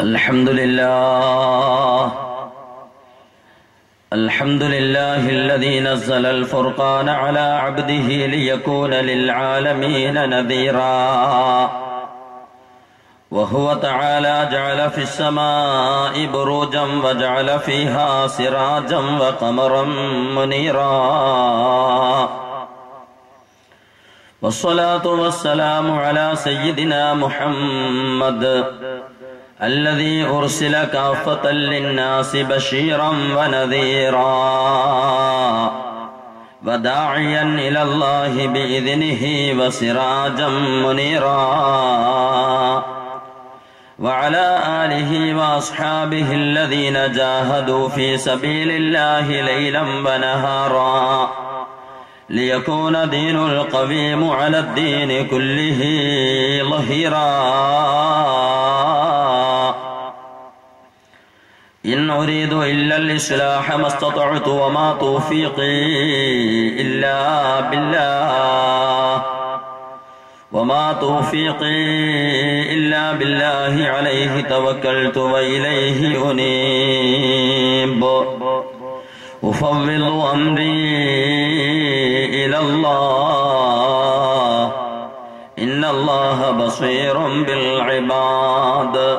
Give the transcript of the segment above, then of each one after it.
الحمد لله الحمد لله الذي نزل الفرقان على عبده ليكون للعالمين نذيرا وهو تعالى جعل في السماء بروجا وجعل فيها سراجا وقمرا منيرا والصلاة والسلام على سيدنا محمد الذي أرسل كافة للناس بشيرا ونذيرا وداعيا إلى الله بإذنه وسراجا منيرا وعلى آله وأصحابه الذين جاهدوا في سبيل الله ليلا ونهارا ليكون دين القويم على الدين كله ظهيرا إن أريد إلا الإصلاح ما استطعت وما توفيقي إلا بالله وما توفيقي إلا بالله عليه توكلت وإليه أنيب أفوض أمري إلى الله إن الله بصير بالعباد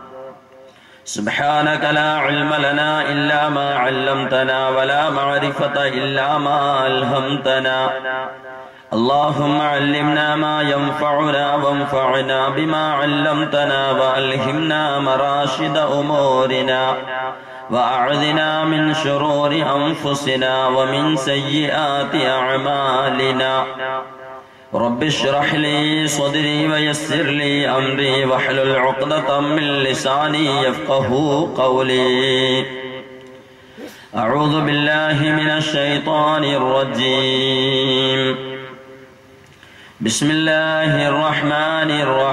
سبحانك لا علم لنا إلا ما علمتنا ولا معرفة إلا ما ألهمتنا اللهم علمنا ما ينفعنا وانفعنا بما علمتنا وألهمنا مراشد أمورنا وأعذنا من شرور أنفسنا ومن سيئات أعمالنا رب اشرح لي صدري ويسر لي أمري واحلل عقدة من لساني يفقه قولي أعوذ بالله من الشيطان الرجيم بسم الله الرحمن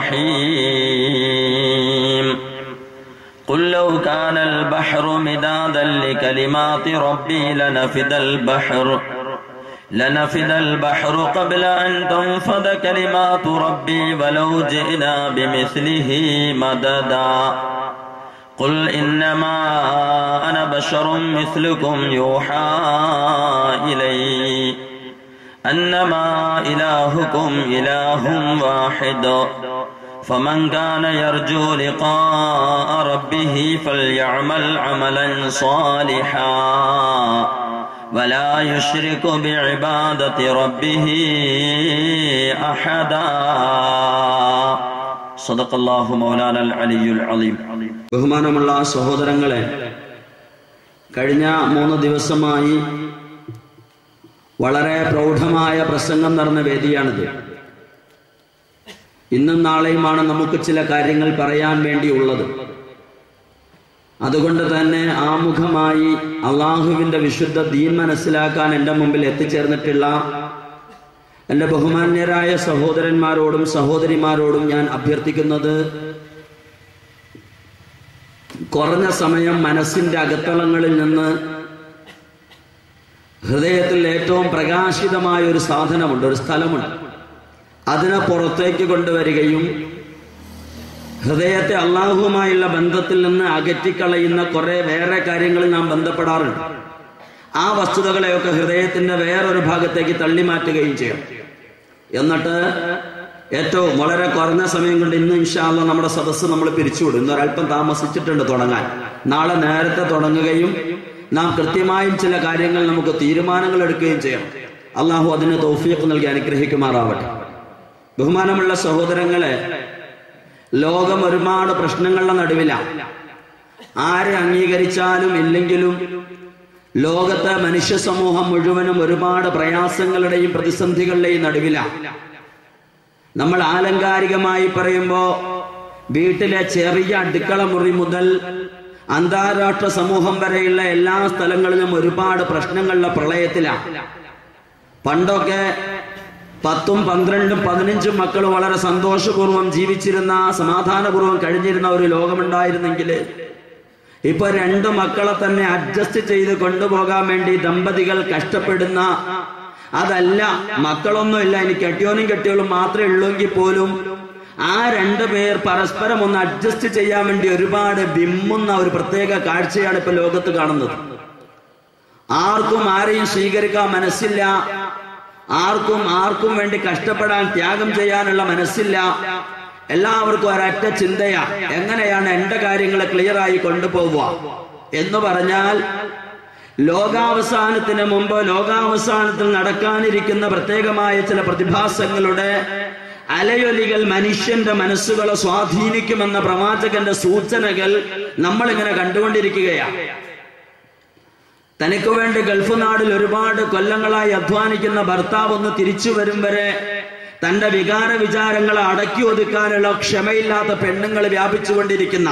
الرحيم قل لو كان البحر مدادا لكلمات ربي لنفد البحر لنفد البحر قبل أن تنفد كلمات ربي ولو جئنا بمثله مددا قل إنما أنا بشر مثلكم يوحى إلي أنما إلهكم إله واحد فمن كان يرجو لقاء ربه فليعمل عملا صالحا ولا يشرك بعبادة ربه أحدا صدق الله مولانا العلي العظيم ബഹുമാനമുള്ള സഹോദരങ്ങളെ കഴിഞ്ഞ മൂന്ന് ദിവസമായി വളരെ പ്രൗഢമായ പ്രസംഗം നടന്ന വേദിയാണിത് ഇന്നും നാളെയുമാണ് നമുക്ക് ചില കാര്യങ്ങൾ പറയാൻ വേണ്ടിയുള്ളത് അതുകൊണ്ട് തന്നെ ആമുഖമായി അള്ളാഹുവിന്റെ വിശുദ്ധ ദീൻ മനസ്സിലാക്കാൻ എൻ്റെ മുമ്പിൽ എത്തിച്ചേർന്നിട്ടുള്ള എൻ്റെ ബഹുമാന്യരായ സഹോദരന്മാരോടും സഹോദരിമാരോടും ഞാൻ അഭ്യർത്ഥിക്കുന്നത് കുറഞ്ഞ സമയം മനസ്സിന്റെ അകത്തളങ്ങളിൽ നിന്ന് ഹൃദയത്തിൽ ഏറ്റവും പ്രകാശിതമായ ഒരു സാധനമുണ്ട് ഒരു സ്ഥലമുണ്ട് അതിനെ പുറത്തേക്ക് കൊണ്ടുവരികയും ഹൃദയത്തെ അള്ളാഹുവുമായുള്ള ബന്ധത്തിൽ നിന്ന് അകറ്റിക്കളയുന്ന കുറെ വേറെ കാര്യങ്ങളിൽ നാം ബന്ധപ്പെടാറുണ്ട് ആ വസ്തുതകളെയൊക്കെ ഹൃദയത്തിന്റെ വേറൊരു ഭാഗത്തേക്ക് തള്ളിമാറ്റുകയും ചെയ്യും എന്നിട്ട് ഏറ്റവും വളരെ കുറഞ്ഞ സമയം കൊണ്ട് ഇന്ന് ഇൻഷാല്ല നമ്മുടെ സദസ്സ് നമ്മൾ പിരിച്ചുവിടും ഇന്നൊരല്പം താമസിച്ചിട്ടുണ്ട് തുടങ്ങാൻ നാളെ നേരത്തെ തുടങ്ങുകയും നാം കൃത്യമായും ചില കാര്യങ്ങൾ നമുക്ക് തീരുമാനങ്ങൾ എടുക്കുകയും ചെയ്യണം അള്ളാഹു അതിന് തൗഫീഖ് നൽകി അനുഗ്രഹിക്കുമാറാവട്ടെ ബഹുമാനമുള്ള സഹോദരങ്ങളെ ലോകം ഒരുപാട് പ്രശ്നങ്ങളുടെ നടുവിലാണ് ആരെ അംഗീകരിച്ചാലും ഇല്ലെങ്കിലും ലോകത്തെ മനുഷ്യ സമൂഹം മുഴുവനും ഒരുപാട് പ്രയാസങ്ങളുടെയും പ്രതിസന്ധികളുടെയും നടുവിലാണ് നമ്മൾ ആലങ്കാരികമായി പറയുമ്പോൾ വീട്ടിലെ ചെറിയ അടുക്കള മുറി മുതൽ അന്താരാഷ്ട്ര സമൂഹം വരെയുള്ള എല്ലാ സ്ഥലങ്ങളിലും ഒരുപാട് പ്രശ്നങ്ങളുടെ പ്രളയത്തിലാണ് പണ്ടൊക്കെ പത്തും പന്ത്രണ്ടും പതിനഞ്ചും മക്കൾ വളരെ സന്തോഷപൂർവ്വം ജീവിച്ചിരുന്ന സമാധാനപൂർവ്വം കഴിഞ്ഞിരുന്ന ഒരു ലോകമുണ്ടായിരുന്നെങ്കിൽ ഇപ്പൊ രണ്ട് മക്കളെ തന്നെ അഡ്ജസ്റ്റ് ചെയ്ത് കൊണ്ടുപോകാൻ വേണ്ടി ദമ്പതികൾ കഷ്ടപ്പെടുന്ന അതല്ല മക്കളൊന്നുമില്ല ഇനി കെട്ടിയോനും കെട്ടിയോളും മാത്രമേ ഉള്ളൂങ്കിൽ പോലും ആ രണ്ടു പേർ പരസ്പരം ഒന്ന് അഡ്ജസ്റ്റ് ചെയ്യാൻ വേണ്ടി ഒരുപാട് വിമ്മുന്ന ഒരു പ്രത്യേക കാഴ്ചയാണ് ഇപ്പൊ ലോകത്ത് കാണുന്നത് ആർക്കും ആരെയും സ്വീകരിക്കാൻ മനസ്സില്ല ആർക്കും ആർക്കും വേണ്ടി കഷ്ടപ്പെടാൻ ത്യാഗം ചെയ്യാനുള്ള മനസ്സില്ല എല്ലാവർക്കും ഒരൊറ്റ ചിന്തയാ എങ്ങനെയാണ് എന്റെ കാര്യങ്ങളെ ക്ലിയർ ആയി കൊണ്ടുപോവുക എന്ന് പറഞ്ഞാൽ ലോകാവസാനത്തിന് മുമ്പ് ലോകാവസാനത്തിൽ നടക്കാനിരിക്കുന്ന പ്രത്യേകമായ ചില പ്രതിഭാസങ്ങളുടെ അലയൊലികൾ മനുഷ്യന്റെ മനസ്സുകളെ സ്വാധീനിക്കുമെന്ന പ്രവാചകന്റെ സൂചനകൾ നമ്മളിങ്ങനെ കണ്ടുകൊണ്ടിരിക്കുകയാണ് തനിക്ക് വേണ്ടി ഗൾഫ് നാടിൽ ഒരുപാട് കൊല്ലങ്ങളായി അധ്വാനിക്കുന്ന ഭർത്താവ് ഒന്ന് തിരിച്ചു വരും വരെ തന്റെ വികാര വിചാരങ്ങളെ അടക്കി ഒതുക്കാനുള്ള ക്ഷമയില്ലാത്ത പെണ്ണുങ്ങൾ വ്യാപിച്ചുകൊണ്ടിരിക്കുന്ന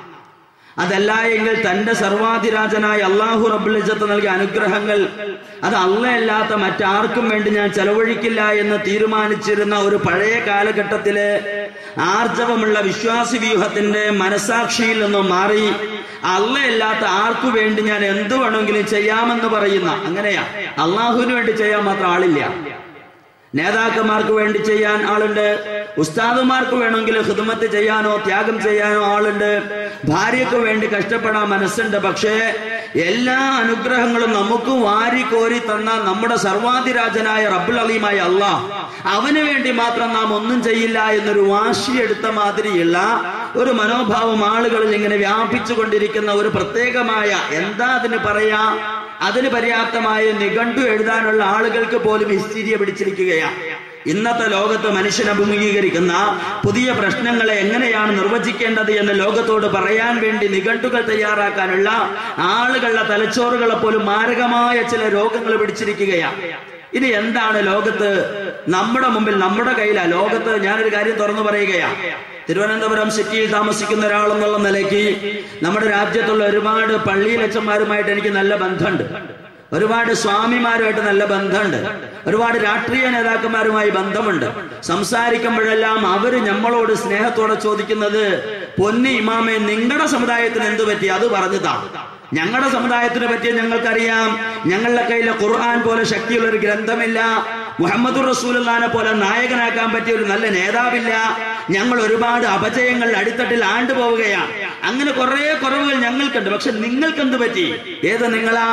അതല്ല എങ്കിൽ തന്റെ സർവാധിരാജനായ അള്ളാഹു റബുലിജത്ത് നൽകിയ അനുഗ്രഹങ്ങൾ അത് അല്ലയല്ലാത്ത മറ്റാർക്കും വേണ്ടി ഞാൻ ചെലവഴിക്കില്ല എന്ന് തീരുമാനിച്ചിരുന്ന ഒരു പഴയ കാലഘട്ടത്തിലെ ആർജവമുള്ള വിശ്വാസി വ്യൂഹത്തിന്റെ മനസാക്ഷിയിൽ നിന്നും മാറി അല്ലയല്ലാത്ത ആർക്കു വേണ്ടി ഞാൻ എന്തു വേണമെങ്കിലും ചെയ്യാമെന്ന് പറയുന്ന അങ്ങനെയാ അള്ളാഹുവിന് വേണ്ടി ചെയ്യാൻ മാത്രം ആളില്ല നേതാക്കന്മാർക്ക് വേണ്ടി ചെയ്യാൻ ആളുണ്ട് ഉസ്താദുമാർക്ക് വേണമെങ്കിൽ ഹിദ്മത്ത് ചെയ്യാനോ ത്യാഗം ചെയ്യാനോ ആളുണ്ട് ഭാര്യയ്ക്ക് വേണ്ടി കഷ്ടപ്പെടാൻ മനസ്സുണ്ട് പക്ഷേ എല്ലാ അനുഗ്രഹങ്ങളും നമുക്ക് വാരി കോരി തന്ന നമ്മുടെ സർവാധിരാജനായ റബ്ബുൽ അലീമായ അള്ളാഹ് അവന് വേണ്ടി മാത്രം നാം ഒന്നും ചെയ്യില്ല എന്നൊരു വാശിയെടുത്ത മാതിരിയുള്ള ഒരു മനോഭാവം ആളുകളിൽ ഇങ്ങനെ വ്യാപിച്ചു കൊണ്ടിരിക്കുന്ന ഒരു പ്രത്യേകമായ എന്താ അതിന് പറയാ അതിന് പര്യാപ്തമായ നിഘണ്ടു എഴുതാനുള്ള ആളുകൾക്ക് പോലും ഹിസ്റ്റീരിയ പിടിച്ചിരിക്കുകയാണ് ഇന്നത്തെ ലോകത്ത് മനുഷ്യൻ അഭിമുഖീകരിക്കുന്ന പുതിയ പ്രശ്നങ്ങളെ എങ്ങനെയാണ് നിർവചിക്കേണ്ടത് എന്ന് ലോകത്തോട് പറയാൻ വേണ്ടി നിഘണ്ടുകൾ തയ്യാറാക്കാനുള്ള ആളുകളുടെ തലച്ചോറുകളെ പോലും മാരകമായ ചില രോഗങ്ങൾ പിടിച്ചിരിക്കുകയാണ് ഇനി എന്താണ് ലോകത്ത് നമ്മുടെ മുമ്പിൽ നമ്മുടെ കയ്യിലാ ലോകത്ത് ഞാനൊരു കാര്യം തുറന്നു പറയുകയാണ് തിരുവനന്തപുരം സിറ്റിയിൽ താമസിക്കുന്ന ഒരാളെന്നുള്ള നിലയ്ക്ക് നമ്മുടെ രാജ്യത്തുള്ള ഒരുപാട് പള്ളിയിലച്ചന്മാരുമായിട്ട് എനിക്ക് നല്ല ബന്ധമുണ്ട് ഒരുപാട് സ്വാമിമാരുമായിട്ട് നല്ല ബന്ധമുണ്ട് ഒരുപാട് രാഷ്ട്രീയ നേതാക്കന്മാരുമായി ബന്ധമുണ്ട് സംസാരിക്കുമ്പോഴെല്ലാം അവര് നമ്മളോട് സ്നേഹത്തോടെ ചോദിക്കുന്നത് പൊന്നി ഇമാമെ നിങ്ങളുടെ സമുദായത്തിന് എന്ത് പറ്റി അത് പറഞ്ഞതാ ഞങ്ങളുടെ സമുദായത്തിനെ പറ്റി ഞങ്ങൾക്കറിയാം ഞങ്ങളുടെ കയ്യിലെ ഖുർആൻ പോലെ ശക്തിയുള്ള ഒരു ഗ്രന്ഥമില്ല മുഹമ്മദ് റസൂലിനെ പോലെ നായകനാക്കാൻ പറ്റിയ ഒരു നല്ല നേതാവില്ല ഞങ്ങൾ ഒരുപാട് അപജയങ്ങൾ അടിത്തട്ടിൽ ആണ്ടുപോവുകയാണ് അങ്ങനെ കുറെ കുറവുകൾ ഞങ്ങൾക്കുണ്ട് പക്ഷെ നിങ്ങൾക്ക് എന്ത് പറ്റി ഏത് നിങ്ങളാ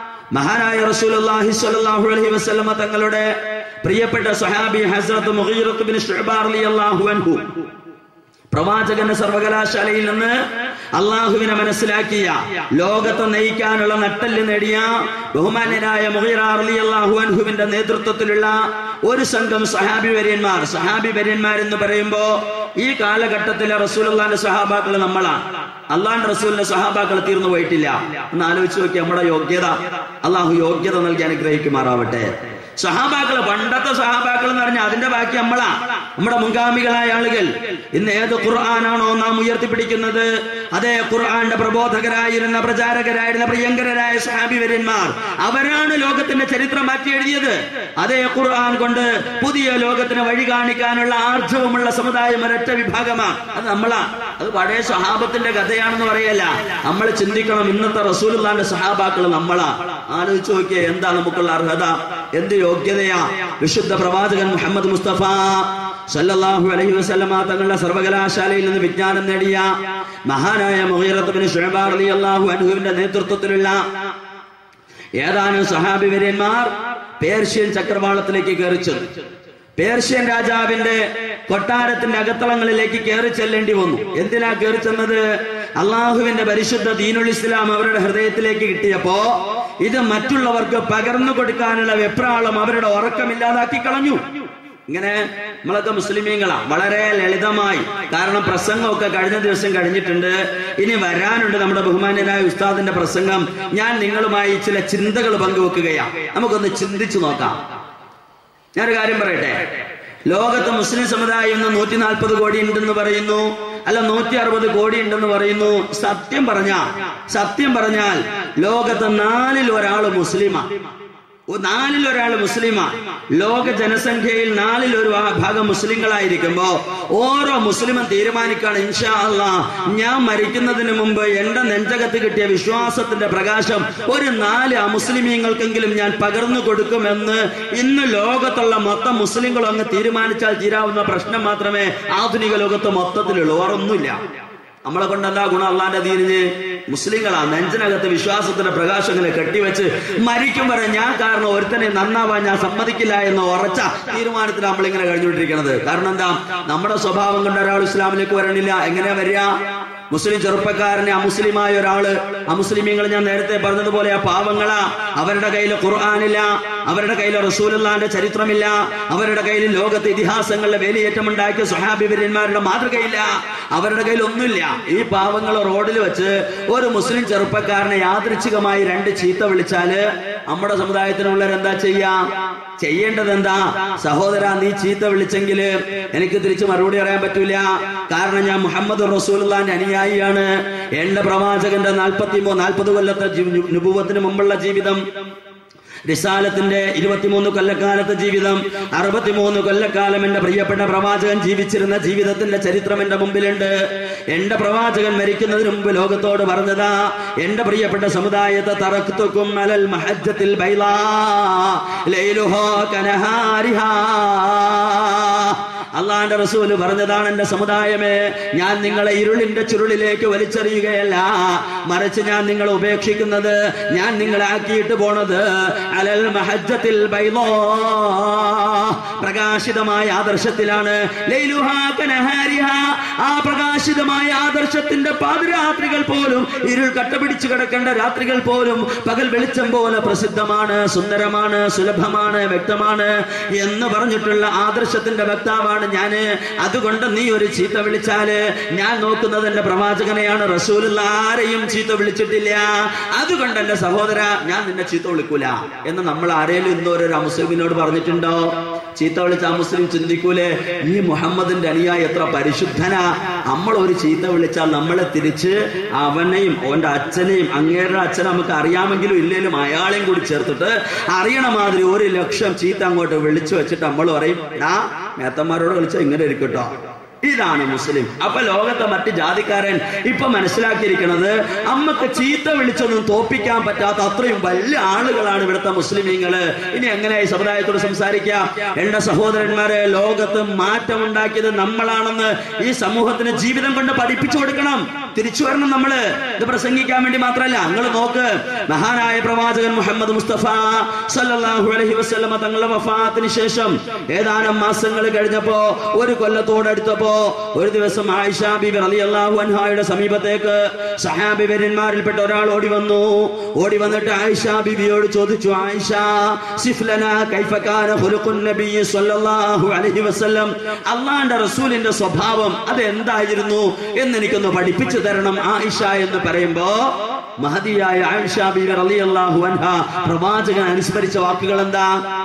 മഹാനായ റസൂലുള്ളാഹി സ്വല്ലല്ലാഹു അലൈഹി വസല്ലമ തങ്ങളുടെ പ്രിയപ്പെട്ട സഹാബി ഹസ്രത്ത് മുഗീറത്ത് ബിൻ ശുഅബ റളിയല്ലാഹു അൻഹു പ്രവാചകന്റെ സർവകലാശാലയിൽ നിന്ന് അള്ളാഹുവിനെ മനസ്സിലാക്കിയ ലോകത്തെ നയിക്കാനുള്ള നട്ടല് നേടിയ ബഹുമാന്യനായ മുഹീറാഹു അൻഹുവിന്റെ നേതൃത്വത്തിലുള്ള ഒരു സംഘം സഹാബി വര്യന്മാർ സഹാബി വര്യന്മാർ എന്ന് പറയുമ്പോ ഈ കാലഘട്ടത്തിലെ റസൂലുള്ളാന്റെ സഹാബാക്കൾ നമ്മളാണ് അള്ളാന്റെ റസൂലിന്റെ സഹാബാക്കൾ തീർന്നു പോയിട്ടില്ല ഒന്ന് ആലോചിച്ച് നോക്കി നമ്മുടെ യോഗ്യത അള്ളാഹു യോഗ്യത നൽകി അനുഗ്രഹിക്കുമാറാവട്ടെ സഹാബാക്കള് പണ്ടത്തെ സഹാബാക്കൾ എന്ന് പറഞ്ഞാൽ അതിന്റെ ബാക്കി നമ്മളാ നമ്മുടെ മുൻഗാമികളായ ആളുകൾ ഇന്ന് ഏത് ഖുർആനാണോ നാം ഉയർത്തിപ്പിടിക്കുന്നത് അതേ ഖുർആന്റെ പ്രബോധകരായിരുന്ന പ്രചാരകരായിരുന്ന പ്രിയങ്കരായ സഹാബിവര്യന്മാർ അവരാണ് ലോകത്തിന്റെ ചരിത്രം മാറ്റി എഴുതിയത് അതേ ഖുർആൻ കൊണ്ട് പുതിയ ലോകത്തിന് വഴി കാണിക്കാനുള്ള ആർജവമുള്ള സമുദായം ഒരൊറ്റ വിഭാഗമാണ് അത് നമ്മളാ അത് പഴയ സഹാബത്തിന്റെ കഥയാണെന്ന് പറയല്ല നമ്മൾ ചിന്തിക്കണം ഇന്നത്തെ റസൂലുള്ളാന്റെ സഹാബാക്കൾ നമ്മളാ ആലോചിച്ച് നോക്കിയേ എന്താ നമുക്കുള്ള അർഹത എന്ത് യോഗ്യതയാ വിശുദ്ധ പ്രവാചകൻ മുഹമ്മദ് മുസ്തഫ സല്ലല്ലാഹു അലൈഹി വസല്ലമ തങ്ങളുടെ സർവകലാശാലയിൽ നിന്ന് വിജ്ഞാനം നേടിയ മഹാനായ മുഗീറത്ത് ബിൻ ശുഅബ റളിയല്ലാഹു അൻഹുവിന്റെ നേതൃത്വത്തിലുള്ള ഏതാനും സഹാബിവര്യന്മാർ പേർഷ്യൻ ചക്രവാളത്തിലേക്ക് കയറിച്ചത് പേർഷ്യൻ രാജാവിന്റെ കൊട്ടാരത്തിന്റെ അകത്തളങ്ങളിലേക്ക് കയറി ചെല്ലേണ്ടി വന്നു എന്തിനാ കയറി ചെന്നത് അള്ളാഹുവിന്റെ പരിശുദ്ധ ദീനുൽ ഇസ്ലാം അവരുടെ ഹൃദയത്തിലേക്ക് കിട്ടിയപ്പോ ഇത് മറ്റുള്ളവർക്ക് പകർന്നു കൊടുക്കാനുള്ള വെപ്രാളം അവരുടെ ഉറക്കമില്ലാതാക്കി കളഞ്ഞു ഇങ്ങനെ നമ്മളൊക്കെ മുസ്ലിമീങ്ങളാ വളരെ ലളിതമായി കാരണം പ്രസംഗമൊക്കെ കഴിഞ്ഞ ദിവസം കഴിഞ്ഞിട്ടുണ്ട് ഇനി വരാനുണ്ട് നമ്മുടെ ബഹുമാന്യനായ ഉസ്താദിന്റെ പ്രസംഗം ഞാൻ നിങ്ങളുമായി ചില ചിന്തകൾ പങ്കുവെക്കുകയാണ് നമുക്കൊന്ന് ചിന്തിച്ചു നോക്കാം ഞാനൊരു കാര്യം പറയട്ടെ ലോകത്ത് മുസ്ലിം സമുദായം ഇന്ന് നൂറ്റി നാൽപ്പത് കോടി ഉണ്ടെന്ന് പറയുന്നു അല്ല നൂറ്റി അറുപത് കോടി ഉണ്ടെന്ന് പറയുന്നു സത്യം പറഞ്ഞ സത്യം പറഞ്ഞാൽ ലോകത്ത് നാലിൽ ഒരാൾ മുസ്ലിമാ ഒ- നാലിൽ ഒരാൾ മുസ്ലിമാണ് ലോക ജനസംഖ്യയിൽ നാലിൽ ഒരു ഭാ- ഭാഗം മുസ്ലിങ്ങളായിരിക്കുമ്പോ ഓരോ മുസ്ലിമും തീരുമാനിക്കാണ് ഇൻഷാ അല്ലാ ഞാൻ മരിക്കുന്നതിന് മുമ്പ് എന്റെ നെഞ്ചകത്ത് കിട്ടിയ വിശ്വാസത്തിന്റെ പ്രകാശം ഒരു നാല് അമുസ്ലിമീങ്ങൾക്കെങ്കിലും ഞാൻ പകർന്നു കൊടുക്കുമെന്ന് ഇന്ന് ലോകത്തുള്ള മൊത്തം മുസ്ലിങ്ങളും അങ്ങ് തീരുമാനിച്ചാൽ തീരാവുന്ന പ്രശ്നം മാത്രമേ ആധുനിക ലോകത്ത് മൊത്തത്തിലുള്ളൂ വേറൊന്നുമില്ല നമ്മളെ കൊണ്ട് എന്താ ഗുണം അള്ളാന്റെ ദീനിന് മുസ്ലിങ്ങളാ നെഞ്ചിനകത്ത് വിശ്വാസത്തിന്റെ പ്രകാശങ്ങളെ കെട്ടിവെച്ച് മരിക്കും വരെ ഞാൻ കാരണം ഒരുത്തനെ നന്നാവാൻ ഞാൻ സമ്മതിക്കില്ല എന്ന ഉറച്ച തീരുമാനത്തിൽ നമ്മൾ ഇങ്ങനെ കഴിഞ്ഞുകൊണ്ടിരിക്കുന്നത് കാരണം എന്താ നമ്മുടെ സ്വഭാവം കൊണ്ട് ഒരാൾ ഇസ്ലാമിലേക്ക് വരണില്ല എങ്ങനെയാ വരിക മുസ്ലിം ചെറുപ്പക്കാരനെ അമുസ്ലിമായ ഒരാള് അമുസ്ലിമീങ്ങൾ ഞാൻ നേരത്തെ പറഞ്ഞതുപോലെ ആ പാവങ്ങളാ അവരുടെ കയ്യിൽ ഖുർആാനില്ല അവരുടെ കയ്യിൽ റസൂലുള്ളാന്റെ ചരിത്രമില്ല അവരുടെ കയ്യിൽ ലോകത്തെ ഇതിഹാസങ്ങളിലെ വേലിയേറ്റമുണ്ടാക്കിയ സുഹാബിബിരന്മാരുടെ മാതൃകയില്ല അവരുടെ കയ്യിൽ ഒന്നുമില്ല ഈ പാവങ്ങൾ റോഡിൽ വെച്ച് ഒരു മുസ്ലിം ചെറുപ്പക്കാരനെ യാദൃച്ഛികമായി രണ്ട് ചീത്ത വിളിച്ചാല് നമ്മുടെ സമുദായത്തിനുള്ളവർ എന്താ ചെയ്യാ ചെയ്യേണ്ടത് എന്താ സഹോദര നീ ചീത്ത വിളിച്ചെങ്കിൽ എനിക്ക് തിരിച്ച് മറുപടി പറയാൻ പറ്റൂല കാരണം ഞാൻ മുഹമ്മദ് റസൂലുള്ളാന്റെ അനുയായിയാണ് എന്റെ പ്രവാചകന്റെ നാൽപ്പത്തി മൂ നാൽപ്പത് കൊല്ലത്തെ ജീ- നുബുവത്തിന് മുമ്പുള്ള ജീവിതം റിസാലത്തിന്റെ ഇരുപത്തിമൂന്ന് കൊല്ലക്കാലത്തെ ജീവിതം അറുപത്തിമൂന്ന് കൊല്ലക്കാലം എന്റെ പ്രിയപ്പെട്ട പ്രവാചകൻ ജീവിച്ചിരുന്ന ജീവിതത്തിന്റെ ചരിത്രം എന്റെ മുമ്പിലുണ്ട് എന്റെ പ്രവാചകൻ മരിക്കുന്നതിന് മുമ്പ് ലോകത്തോട് പറഞ്ഞതാ എന്റെ പ്രിയപ്പെട്ട സമുദായത്തെ തറക്കുത്തുക്കും അലൽ മഹജ്ജത്തിൽ ബൈലാ ലൈലുഹാ കനഹാരിഹാ അള്ളാന്റെ റസൂല് പറഞ്ഞതാണ് എന്റെ സമുദായമേ ഞാൻ നിങ്ങളെ ഇരുളിന്റെ ചുരുളിലേക്ക് വലിച്ചെറിയുകയല്ല മറിച്ച് ഞാൻ നിങ്ങളെ ഉപേക്ഷിക്കുന്നത് ഞാൻ നിങ്ങളെ ആക്കിയിട്ട് പോണത് അലൽ മഹജ്ജത്തിൽ ബൈളോ പ്രകാശിതമായ ആദർശത്തിലാണ് ലൈലുഹാ കനഹാരിഹാ. ആ പ്രകാശിതമായ ആദർശത്തിന്റെ പാതിരാത്രികൾ പോലും ഇരുൾ കട്ടപിടിച്ചു കിടക്കേണ്ട രാത്രികൾ പോലും പകൽ വെളിച്ചം പോലെ പ്രസിദ്ധമാണ് സുന്ദരമാണ് സുലഭമാണ് വ്യക്തമാണ് എന്ന് പറഞ്ഞിട്ടുള്ള ആദർശത്തിന്റെ വക്താവാണ് ഞാന് അതുകൊണ്ട് നീ ഒരു ചീത്ത വിളിച്ചാല് ഞാൻ നോക്കുന്നത് എന്റെ പ്രവാചകനെയാണ് റസൂലുള്ള ആരെയും ചീത്ത വിളിച്ചിട്ടില്ല അതുകൊണ്ട് എന്റെ സഹോദര ഞാൻ നിന്നെ ചീത്ത വിളിക്കൂല എന്ന് നമ്മൾ ആരെങ്കിലും ഇന്നൊരു മുസ്ലിമിനോട് പറഞ്ഞിട്ടുണ്ടോ ചീത്ത വിളിച്ച ആ മുസ്ലിം ചിന്തിക്കൂലേ ഈ മുഹമ്മദിന്റെ അനുയായി എത്ര പരിശുദ്ധനാ നമ്മൾ ഒരു ചീത്ത വിളിച്ചാൽ നമ്മളെ തിരിച്ച് അവനെയും അവന്റെ അച്ഛനെയും അങ്ങേരുടെ അച്ഛനെ നമുക്ക് അറിയാമെങ്കിലും ഇല്ലെങ്കിലും അയാളെയും കൂടി ചേർത്തിട്ട് അറിയണ മാതിരി ഒരു ലക്ഷം ചീത്ത അങ്ങോട്ട് വിളിച്ചു വെച്ചിട്ട് നമ്മൾ പറയും ആ മേത്തന്മാരോട് വിളിച്ചാൽ ഇങ്ങനെ ഇരിക്കട്ടോ ഇതാണ് മുസ്ലിം അപ്പൊ ലോകത്തെ മറ്റ് ജാതിക്കാരൻ ഇപ്പൊ മനസ്സിലാക്കിയിരിക്കുന്നത് അമ്മക്ക് ചീത്ത വിളിച്ചൊന്നും തോപ്പിക്കാൻ പറ്റാത്ത അത്രയും വലിയ ആളുകളാണ് ഇവിടുത്തെ മുസ്ലിമീങ്ങള് ഇനി എങ്ങനെയായി സമുദായത്തോട് സംസാരിക്കാം എന്റെ സഹോദരന്മാരെ ലോകത്ത് മാറ്റമുണ്ടാക്കിയത് നമ്മളാണെന്ന് ഈ സമൂഹത്തിന് ജീവിതം കൊണ്ട് പഠിപ്പിച്ചു കൊടുക്കണം തിരിച്ചു വരണം നമ്മള് ഇത് പ്രസംഗിക്കാൻ വേണ്ടി മാത്രമല്ല നിങ്ങൾ നോക്ക് മഹാനായ പ്രവാചകൻ മുഹമ്മദ് മുസ്തഫ സല്ലല്ലാഹു അലൈഹി വസല്ലമ തങ്ങളുടെ വഫാത്തിന് ശേഷം ഏതാനും മാസങ്ങൾ കഴിഞ്ഞപ്പോ ഒരു കൊല്ലത്തോടടുത്തപ്പോ ഒരു ദിവസം ആയിഷ ബിബി റളിയല്ലാഹു അൻഹായുടെ സമീപത്തേക്ക് സഹാബി വര്യന്മാരിൽപ്പെട്ട ഒരാൾ ഓടി വന്നു ഓടി വന്നിട്ട് ആയിഷ ബിബിയോട് ചോദിച്ചു ആയിഷ സിഫ്ലന കൈഫ കാന ഖുലുഖുൻ നബി സ്വല്ലല്ലാഹു അലൈഹി വസല്ലം അള്ളാന്റെ റസൂലിന്റെ സ്വഭാവം അത് എന്തായിരുന്നു എന്ന് എനിക്കൊന്ന് പഠിപ്പിച്ചു തരണം ആയിഷ എന്ന് പറയുമ്പോ മഹതിയായ ആയിഷ ബിബി റളിയല്ലാഹു അൻഹ പ്രവാചകൻ അനുസ്മരിച്ച വാക്കുകൾ എന്താ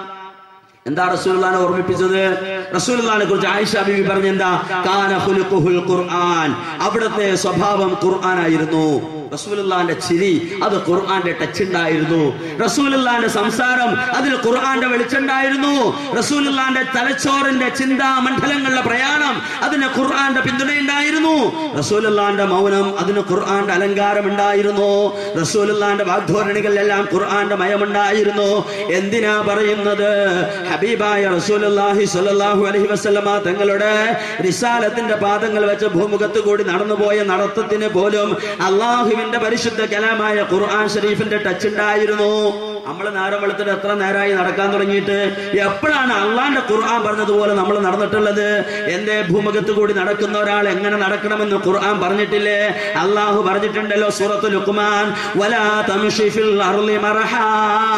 എന്താ റസൂലുള്ളാനെ ഓർമ്മിപ്പിച്ചത് റസൂലുള്ളാനെ കുറിച്ച് ആയിഷ ബിബി പറഞ്ഞ എന്താ കാന ഖുലുഖുൽ ഖുർആൻ അവിടുത്തെ സ്വഭാവം ഖുർആനായിരുന്നു റസൂലുള്ളാന്റെ ചിരി അത് ഖുർആന്റെ ടച്ച് ഉണ്ടായിരുന്നു റസൂലുള്ളാന്റെ സംസാരം അതിൽ ഖുർആന്റെ വെളിച്ചുണ്ടായിരുന്നു റസൂലുള്ളാന്റെ തലച്ചോറിന്റെ ചിന്താ മണ്ഡലങ്ങളുടെ പ്രയാണം അതിന് ഖുർആന്റെ പിന്തുണയുണ്ടായിരുന്നു റസൂലുള്ളാന്റെ മൗനം അതിന് ഖുർആന്റെ അലങ്കാരം ഉണ്ടായിരുന്നു റസൂലുള്ളാന്റെ വാഗ്ധോരണികളിലെല്ലാം ഖുർആന്റെ മയമുണ്ടായിരുന്നു എന്തിനാ പറയുന്നത് ഹബീബായ റസൂലുള്ളാഹി സ്വല്ലല്ലാഹു അലൈഹി വസല്ലമ തങ്ങളുടെ റിസാലത്തിന്റെ പാദങ്ങൾ വെച്ച് ഭൂമുഖത്ത് കൂടി നടന്നുപോയ നടത്തത്തിന് പോലും അള്ളാഹുവിന്റെ പരിശുദ്ധ കലാമായ ഖുർആൻ ഷരീഫിന്റെ ടച്ച് ഉണ്ടായിരുന്നു നമ്മൾ നേരം വെളുത്തിട്ട് എത്ര നേരമായി നടക്കാൻ തുടങ്ങിയിട്ട് എപ്പോഴാണ് അള്ളാന്റെ ഖുർആൻ പറഞ്ഞതുപോലെ നമ്മൾ നടന്നിട്ടുള്ളത് എന്റെ ഭൂമുഖത്ത് കൂടി നടക്കുന്ന ഒരാൾ എങ്ങനെ നടക്കണമെന്ന് ഖുർആൻ പറഞ്ഞിട്ടില്ലേ അള്ളാഹു പറഞ്ഞിട്ടുണ്ടല്ലോ സൂറത്തു ലുക്മാൻ വലാ തംശി ഫിൽ അർളി മറഹാ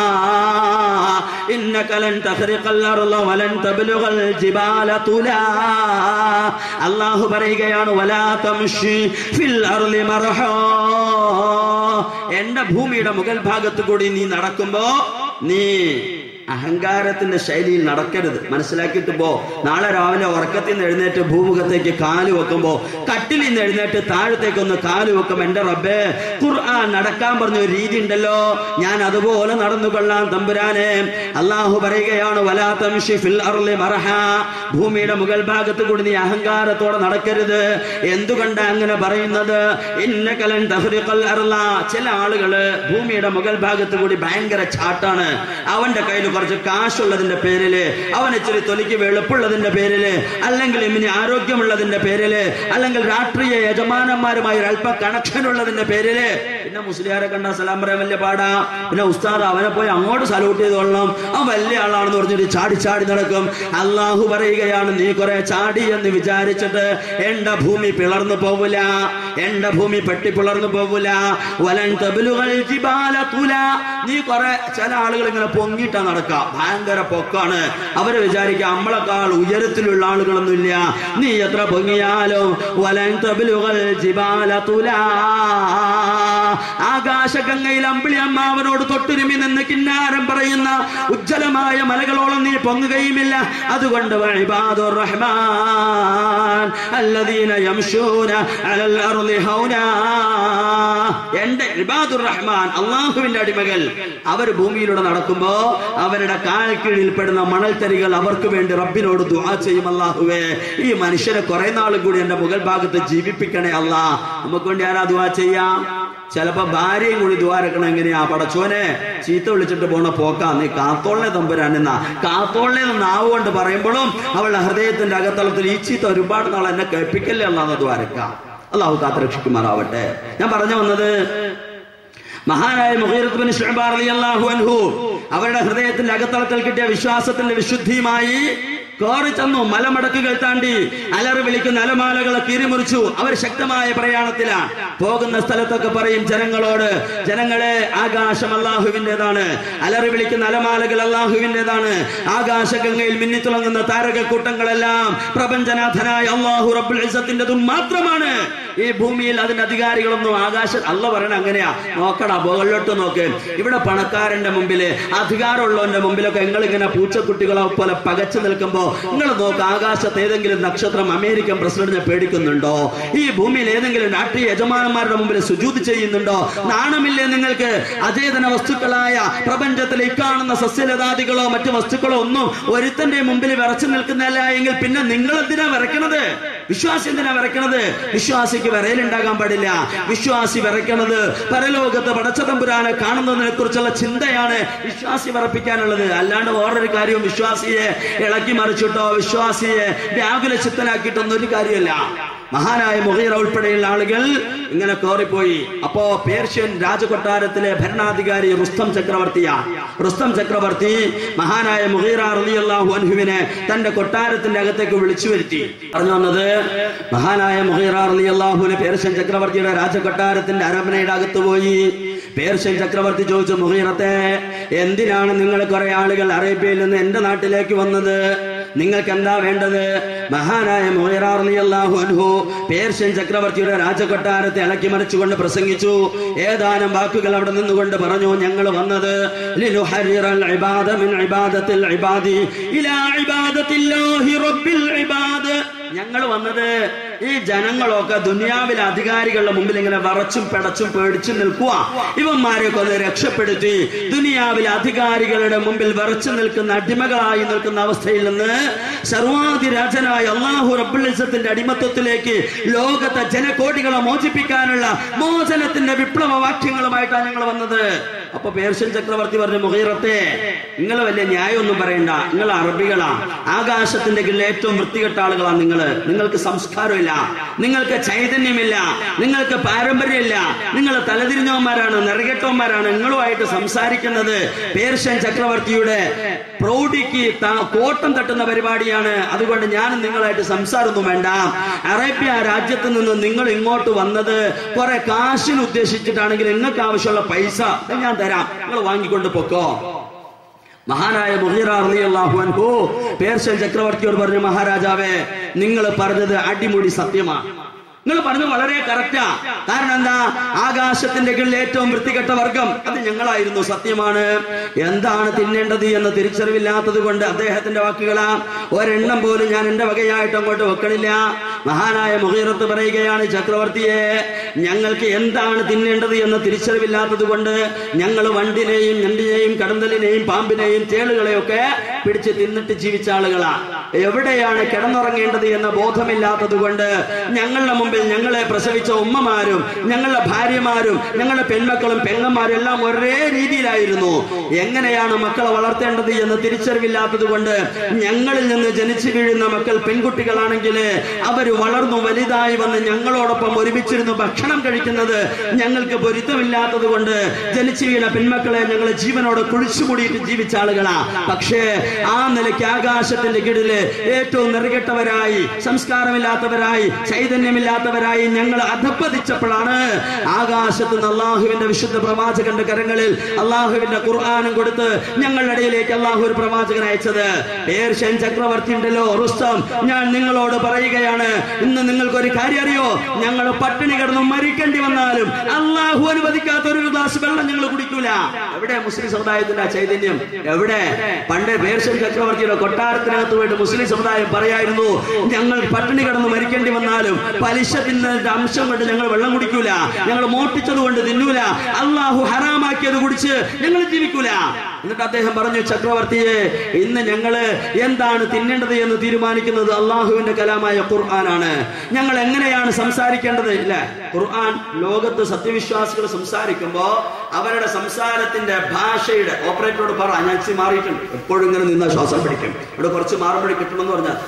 إنك لن تخرق الأرض ولن تبلغ الجبال طولا അള്ളാഹു പറയുകയാണ് വലാ തംശി ഫിൽ അർളി മർഹാ എന്റെ ഭൂമിയുടെ മുകൾ ഭാഗത്ത് കൂടി നീ നടക്കുമ്പോ നീ അഹങ്കാരത്തിന്റെ ശൈലിയിൽ നടക്കരുത് മനസ്സിലാക്കിയിട്ട് പോ നാളെ രാവിലെ ഉറക്കത്തിൽ നിന്ന് എഴുന്നേറ്റ് ഭൂമുഖത്തേക്ക് കാല് വെക്കുമ്പോ കട്ടിൽ നിന്ന് എഴുന്നേറ്റ് താഴത്തേക്ക് ഒന്ന് കാല് വെക്കും എന്റെ റബ്ബേ ഖുർആൻ നടക്കാൻ പറഞ്ഞ ഒരു രീതി ഉണ്ടല്ലോ ഞാൻ അതുപോലെ നടന്നു കൊള്ളാം തമ്പുരാനെ അള്ളാഹു പറയുകയാണ് വലാ തംശി ഫിൽ അർളി മറഹ ഭൂമിയുടെ മുകൾ ഭാഗത്ത് കൂടി നീ അഹങ്കാരത്തോടെ നടക്കരുത് എന്തുകൊണ്ടാ അങ്ങനെ പറയുന്നത് ഇന്നകലൻ തഫ്രിഖൽ അർള ചില ആളുകള് ഭൂമിയുടെ മുകൾ ഭാഗത്ത് കൂടി ഭയങ്കര ചാട്ടാണ് അവന്റെ കയ്യിൽ കുറച്ച് കാശുള്ളതിന്റെ പേരില് അവൻ ഇച്ചിരി തൊലിക്ക് വെളുപ്പുള്ളതിന്റെ പേരില് അല്ലെങ്കിൽ ഇനി ആരോഗ്യമുള്ളതിന്റെ പേരില് അല്ലെങ്കിൽ രാഷ്ട്രീയ യജമാനന്മാരുമായി ഒരു അല്പ കണക്ഷൻ ഉള്ളതിന്റെ പേരില് പിന്നെ മുസ്ലിയാരെ കണ്ട സലാം പറയാൻ വലിയ പാടാ പിന്നെ ഉസ്താദ് അവനെ പോയി അങ്ങോട്ട് സല്യൂട്ട് ചെയ്തോളണം അവൻ വലിയ ആളാണെന്ന് പറഞ്ഞിട്ട് ചാടി ചാടി നടക്കും അള്ളാഹു പറയുകയാണ് നീ കുറെ ചാടി എന്ന് വിചാരിച്ചിട്ട് എന്റെ ഭൂമി പിളർന്നു പോവില്ല എന്റെ ഭൂമി പെട്ടി പിളർന്നു പോവില്ല വലൻ തബിലുകൾ ജിബാല തുല നീ കുറെ ചില ആളുകൾ ഇങ്ങനെ പൊങ്ങിട്ടാ നടക്കുക ഭയങ്കര പൊക്കാണ് അവര് വിചാരിക്കുക നമ്മളെക്കാൾ ഉയരത്തിലുള്ള ആളുകളൊന്നുമില്ല നീ എത്ര പൊങ്ങിയാലും വലൻ തബിലുകൾ ജിബാല തുല ആകാശഗംഗയിൽ അമ്പിളി അമ്മാവനോട് തൊട്ടുരുമി നിന്ന് കിന്നാരം പറയുന്ന ഉജ്ജ്വലമായ മലകളോളം നീ പൊങ്ങുകയുമില്ല അതുകൊണ്ട് വഇബാദുർ റഹ്മാൻ അല്ലദീന യംശൂന അലൽ അർളി ഹൗനാ എന്റെ ഇബാദുർ റഹ്മാൻ അള്ളാഹുവിന്റെ അടിമകൾ അവർ ഭൂമിയിലൂടെ നടക്കുമ്പോ അവരുടെ കാൽ കീഴിൽപ്പെടുന്ന മണൽത്തരികൾ അവർക്ക് വേണ്ടി റബ്ബിനോട് ദുആ ചെയ്യും അള്ളാഹുവേ ഈ മനുഷ്യനെ കുറെ നാൾ കൂടി എന്റെ മുകൾ ഭാഗത്ത് ജീവിപ്പിക്കണേ അല്ലാ നമുക്ക് വേണ്ടി ആരാ ദുആ ചെയ്യാം ചിലപ്പോ ഭാര്യയും കൂടി ദ്വാരക്കണം എങ്ങനെയാ പടച്ചോനെ ചീത്ത വിളിച്ചിട്ട് പോണ പോക്കാ നീ കാത്തോളിനെ തമ്പുരാനെന്ന കാത്തോളിനെ നാവ് കൊണ്ട് പറയുമ്പോഴും അവളുടെ ഹൃദയത്തിന്റെ അകത്തളത്തിൽ ഈ ചീത്ത ഒരുപാട് നാൾ എന്നെ കേൾപ്പിക്കല്ലേ അല്ലാന്ന് ദ്വാരക്ക അള്ളാഹു കാത്ത് രക്ഷിക്കുമാറാവട്ടെ ഞാൻ പറഞ്ഞു വന്നത് മഹാനായ മുഹീറത്ത് ബിൻ ശുഅബ റളിയല്ലാഹു അൻഹു അവരുടെ ഹൃദയത്തിന്റെ അകത്തളത്തിൽ കിട്ടിയ വിശ്വാസത്തിന്റെ വിശുദ്ധിയുമായി കോറി ചെന്നു മലമടക്കുകൾ താണ്ടി അലറി വിളിക്കുന്ന അലമാലകളെ കീറിമുറിച്ചു അവർ ശക്തമായ പ്രയാണത്തിലാണ് പോകുന്ന സ്ഥലത്തൊക്കെ പറയും ജനങ്ങളോട് ജനങ്ങളെ ആകാശം അള്ളാഹുവിൻ്റെതാണ് അലറി വിളിക്കുന്ന അലമാലകൾ അള്ളാഹുവിൻ്റെതാണ് ആകാശഗംഗയിൽ മിന്നിത്തിളങ്ങുന്ന താരകക്കൂട്ടങ്ങളെല്ലാം പ്രപഞ്ചനാഥനായ അള്ളാഹു റബ്ബുൽ ഇസത്തിൻ്റെതും മാത്രമാണ് ഈ ഭൂമിയിൽ അതിന്റെ അധികാരികളൊന്നും ആകാശ അല്ല പറയണ അങ്ങനെയാ നോക്കടാ മുകളിലോട്ട് നോക്ക് ഇവിടെ പണക്കാരന്റെ മുമ്പില് അധികാരമുള്ളവന്റെ മുമ്പിലൊക്കെ നിങ്ങൾ ഇങ്ങനെ പൂച്ചക്കുട്ടികളെ പോലെ പകച്ചു നിൽക്കുമ്പോ നിങ്ങൾ നോക്ക് ആകാശത്ത് ഏതെങ്കിലും നക്ഷത്രം അമേരിക്കൻ പ്രസിഡന്റിനെ പേടിക്കുന്നുണ്ടോ ഈ ഭൂമിയിൽ ഏതെങ്കിലും രാഷ്ട്രീയ യജമാനന്മാരുടെ മുമ്പിൽ സുജൂതി ചെയ്യുന്നുണ്ടോ നാണമില്ലേ നിങ്ങൾക്ക് അചേതന വസ്തുക്കളായ പ്രപഞ്ചത്തിൽ ഇക്കാണുന്ന സസ്യലതാദികളോ മറ്റു വസ്തുക്കളോ ഒന്നും ഒരുത്തന്റെ മുമ്പിൽ വിറച്ചു നിൽക്കുന്നതല്ല എങ്കിൽ പിന്നെ നിങ്ങൾ എന്തിനാ വിറയ്ക്കണത് വിശ്വാസി എന്തിനാ വിറയ്ക്കണത് വിശ്വാസിക്ക് വിറയലുണ്ടാകാൻ പാടില്ല വിശ്വാസി വിറയ്ക്കണത് പരലോകത്ത് പടച്ചതമ്പുരാനെ കാണുന്നതിനെ കുറിച്ചുള്ള ചിന്തയാണ് വിശ്വാസി വിറപ്പിക്കാനുള്ളത് അല്ലാണ്ട് വേറൊരു കാര്യവും വിശ്വാസിയെ ഇളക്കി മറിച്ചിട്ടോ വിശ്വാസിയെ വ്യാകുല ചിത്തനാക്കിയിട്ടൊന്നും ഒരു കാര്യമല്ല മഹാനായ മുഹീറ ഉൾപ്പെടെയുള്ള ആളുകൾ ഇങ്ങനെ കോറിപ്പോയി അപ്പോ പേർഷ്യൻ രാജകൊട്ടാരത്തിലെ ഭരണാധികാരി റുസ്തം ചക്രവർത്തിയാ റുസ്തം ചക്രവർത്തി മഹാനായ മുഹീറ റളിയല്ലാഹു അൻഹുവിനെ തന്റെ കൊട്ടാരത്തിന്റെ അകത്തേക്ക് വിളിച്ചു വരുത്തി പറഞ്ഞു വന്നത് മഹാനായ മുഹീറ റളിയല്ലാഹുവിനെ പേർഷ്യൻ ചക്രവർത്തിയുടെ രാജകൊട്ടാരത്തിന്റെ അരമനയുടെ അകത്ത് പോയി പേർഷ്യൻ ചക്രവർത്തി ചോദിച്ചു മുഹീറത്തെ എന്തിനാണ് നിങ്ങൾ കുറെ ആളുകൾ അറേബ്യയിൽ നിന്ന് എന്റെ നാട്ടിലേക്ക് വന്നത് നിങ്ങൾക്ക് എന്താ വേണ്ടത് മഹാനായ മോയറാറിയാഹു അൻഹു പേർഷ്യൻ ചക്രവർത്തിയുടെ രാജകൊട്ടാരത്തെ ഇളക്കി മറിച്ചുകൊണ്ട് പ്രസംഗിച്ചു ഏതാനും വാക്കുകൾ അവിടെ നിന്നുകൊണ്ട് പറഞ്ഞു ഞങ്ങൾ വന്നത് ലിനുഹരിറൽ ഇബാദ മിൻ ഇബാദത്തിൽ ഇബാദി ഇലാ ഇബാദത്തില്ലാഹി റബ്ബിൽ ഇബാദ് ഞങ്ങൾ വന്നത് ഈ ജനങ്ങളൊക്കെ ദുനിയാവിലെ അധികാരികളുടെ മുമ്പിൽ ഇങ്ങനെ വറച്ചും പെടച്ചും പേടിച്ചും നിൽക്കുക ഇവന്മാരെയൊക്കെ ഒന്ന് രക്ഷപ്പെടുത്തി ദുനിയാവിലെ അധികാരികളുടെ മുമ്പിൽ വിറച്ചു നിൽക്കുന്ന അടിമകളായി നിൽക്കുന്ന അവസ്ഥയിൽ നിന്ന് സർവാധിരാജനായ അള്ളാഹു റബ്ബുലിസത്തിന്റെ അടിമത്വത്തിലേക്ക് ലോകത്തെ ജനകോടികളെ മോചിപ്പിക്കാനുള്ള മോചനത്തിന്റെ വിപ്ലവ വാക്യങ്ങളുമായിട്ടാണ് ഞങ്ങൾ വന്നത് അപ്പൊ പേർഷ്യൻ ചക്രവർത്തി പറഞ്ഞു മുഹീറത്തെ നിങ്ങൾ വലിയ ന്യായമൊന്നും പറയണ്ട നിങ്ങൾ അറബികളാ ആകാശത്തിന്റെ കീഴിൽ ഏറ്റവും വൃത്തികെട്ട ആളുകളാണ് നിങ്ങൾ നിങ്ങൾക്ക് സംസ്കാരമില്ല നിങ്ങൾക്ക് ചൈതന്യമില്ല നിങ്ങൾക്ക് പാരമ്പര്യമില്ല നിങ്ങൾ തലതിരിഞ്ഞവന്മാരാണ് നിറകെട്ടവന്മാരാണ് നിങ്ങളുമായിട്ട് സംസാരിക്കുന്നത് പേർഷ്യൻ ചക്രവർത്തിയുടെ പ്രൗഢിക്ക് ത- കോട്ടം തട്ടുന്ന പരിപാടിയാണ് അതുകൊണ്ട് ഞാൻ നിങ്ങളായിട്ട് സംസാരമൊന്നും വേണ്ട അറേബ്യ രാജ്യത്ത് നിന്ന് നിങ്ങൾ ഇങ്ങോട്ട് വന്നത് കുറെ കാശിന് ഉദ്ദേശിച്ചിട്ടാണെങ്കിൽ നിങ്ങൾക്ക് ആവശ്യമുള്ള പൈസ ഇത് ഞാൻ തരാം നിങ്ങൾ വാങ്ങിക്കൊണ്ട് പൊക്കോ മഹാനായ മുഹീറ റളിയല്ലാഹു അൻഹു പേർഷ്യൻ ചക്രവർത്തിയോട് പറഞ്ഞു മഹാരാജാവേ നിങ്ങൾ പറഞ്ഞത് അടിമുടി സത്യമാണ് നിങ്ങൾ പറഞ്ഞത് വളരെ കറക്റ്റാ കാരണം എന്താ ആകാശത്തിന്റെ കീഴിൽ ഏറ്റവും വൃത്തികെട്ട വർഗം അത് ഞങ്ങളായിരുന്നു സത്യമാണ് എന്താണ് തിന്നേണ്ടത് എന്ന് തിരിച്ചറിവില്ലാത്തത് കൊണ്ട് അദ്ദേഹത്തിന്റെ വാക്കുകളാ ഒരെണ്ണം പോലും ഞാൻ എന്റെ വകയായിട്ട് അങ്ങോട്ട് വെക്കണില്ല മഹാനായ മുഹീറത്ത് പറയുകയാണ് ചക്രവർത്തിയെ ഞങ്ങൾക്ക് എന്താണ് തിന്നേണ്ടത് എന്ന് തിരിച്ചറിവില്ലാത്തത് കൊണ്ട് ഞങ്ങൾ വണ്ടിനെയും ഞണ്ടിനെയും കടന്തലിനെയും പാമ്പിനെയും തേളുകളെയൊക്കെ പിടിച്ച് തിന്നിട്ട് ജീവിച്ച ആളുകളാ എവിടെയാണ് കിടന്നുറങ്ങേണ്ടത് എന്ന ബോധമില്ലാത്തത് കൊണ്ട് ഞങ്ങളുടെ മുമ്പിൽ ഞങ്ങളെ പ്രസവിച്ച ഉമ്മമാരും ഞങ്ങളുടെ ഭാര്യമാരും ഞങ്ങളുടെ പെൺമക്കളും പെങ്ങന്മാരും എല്ലാം ഒരേ രീതിയിലായിരുന്നു എങ്ങനെയാണ് മക്കളെ വളർത്തേണ്ടത് എന്ന് തിരിച്ചറിവില്ലാത്തത് കൊണ്ട് ഞങ്ങളിൽ നിന്ന് ജനിച്ചു വീഴുന്ന മക്കൾ പെൺകുട്ടികളാണെങ്കിൽ അവർ വളർന്നു വലുതായി വന്ന് ഞങ്ങളോടൊപ്പം ഒരുമിച്ചിരുന്ന് ഭക്ഷണം കഴിക്കുന്നത് ഞങ്ങൾക്ക് പൊരുത്തമില്ലാത്തത് കൊണ്ട് ജനിച്ചു വീണ പെൺമക്കളെ ഞങ്ങൾ ജീവനോടെ കുഴിച്ചുമൂടിയിട്ട് ജീവിച്ച ആളുകളാ പക്ഷേ ആ നിലയ്ക്ക് ആകാശത്തിന്റെ കീഴില് ഏറ്റവും നിറകെട്ടവരായി സംസ്കാരമില്ലാത്തവരായി ചൈതന്യമില്ലാത്തവരായി ഞങ്ങൾ അധപ്പതിച്ചപ്പോഴാണ് ആകാശത്ത് നിന്ന് അള്ളാഹുവിന്റെ വിശുദ്ധ പ്രവാചകന്റെ കരങ്ങളിൽ അള്ളാഹുവിന്റെ ഖുർആാനും കൊടുത്ത് ഞങ്ങളുടെ ഇടയിലേക്ക് അള്ളാഹു ഒരു പ്രവാചകൻ അയച്ചത് പേർഷ്യൻ ചക്രവർത്തി ഉണ്ടല്ലോ റുസ്തം ഞാൻ നിങ്ങളോട് പറയുകയാണ് ഇന്ന് നിങ്ങൾക്ക് ഒരു കാര്യം അറിയോ ഞങ്ങൾ പട്ടിണി കിടന്നു മരിക്കേണ്ടി വന്നാലും അള്ളാഹു അനുവദിക്കാത്ത ഒരു ഗ്ലാസ് വെള്ളം ഞങ്ങൾ കുടിക്കൂല എവിടെ മുസ്ലിം സമുദായത്തിന്റെ ആ ചൈതന്യം എവിടെ പണ്ട് പേർഷ്യൻ ചക്രവർത്തിയുടെ കൊട്ടാരത്തിനകത്ത് പോയിട്ട് മുസ്ലിം സമുദായം പറയായിരുന്നു ഞങ്ങൾ പട്ടിണി കിടന്ന് മരിക്കേണ്ടി വന്നാലും പലിശ തിന്നതിന്റെ അംശം കൊണ്ട് ഞങ്ങൾ വെള്ളം കുടിക്കൂല ഞങ്ങൾ മോട്ടിച്ചത് കൊണ്ട് തിന്നൂല അള്ളാഹു ഹറാമാക്കിയത് കുടിച്ച് ഞങ്ങൾ ജീവിക്കൂല എന്നിട്ട് അദ്ദേഹം പറഞ്ഞു ചക്രവർത്തിയെ ഇന്ന് ഞങ്ങള് എന്താണ് തിന്നേണ്ടത് എന്ന് തീരുമാനിക്കുന്നത് അള്ളാഹുവിന്റെ കലാമായ ഖുർആനാണ് ഞങ്ങൾ എങ്ങനെയാണ് സംസാരിക്കേണ്ടത് ഇല്ല ഖുർആൻ ലോകത്ത് സത്യവിശ്വാസികൾ സംസാരിക്കുമ്പോ അവരുടെ സംസാരത്തിന്റെ ഭാഷയുടെ ഓപ്പറേറ്ററോട് പറ ഞാൻ ഇച്ചിരി മാറിയിട്ടുണ്ട് എപ്പോഴും ഇങ്ങനെ നിന്ന ശ്വാസം പിടിക്കും ഇവിടെ കുറച്ച് മാറുമ്പോഴേ കിട്ടണമെന്ന് പറഞ്ഞാൽ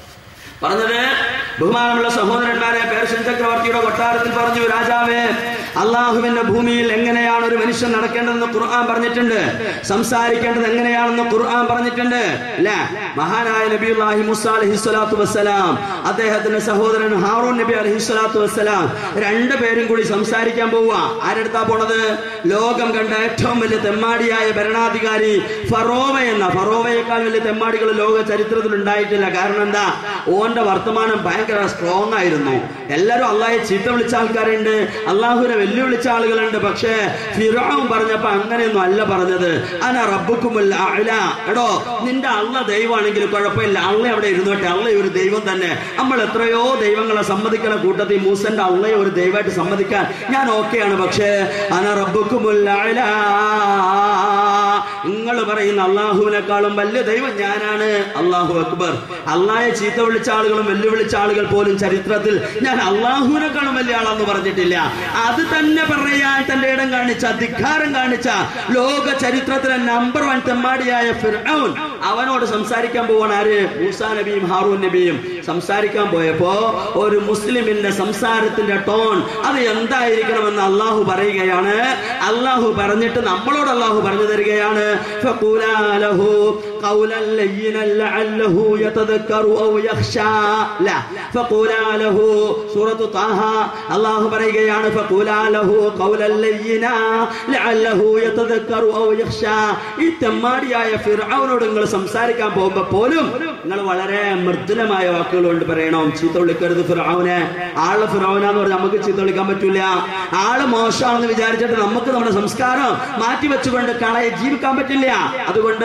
പറഞ്ഞത് ബഹുമാനമുള്ള സഹോദരന്മാരെ പേർഷ്യൻ ചക്രവർത്തിയുടെ കൊട്ടാരത്തിൽ പറഞ്ഞു രാജാവേ അള്ളാഹുവിന്റെ ഭൂമിയിൽ എങ്ങനെയാണ് ഒരു മനുഷ്യൻ നടക്കേണ്ടതെന്ന് ഖുർആൻ പറഞ്ഞിട്ടുണ്ട് സംസാരിക്കേണ്ടത് എങ്ങനെയാണെന്ന് ഖുർആൻ പറഞ്ഞിട്ടുണ്ട് അല്ലേ മഹാനായ നബി അള്ളാഹി മുസ അലഹി സ്വലാത്തു വസ്സലാം അദ്ദേഹത്തിന്റെ സഹോദരൻ ഹാറൂൻ നബി അലഹി സ്വലാത്തു വസ്സലാം രണ്ടുപേരും കൂടി സംസാരിക്കാൻ പോവുക ആരെടുത്താ പോണത് ലോകം കണ്ട ഏറ്റവും വലിയ തെമ്മാടിയായ ഭരണാധികാരി ഫറോവ എന്ന ഫറോവയേക്കാൾ വലിയ തെമ്മാടികൾ ലോക ചരിത്രത്തിൽ ഉണ്ടായിട്ടില്ല കാരണം എന്താ ഓന്റെ വർത്തമാനം ഭയങ്കര സ്ട്രോങ് ആയിരുന്നു എല്ലാരും അള്ളാഹെ ചീത്ത വിളിച്ച ആൾക്കാരുണ്ട് അള്ളാഹുവിനെ വെല്ലുവിളിച്ച ആളുകളുണ്ട് പക്ഷേ ഫിറോൻ പറഞ്ഞപ്പോ അങ്ങനെയൊന്നും അല്ല പറഞ്ഞത് അന റബ്ബുക്കുമല്ല അഅ്ല. എടോ നിന്റെ അള്ള ദൈവമാണെങ്കിൽ കുഴപ്പമില്ല അള്ള അവിടെ ഇരുന്നോട്ടെ അള്ള ഒരു ദൈവം തന്നെ നമ്മൾ എത്രയോ ദൈവങ്ങളെ സമ്മതിക്കുന്ന കൂട്ടത്തിൽ മൂസന്റെ അള്ളയെ ഒരു ദൈവമായിട്ട് സമ്മതിക്കാൻ ഞാൻ ഓക്കെയാണ് പക്ഷേ അന റബ്ബുക്കുമല്ല അഅ്ല. നിങ്ങൾ പറയുന്ന അള്ളാഹുവിനേക്കാളും വലിയ ദൈവം ഞാനാണ് അള്ളാഹു അക്ബർ അള്ളാഹെ ചീത്ത വിളിച്ച ആളുകളും വെല്ലുവിളിച്ച ആളുകൾ പോലും ചരിത്രത്തിൽ ഞാൻ അള്ളാഹുവിനേക്കാളും വലിയ ആളെന്ന് പറഞ്ഞിട്ടില്ല അത് തന്നെ പറയാൻ തന്റെ ഇടം കാണിച്ച ധിക്കാരം കാണിച്ച ലോക ചരിത്രത്തിലെ നമ്പർ വൺ തെമ്മാടിയായ ഫിർഔൻ അവനോട് സംസാരിക്കാൻ പോവാണ് ആര് മൂസാ നബിയും ഹാറൂൻ നബിയും സംസാരിക്കാൻ പോയപ്പോ ഒരു മുസ്ലിമിന്റെ സംസാരത്തിന്റെ ടോൺ അത് എന്തായിരിക്കണമെന്ന് അള്ളാഹു പറയുകയാണ് അള്ളാഹു പറഞ്ഞിട്ട് നമ്മളോട് അള്ളാഹു പറഞ്ഞു തരികയാണ് فقولا له قولا لينا لعله يتذكر او يخشى لا فقولا له سورة طه الله പറയുകയാണ് فقولا له قولا لينا لعله يتذكر او يخشى ഈ തെമ്മാടിയായ ഫിർഔനോട് നിങ്ങൾ സംസാരിക്കാൻ പോകുമ്പോ പോലും നിങ്ങൾ വളരെ മൃദുലമായ വാക്കുകൾ കൊണ്ട് പറയണം ചീത്ത വിളിക്കരുത് ഫിർഔനെ ആള് ഫിറൌനാന്ന് പറഞ്ഞാൽ നമുക്ക് ചീത്ത വിളിക്കാൻ പറ്റൂല ആള് മോശമാണെന്ന് വിചാരിച്ചിട്ട് നമുക്ക് നമ്മുടെ സംസ്കാരം മാറ്റി വെച്ചുകൊണ്ട് കളയെ ജീവിക്കാൻ പറ്റില്ല അതുകൊണ്ട്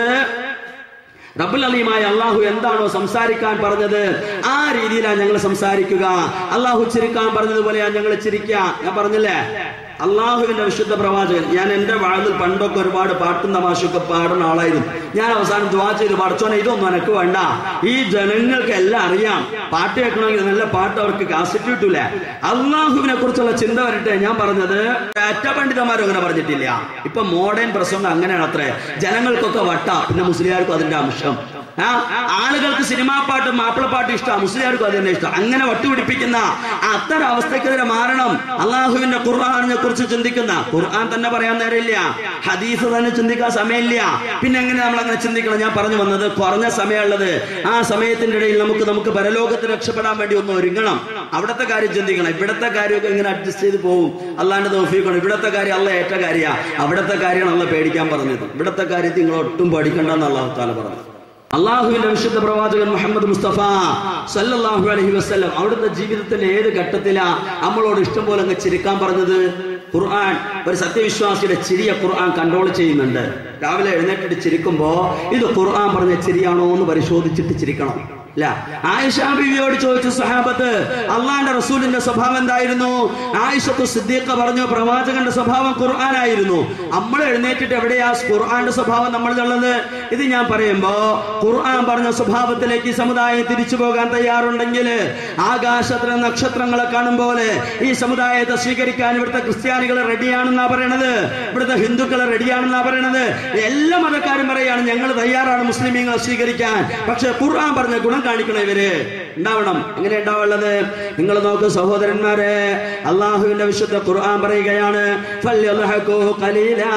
റബ്ബുൽ അലീമായ അള്ളാഹു എന്താണോ സംസാരിക്കാൻ പറഞ്ഞത് ആ രീതിയിലാണ് ഞങ്ങൾ സംസാരിക്കുക അള്ളാഹു ചിരിക്കാൻ പറഞ്ഞതുപോലെയാണ് ഞങ്ങൾ ചിരിക്കുക ഞാൻ പറഞ്ഞില്ലേ അള്ളാഹുവിന്റെ വിശുദ്ധ പ്രവാചകൻ ഞാൻ എന്റെ വാതിൽ പണ്ടൊക്കെ ഒരുപാട് പാട്ടും തമാശയൊക്കെ പാടുന്ന ആളായിരുന്നു ഞാൻ അവസാനം ദ്വാ ചെയ്ത് പഠിച്ചോനെ ഇതൊന്നും എനക്ക് വേണ്ട ഈ ജനങ്ങൾക്ക് എല്ലാം അറിയാം പാട്ട് കേൾക്കണമെങ്കിൽ നല്ല പാട്ട് അവർക്ക് കാസറ്റ് കിട്ടൂല അള്ളാഹുവിനെ കുറിച്ചുള്ള ചിന്ത വരട്ടെ ഞാൻ പറഞ്ഞത് അറ്റ പണ്ഡിതന്മാരും അങ്ങനെ പറഞ്ഞിട്ടില്ല ഇപ്പൊ മോഡേൺ പ്രസംഗം അങ്ങനെയാണ് അത്രേ ജനങ്ങൾക്കൊക്കെ വട്ട പിന്നെ മുസ്ലിയാർക്കും അതിന്റെ അംശം ആ ആളുകൾക്ക് സിനിമാ പാട്ടും മാപ്പിളപ്പാട്ടും ഇഷ്ടമാണ് മുസ്ലിയാർക്കും അത് തന്നെ ഇഷ്ടം അങ്ങനെ വട്ടുപിടിപ്പിക്കുന്ന അത്തരം അവസ്ഥക്കെതിരെ മാറണം അള്ളാഹുവിന്റെ ഖുർആാനിനെ കുറിച്ച് ചിന്തിക്കുന്ന ഖുർആൻ തന്നെ പറയാൻ നേരമില്ല ഹദീസ് തന്നെ ചിന്തിക്കാൻ സമയമില്ല പിന്നെ എങ്ങനെ നമ്മൾ അങ്ങനെ ചിന്തിക്കണം ഞാൻ പറഞ്ഞു വന്നത് കുറഞ്ഞ സമയമുള്ളത് ആ സമയത്തിന്റെ ഇടയിൽ നമുക്ക് നമുക്ക് പരലോകത്ത് രക്ഷപ്പെടാൻ വേണ്ടി ഒന്ന് ഒരുങ്ങണം അവിടത്തെ കാര്യം ചിന്തിക്കണം ഇവിടത്തെ കാര്യമൊക്കെ ഇങ്ങനെ അഡ്ജസ്റ്റ് ചെയ്ത് പോകും അല്ലാണ്ട് തോഫിക്കണം ഇവിടത്തെ കാര്യം അല്ല ഏറ്റ കാര്യ അവിടത്തെ കാര്യമാണ് അല്ല പേടിക്കാൻ പറഞ്ഞത് ഇവിടത്തെ കാര്യത്തിൽ നിങ്ങൾ ഒട്ടും പേടിക്കണ്ടെന്ന് അള്ളാഹു താല പറഞ്ഞു അള്ളാഹുവിന്റെ വിശുദ്ധ പ്രവാചകൻ മുഹമ്മദ് മുസ്തഫ സല്ലല്ലാഹു അലൈഹി വസല്ലം അവിടുത്തെ ജീവിതത്തിന്റെ ഏത് ഘട്ടത്തിലാ നമ്മളോട് ഇഷ്ടം പോലെ അങ്ങ് ചിരിക്കാൻ പറഞ്ഞത് ഖുർആൻ ഒരു സത്യവിശ്വാസിയുടെ ചിരിയെ ഖുർആൻ കൺട്രോൾ ചെയ്യുന്നുണ്ട് രാവിലെ എഴുന്നേറ്റിട്ട് ചിരിക്കുമ്പോ ഇത് ഖുർആൻ പറഞ്ഞ ചിരിയാണോ എന്ന് പരിശോധിച്ചിട്ട് ചിരിക്കണം അല്ല ആയിഷ ബീവിയോട് ചോദിച്ചു സഹാബത്ത് അള്ളാന്റെ റസൂലിന്റെ സ്വഭാവം എന്തായിരുന്നു ആയിഷത്ത് സിദ്ദീഖ പറഞ്ഞു പ്രവാചകന്റെ സ്വഭാവം ഖുർആനായിരുന്നു നമ്മൾ എഴുന്നേറ്റിട്ട് എവിടെയാ ഖുർആന്റെ സ്വഭാവം നമ്മളിലുള്ളത് ഇത് ഞാൻ പറയുമ്പോ ഖുർആൻ പറഞ്ഞ സ്വഭാവത്തിലേക്ക് ഈ സമുദായം തിരിച്ചു പോകാൻ തയ്യാറുണ്ടെങ്കിൽ ആകാശത്തിലെ നക്ഷത്രങ്ങളെ കാണും പോലെ ഈ സമുദായത്തെ സ്വീകരിക്കാൻ ഇവിടുത്തെ ക്രിസ്ത്യാനികൾ റെഡിയാണെന്നാ പറയണത് ഇവിടുത്തെ ഹിന്ദുക്കൾ റെഡിയാണെന്നാ പറയണത് എല്ലാ മതക്കാരും പറയാണ് ഞങ്ങൾ തയ്യാറാണ് മുസ്ലിമീങ്ങളെ സ്വീകരിക്കാൻ പക്ഷെ ഖുർആൻ പറഞ്ഞ ഗുണം കാണിക്കണം ഇവര് ഉണ്ടാവണം എങ്ങനെ ഉണ്ടാവുള്ളത് നിങ്ങൾ നോക്ക് സഹോദരന്മാരെ അള്ളാഹുവിന്റെ വിശുദ്ധ ഖുർആൻ പറയുകയാണ് ഫല്യദ്ഹകൂ ഖലീലാ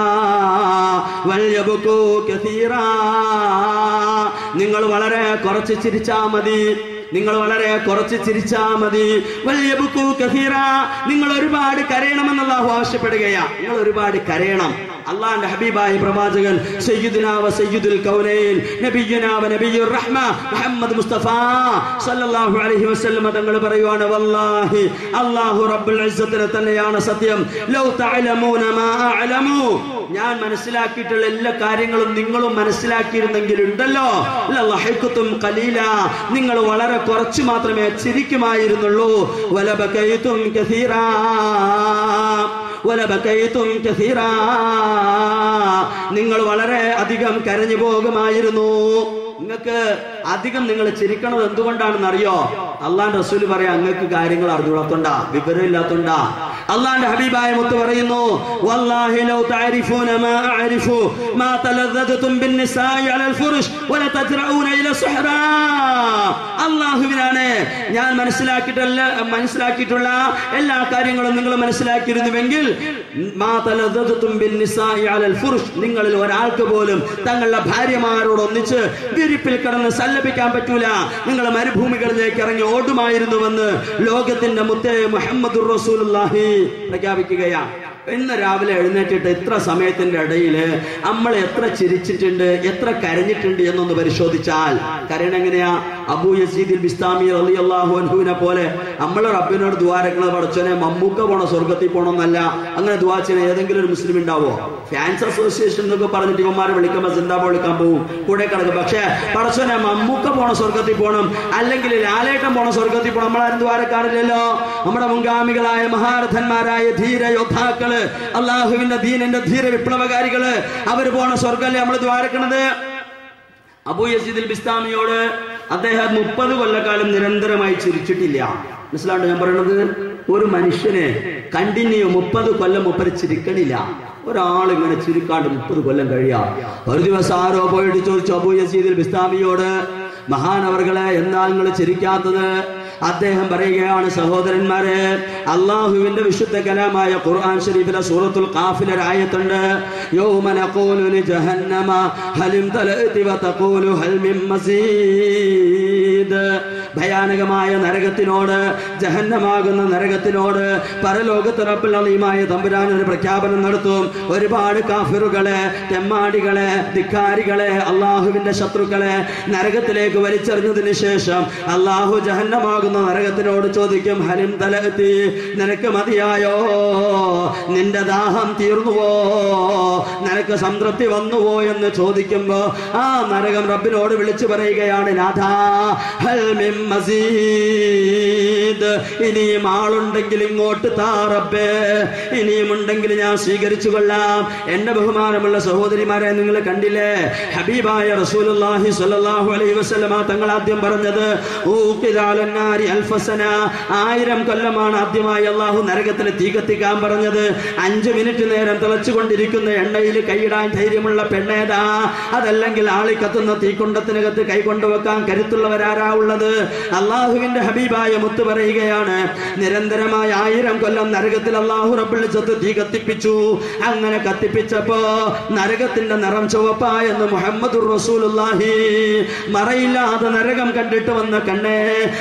വൽയബ്കൂ കസീറാ നിങ്ങൾ വളരെ കുറച്ച് ചിരിച്ചാ മതി നിങ്ങൾ വളരെ കുറച്ച് ചിരിച്ചാ മതി വല്യബ്കൂ കസീറാ നിങ്ങൾ ഒരുപാട് കരയണമെന്ന് അള്ളാഹു ആവശ്യപ്പെടുകയാ നിങ്ങൾ ഒരുപാട് കരയണം അള്ളാന്റെ ഹബീബായ പ്രവാചകൻ സയ്യിദുനാ വ സയ്യിദുൽ കൗനൈൻ നബിയുനാ വ നബിയുർ റഹ്മ മുഹമ്മദ് മുസ്തഫ സല്ലല്ലാഹു അലൈഹി വസല്ലം തങ്ങൾ പറയുവാണ് വല്ലാഹി അല്ലാഹു റബ്ബുൽ ഇസ്സത്തിന് തന്നെയാണ് സത്യം ലൗ തഅലമൂന മാ അഅലമു ഞാൻ മനസ്സിലാക്കിയിട്ടുള്ള എല്ലാ കാര്യങ്ങളും നിങ്ങളും മനസ്സിലാക്കിയിരുന്നെങ്കിൽ ഉണ്ടല്ലോ ലളഹിഖ്തും ഖലീല നിങ്ങൾ വളരെ കുറച്ച് മാത്രമേ ചിരിക്കുമായിരുന്നുള്ളൂ വലബകൈതും കസീറാ വലബകൈതും കസീറാ നിങ്ങൾ വളരെ അധികം കരഞ്ഞു പോകുമായിരുന്നു നിങ്ങൾക്ക് അധികം നിങ്ങൾ ചിരിക്കണത് എന്തുകൊണ്ടാണെന്ന് അറിയോ അള്ളാന്റെ റസൂല് പറയാ അങ്ങക്ക് കാര്യങ്ങൾ അറിഞ്ഞുകൊള്ളത്തോണ്ടാ വിവരമില്ലാത്തോണ്ടാ അള്ളാന്റെ ഹബീബായ മുത്ത് പറയുന്നു വല്ലാഹി ലൗ തഅരിഫൂന മാ അഅരിഫു മാ തലദ്ദതും ബിന്നിസാഇ അലൽ ഫുറുഷ് വല തജ്റഊന ഇല സുഹറാ അല്ലാഹുവിനാണ് ഞാൻ മനസ്സിലാക്കിയിട്ടുള്ള മനസ്സിലാക്കിയിട്ടുള്ള എല്ലാ കാര്യങ്ങളും നിങ്ങൾ മനസ്സിലാക്കിയിരുന്നുവെങ്കിൽ മാ തലദ്ദതും ബിന്നിസാഇ അലൽ ഫുറുഷ് നിങ്ങളിൽ ഒരാൾക്ക് പോലും തങ്ങളുടെ ഭാര്യമാരോട് ഒന്നിച്ച് വിരിപ്പിൽ കിടന്ന് സല്ലപിക്കാൻ പറ്റൂല നിങ്ങൾ മരുഭൂമികളിലേക്ക് ഇറങ്ങി ഓടുമായിരുന്നുവെന്ന് ലോകത്തിന്റെ മുത്തേ മുഹമ്മദ് റസൂലുള്ളാഹി പ്രഖ്യാപിക്കുകയാണ് ഇന്ന് രാവിലെ എഴുന്നേറ്റിട്ട് ഇത്ര സമയത്തിന്റെ ഇടയിൽ നമ്മൾ എത്ര ചിരിച്ചിട്ടുണ്ട് എത്ര കരഞ്ഞിട്ടുണ്ട് എന്നൊന്ന് പരിശോധിച്ചാൽ കരയണം എങ്ങനെയാ അബൂ യസീദിൽ ബിസ്താമി റളിയല്ലാഹു അൻഹുവിനെ പോലെ നമ്മൾ റബ്ബിനോട് ദ്വാരക്കണത് പഠിച്ചോനെ മമ്മൂക്ക പോണ സ്വർഗത്തിൽ പോണമെന്നല്ല അങ്ങനെ ദ്വാ ചെയ്യുന്ന ഏതെങ്കിലും ഒരു മുസ്ലിം ഉണ്ടാവോ ഫാൻസ് അസോസിയേഷൻ എന്നൊക്കെ പറഞ്ഞിട്ട് ഇവന്മാരെ വിളിക്കുമ്പോൾ സിന്താബ വിളിക്കാൻ പോകും കൂടെ കിടക്കും പക്ഷേ പടച്ചോനെ മമ്മൂക്ക പോണ സ്വർഗത്തിൽ പോകണം അല്ലെങ്കിൽ ലാലേട്ടൻ പോണ സ്വർഗത്തിൽ പോകണം നമ്മളാരും ദ്വാരക്കാരില്ലല്ലോ നമ്മുടെ മുൻഗാമികളായ മഹാരഥന്മാരായ ധീര യോദ്ധാക്കള് അള്ളാഹുവിന്റെ ദീനന്റെ ധീര വിപ്ലവകാരികള് അവര് പോണ സ്വർഗല്ലേ നമ്മൾ ദ്വാരക്കണത് അബൂ യസീദുൽ ബിസ്താമിയോട് അദ്ദേഹം മുപ്പത് കൊല്ലക്കാലം നിരന്തരമായി ചിരിച്ചിട്ടില്ല മനസ്സിലാണ്ട് ഞാൻ പറയുന്നത് ഒരു മനുഷ്യനെ കണ്ടിന്യൂ മുപ്പത് കൊല്ലം മുപ്പത് ചിരിക്കണില്ല ഒരാൾ ഇങ്ങനെ ചിരിക്കാണ്ട് മുപ്പത് കൊല്ലം കഴിയാ ഒരു ദിവസം ആരോ പോയിട്ട് ചോദിച്ചു അബൂ യസീദുൽ ബിസ്താമിയോട് മഹാനവർകളെ എന്താ നിങ്ങൾ ചിരിക്കാത്തത് അദ്ദേഹം പറയുകയാണ് സഹോദരന്മാരെ അള്ളാഹുവിന്റെ വിശുദ്ധ കലാമായ ഖുർആൻ ഷരീഫിലെ സൂറത്തുൽ ഖാഫിലെ ആയത്തുണ്ട് യൗമ നഖൂലു ലിജഹന്നമ ഹലിം തലഅതി വതഖൂലു ഹൽ മിൻ മസീദ് ഭയാനകമായ നരകത്തിനോട് ജഹന്നമാകുന്ന നരകത്തിനോട് പരലോകത്ത് റബ്ബുൽ അലീമായ തമ്പുരാൻ ഒരു പ്രഖ്യാപനം നടത്തും ഒരുപാട് കാഫിറുകളെ തെമ്മാടികളെ ധിക്കാരികളെ അള്ളാഹുവിന്റെ ശത്രുക്കളെ നരകത്തിലേക്ക് വലിച്ചെറിഞ്ഞതിന് ശേഷം അള്ളാഹു ജഹന്നമാകുന്ന നരകത്തിനോട് ചോദിക്കും ഹലിം തലത്തി നിനക്ക് മതിയായോ നിന്റെ ദാഹം തീർന്നുവോ നിനക്ക് സംതൃപ്തി വന്നുവോ എന്ന് ചോദിക്കുമ്പോ ആ നരകം റബ്ബിനോട് വിളിച്ചു പറയുകയാണ് നാഥാ ഹൽ മിൻ മസീദ് ഇനിയും ആളുണ്ടെങ്കിൽ ഇങ്ങോട്ട് താ റബ്ബേ ഇനിയും ഉണ്ടെങ്കിൽ ഞാൻ സ്വീകരിച്ചു കൊള്ളാം എന്റെ ബഹുമാനമുള്ള സഹോദരിമാരെ നിങ്ങൾ കണ്ടില്ലേ ഹബീബായ റസൂലുള്ളാഹി സ്വല്ലല്ലാഹു അലൈഹി വസല്ലമ തങ്ങൾ ആദ്യം പറഞ്ഞത് ഊഖിദാലന്നാരി അൽഫസന ആയിരം കൊല്ലമാണ് ആദ്യമായി അള്ളാഹു നരകത്തിൽ തീ കത്തിക്കാൻ പറഞ്ഞത് അഞ്ചു മിനിറ്റ് നേരം തിളച്ചുകൊണ്ടിരിക്കുന്ന എണ്ണയിൽ കൈയിടാൻ ധൈര്യമുള്ള പെണ്ണേതാ അതല്ലെങ്കിൽ ആളി കത്തുന്ന തീക്കുണ്ടത്തിനകത്ത് കൈകൊണ്ടുവെക്കാൻ കരുത്തുള്ളവരാരാ ഉള്ളത് അള്ളാഹുവിന്റെ ഹബീബായ മുത്ത് പറയുകയാണ് നിരന്തരമായ ആയിരം കൊല്ലം നരകത്തിൽ അള്ളാഹു റബ്ബിളിച്ചത്ത് തീ കത്തിപ്പിച്ചു അങ്ങനെ കത്തിപ്പിച്ചപ്പോ നരകത്തിന്റെ നിറം ചുവപ്പായെന്ന് മുഹമ്മദ് റസൂലുള്ളാഹി മറയില്ലാതെ നരകം കണ്ടിട്ട് വന്ന കണ്ണേ ആ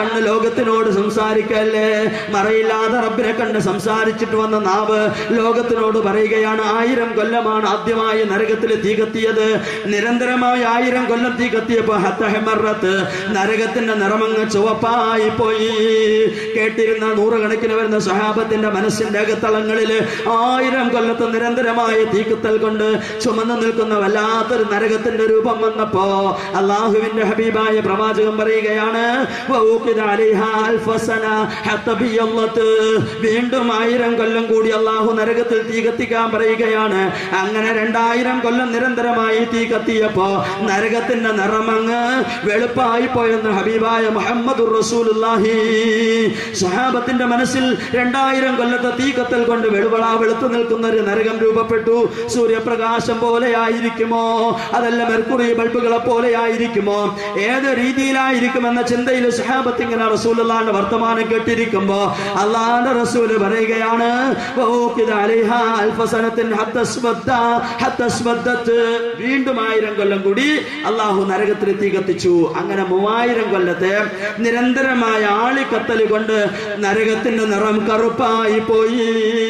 കണ്ണ് ലോകത്തിനോട് സംസാരിക്കല്ലേ മറയില്ലാതെ റബ്ബിനെ കണ്ട് സംസാരിച്ചിട്ട് വന്ന നാവ് ലോകത്തിനോട് പറയുകയാണ് ആയിരം കൊല്ലമാണ് ആദ്യമായി നരകത്തിൽ തീ കത്തിയത് നിരന്തരമായി ആയിരം കൊല്ലം തീ കത്തിയപ്പോ ഹത്തഹമറത്ത് നരകത്തിന്റെ നിറമങ്ങ് ചുവപ്പായി പോയി കേട്ടിരുന്ന നൂറുകണക്കിന് വരുന്ന സഹാബത്തിന്റെ മനസ്സിന്റെ അകത്തളങ്ങളിൽ ആയിരം കൊല്ലത്ത് നിരന്തരമായ തീക്കത്തൽ കൊണ്ട് ചുമന്നു നിൽക്കുന്ന വല്ലാത്തൊരു നരകത്തിന്റെ രൂപം വന്നപ്പോ അള്ളാഹുവിന്റെ ഹബീബായ പ്രവാചകൻ പറയുകയാണ് വൗഖിദ അലൈഹാ അൽഫസന ഹത്ത ബിയല്ലത്ത്. വീണ്ടും ആയിരം കൊല്ലം കൂടി അള്ളാഹു നരകത്തിൽ തീ കത്തിക്കാൻ പറയുകയാണ് അങ്ങനെ രണ്ടായിരം കൊല്ലം നിരന്തരമായി തീ കത്തിയപ്പോ നരകത്തിന്റെ നിറമങ്ങ് വെളുപ്പായി പോയെന്ന് ഹബീബായ മുഹമ്മദ് റസൂലുള്ളാഹി സഹാബത്തിന്റെ മനസ്സിൽ രണ്ടായിരം കൊല്ലത്തെ തീ കത്തൽ കൊണ്ട് വെളുവള വെളുത്തു നിൽക്കുന്ന ഒരു നരകം രൂപപ്പെട്ടു സൂര്യപ്രകാശം പോലെയായിരിക്കുമോ അതല്ല മെർക്കുറി ബൾബുകളെ പോലെയായിരിക്കുമോ ഏത് രീതിയിലായിരിക്കുമെന്ന ചിന്തയിൽ സഹാബത്ത് ഇങ്ങനെ റസൂലുള്ളാന്റെ വർത്തമാനം കേട്ടിരിക്കുമ്പോ അള്ളാന്റെ റസൂല് പറയുകയാണ് "വൗഖിദ അലൈഹാ അൽഫസനത്തിൻ ഹത്ത സ്വദ്ദ, ഹത്ത സ്വദ്ദത്ത്." വീണ്ടും ആയിരം കൊല്ലം കൂടി അള്ളാഹു നരകത്തിൽ തീ കത്തിച്ചു അങ്ങനെ മൂവായിരം കൊല്ലത്തെ നിരന്തരമായ ആളിക്കത്തൽ കൊണ്ട് നരകത്തിന്റെ നിറം കറുപ്പായി പോയി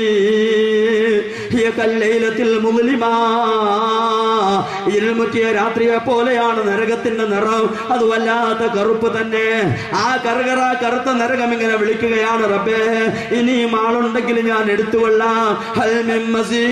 ഹിയ കല്ലൈലത്തിൽ മുസ്ലിമാ ഇരുമുറ്റിയ രാത്രിയെ പോലെയാണ് നരകത്തിന്റെ നിറം അത് വല്ലാത്ത കറുപ്പ് തന്നെ ആ കറുകറ കറുത്ത നരകം ഇങ്ങനെ വിളിക്കുകയാണ് റബ്ബേ ഇനിയും ആളുണ്ടെങ്കിൽ ഞാൻ എടുത്തുകൊള്ളാം ഹൽ മിൻ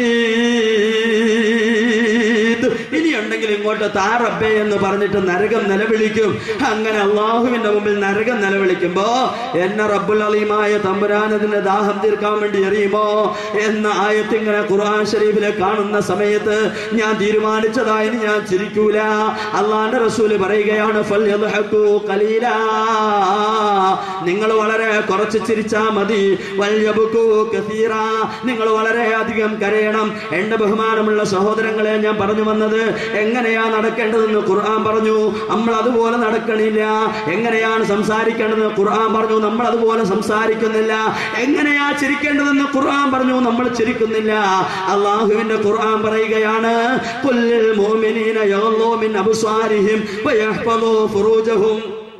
മസീദ് ഇനി ഉണ്ടെങ്കിൽ ഇങ്ങോട്ട് താ റബ്ബേ എന്ന് പറഞ്ഞിട്ട് നരകം നിലവിളിക്കും അങ്ങനെ അള്ളാഹുവിന്റെ മുമ്പിൽ നരകം നിലവിളിക്കുമ്പോ എന്നെ റബ്ബുൽ അലീമായ തമ്പുരാൻ അതിന്റെ ദാഹം തീർക്കാൻ വേണ്ടി എറിയുമോ എന്ന ആയത്ത് ഇങ്ങനെ ഖുർആൻ ഷരീഫിലെ കാണുന്ന സമയത്ത് ഞാൻ തീരുമാനിച്ചതായി ഞാൻ ചിരിക്കൂല അള്ളാന്റെ റസൂല് പറയുകയാണ് ഫൽയദ്ഹഖൂ ഖലീലാ. നിങ്ങൾ വളരെ കുറച്ച് ചിരിച്ചാ മതി വൽയബ്കൂ കസീറാ. നിങ്ങൾ വളരെ അധികം കരയണം എന്റെ ബഹുമാനമുള്ള സഹോദരങ്ങളെ ഞാൻ പറഞ്ഞു വന്നത് എങ്ങനെയാ നടക്കേണ്ടതെന്ന് ഖുർആൻ പറഞ്ഞു നമ്മൾ അതുപോലെ നടക്കണില്ല എങ്ങനെയാണ് സംസാരിക്കേണ്ടതെന്ന് ഖുർആൻ പറഞ്ഞു നമ്മൾ അതുപോലെ സംസാരിക്കുന്നില്ല എങ്ങനെയാ ചിരിക്കേണ്ടതെന്ന് ഖുർആൻ പറഞ്ഞു നമ്മൾ ചിരിക്കുന്നില്ല അള്ളാഹുവിന്റെ ഖുർആൻ പറയുകയാണ് കുല്ലിൽ മുഅ്മിനീന യഗ്ളൂ മിൻ അബ്സാരിഹിം വയഹ്ഫളൂ ഫുറൂജഹും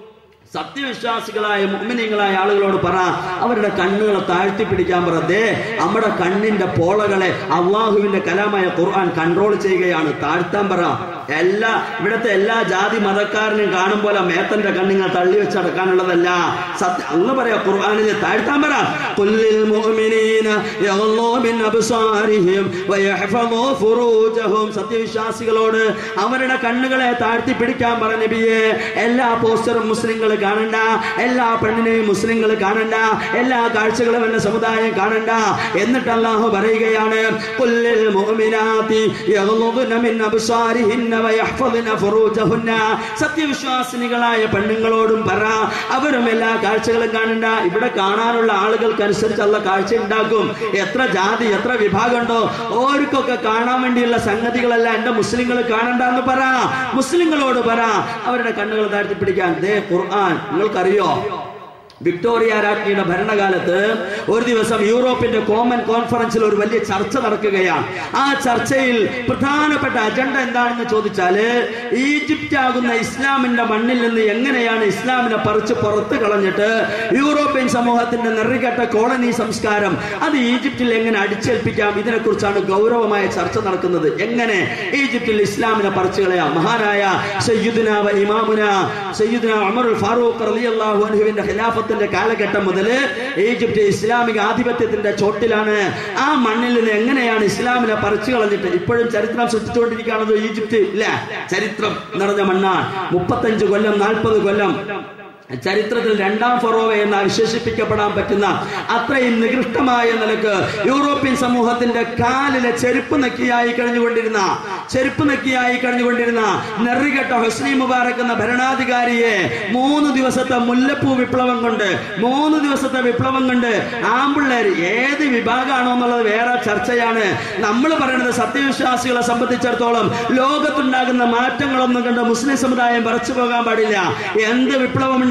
സത്യവിശ്വാസികളായ മുഅ്മിനീങ്ങളായ ആളുകളോട് പറ അവരുടെ കണ്ണുകളെ താഴ്ത്തി പിടിക്കാൻ പറ ദേ നമ്മുടെ കണ്ണിന്റെ പോളകളെ അള്ളാഹുവിന്റെ കലാമായ ഖുർആൻ കൺട്രോൾ ചെയ്യുകയാണ് താഴ്ത്താൻ പറ എല്ലാ ഇവിടുത്തെ എല്ലാ ജാതി മതക്കാരനും കാണും പോലെ മേത്തന്റെ കണ്ണിങ്ങൾ തള്ളി വെച്ചടക്കാനുള്ളതല്ല സത്യ അന്ന് പറയാ ഖുർആനിൽ താഴ്ത്താൻ പറ കുല്ലിൽ മുഅ്മിനീന യഗ്ളൂ മിൻ അബ്സാരിഹിം വയഹ്ഫളൂ ഫുറൂജഹും സത്യവിശ്വാസികളോട് അവരുടെ കണ്ണുകളെ താഴ്ത്തി പിടിക്കാൻ പറ നബിയെ എല്ലാ പോസ്റ്ററും മുസ്ലിങ്ങൾ കാണണ്ട എല്ലാ പെണ്ണിനെയും മുസ്ലിങ്ങൾ കാണണ്ട എല്ലാ കാഴ്ചകളും എന്റെ സമുദായം കാണണ്ട എന്നിട്ട് അല്ലാഹു പറയുകയാണ് കുല്ലിൽ മുഅ്മിനാതി യഗ്ളുദ്ന മിൻ അബ്സാരിഹിന്ന വയഹ്ഫദ്ന ഫുറൂജഹുന്ന സത്യവിശ്വാസിനികളായ പെണ്ണുങ്ങളോടും പറ അവരും എല്ലാ കാഴ്ചകളും കാണണ്ട ഇവിടെ കാണാനുള്ള ആളുകൾക്കനുസരിച്ച് അല്ല കാഴ്ച ഉണ്ടാക്കും എത്ര ജാതി എത്ര വിഭാഗമുണ്ടോ ഓർക്കൊക്കെ കാണാൻ വേണ്ടിയുള്ള സംഗതികളല്ല എന്റെ മുസ്ലിങ്ങൾ കാണണ്ട എന്ന് പറ മുസ്ലിങ്ങളോട് പറ അവരുടെ കണ്ണുകൾ താഴ്ത്തി പിടിക്കാൻ ദേ ഖുർആൻ നിങ്ങൾക്കറിയോ വിക്ടോറിയ രാജ്ഞിയുടെ ഭരണകാലത്ത് ഒരു ദിവസം യൂറോപ്പിന്റെ കോമൺ കോൺഫറൻസിൽ ഒരു വലിയ ചർച്ച നടക്കുകയാണ് ആ ചർച്ചയിൽ പ്രധാനപ്പെട്ട അജണ്ട എന്താണെന്ന് ചോദിച്ചാല് ഈജിപ്റ്റ് ആകുന്ന ഇസ്ലാമിന്റെ മണ്ണിൽ നിന്ന് എങ്ങനെയാണ് ഇസ്ലാമിനെ പറിച്ച് പുറത്ത് കളഞ്ഞിട്ട് യൂറോപ്യൻ സമൂഹത്തിന്റെ നെറികെട്ട കോളനി സംസ്കാരം അത് ഈജിപ്തിൽ എങ്ങനെ അടിച്ചേൽപ്പിക്കാം ഇതിനെക്കുറിച്ചാണ് ഗൗരവമായ ചർച്ച നടക്കുന്നത് എങ്ങനെ ഈജിപ്തിൽ ഇസ്ലാമിനെ പറിച്ചു കളയാം മഹാനായ സയ്യിദുന വ ഇമാമുന സയ്യിദുന ഉമറുൽ ഫാറൂഖ് റളിയല്ലാഹു അൻഹുവിന്റെ ഖിലാഫത്തിന്റെ കാലഘട്ടം മുതൽ ഈജിപ്ത് ഇസ്ലാമിക ആധിപത്യത്തിന്റെ ചോട്ടിലാണ് ആ മണ്ണിൽ നിന്ന് എങ്ങനെയാണ് ഇസ്ലാമിനെ പറിച്ചു കളഞ്ഞിട്ട് ഇപ്പോഴും ചരിത്രം സൃഷ്ടിച്ചുകൊണ്ടിരിക്കുകയാണല്ലോ ഈജിപ്ത് ഇല്ല ചരിത്രം നിറഞ്ഞ മണ്ണാണ് മുപ്പത്തഞ്ച് കൊല്ലം നാൽപ്പത് കൊല്ലം ചരിത്രത്തിൽ രണ്ടാം ഫറോവ എന്ന് വിശേഷിപ്പിക്കപ്പെടാൻ പറ്റുന്ന അത്രയും നികൃഷ്ടമായ നിലക്ക് യൂറോപ്യൻ സമൂഹത്തിന്റെ കാലിലെ ചെരുപ്പ് നക്കിയായി കഴിഞ്ഞുകൊണ്ടിരുന്ന ചെരുപ്പ് നക്കിയായി കഴിഞ്ഞുകൊണ്ടിരുന്ന നെറികെട്ട ഹുസ്നി മുബാറക് എന്ന ഭരണാധികാരിയെ മൂന്ന് ദിവസത്തെ മുല്ലപ്പൂ വിപ്ലവം കൊണ്ട് മൂന്ന് ദിവസത്തെ വിപ്ലവം കൊണ്ട് ആമ്പിള്ളേർ ഏത് വിഭാഗമാണോ എന്നുള്ളത് വേറെ ചർച്ചയാണ് നമ്മൾ പറയുന്നത് സത്യവിശ്വാസികളെ സംബന്ധിച്ചിടത്തോളം ലോകത്തുണ്ടാകുന്ന മാറ്റങ്ങളൊന്നും കണ്ട് മുസ്ലിം സമുദായം പറിച്ചു പോകാൻ പാടില്ല എന്ത് വിപ്ലവം ഉണ്ടാകും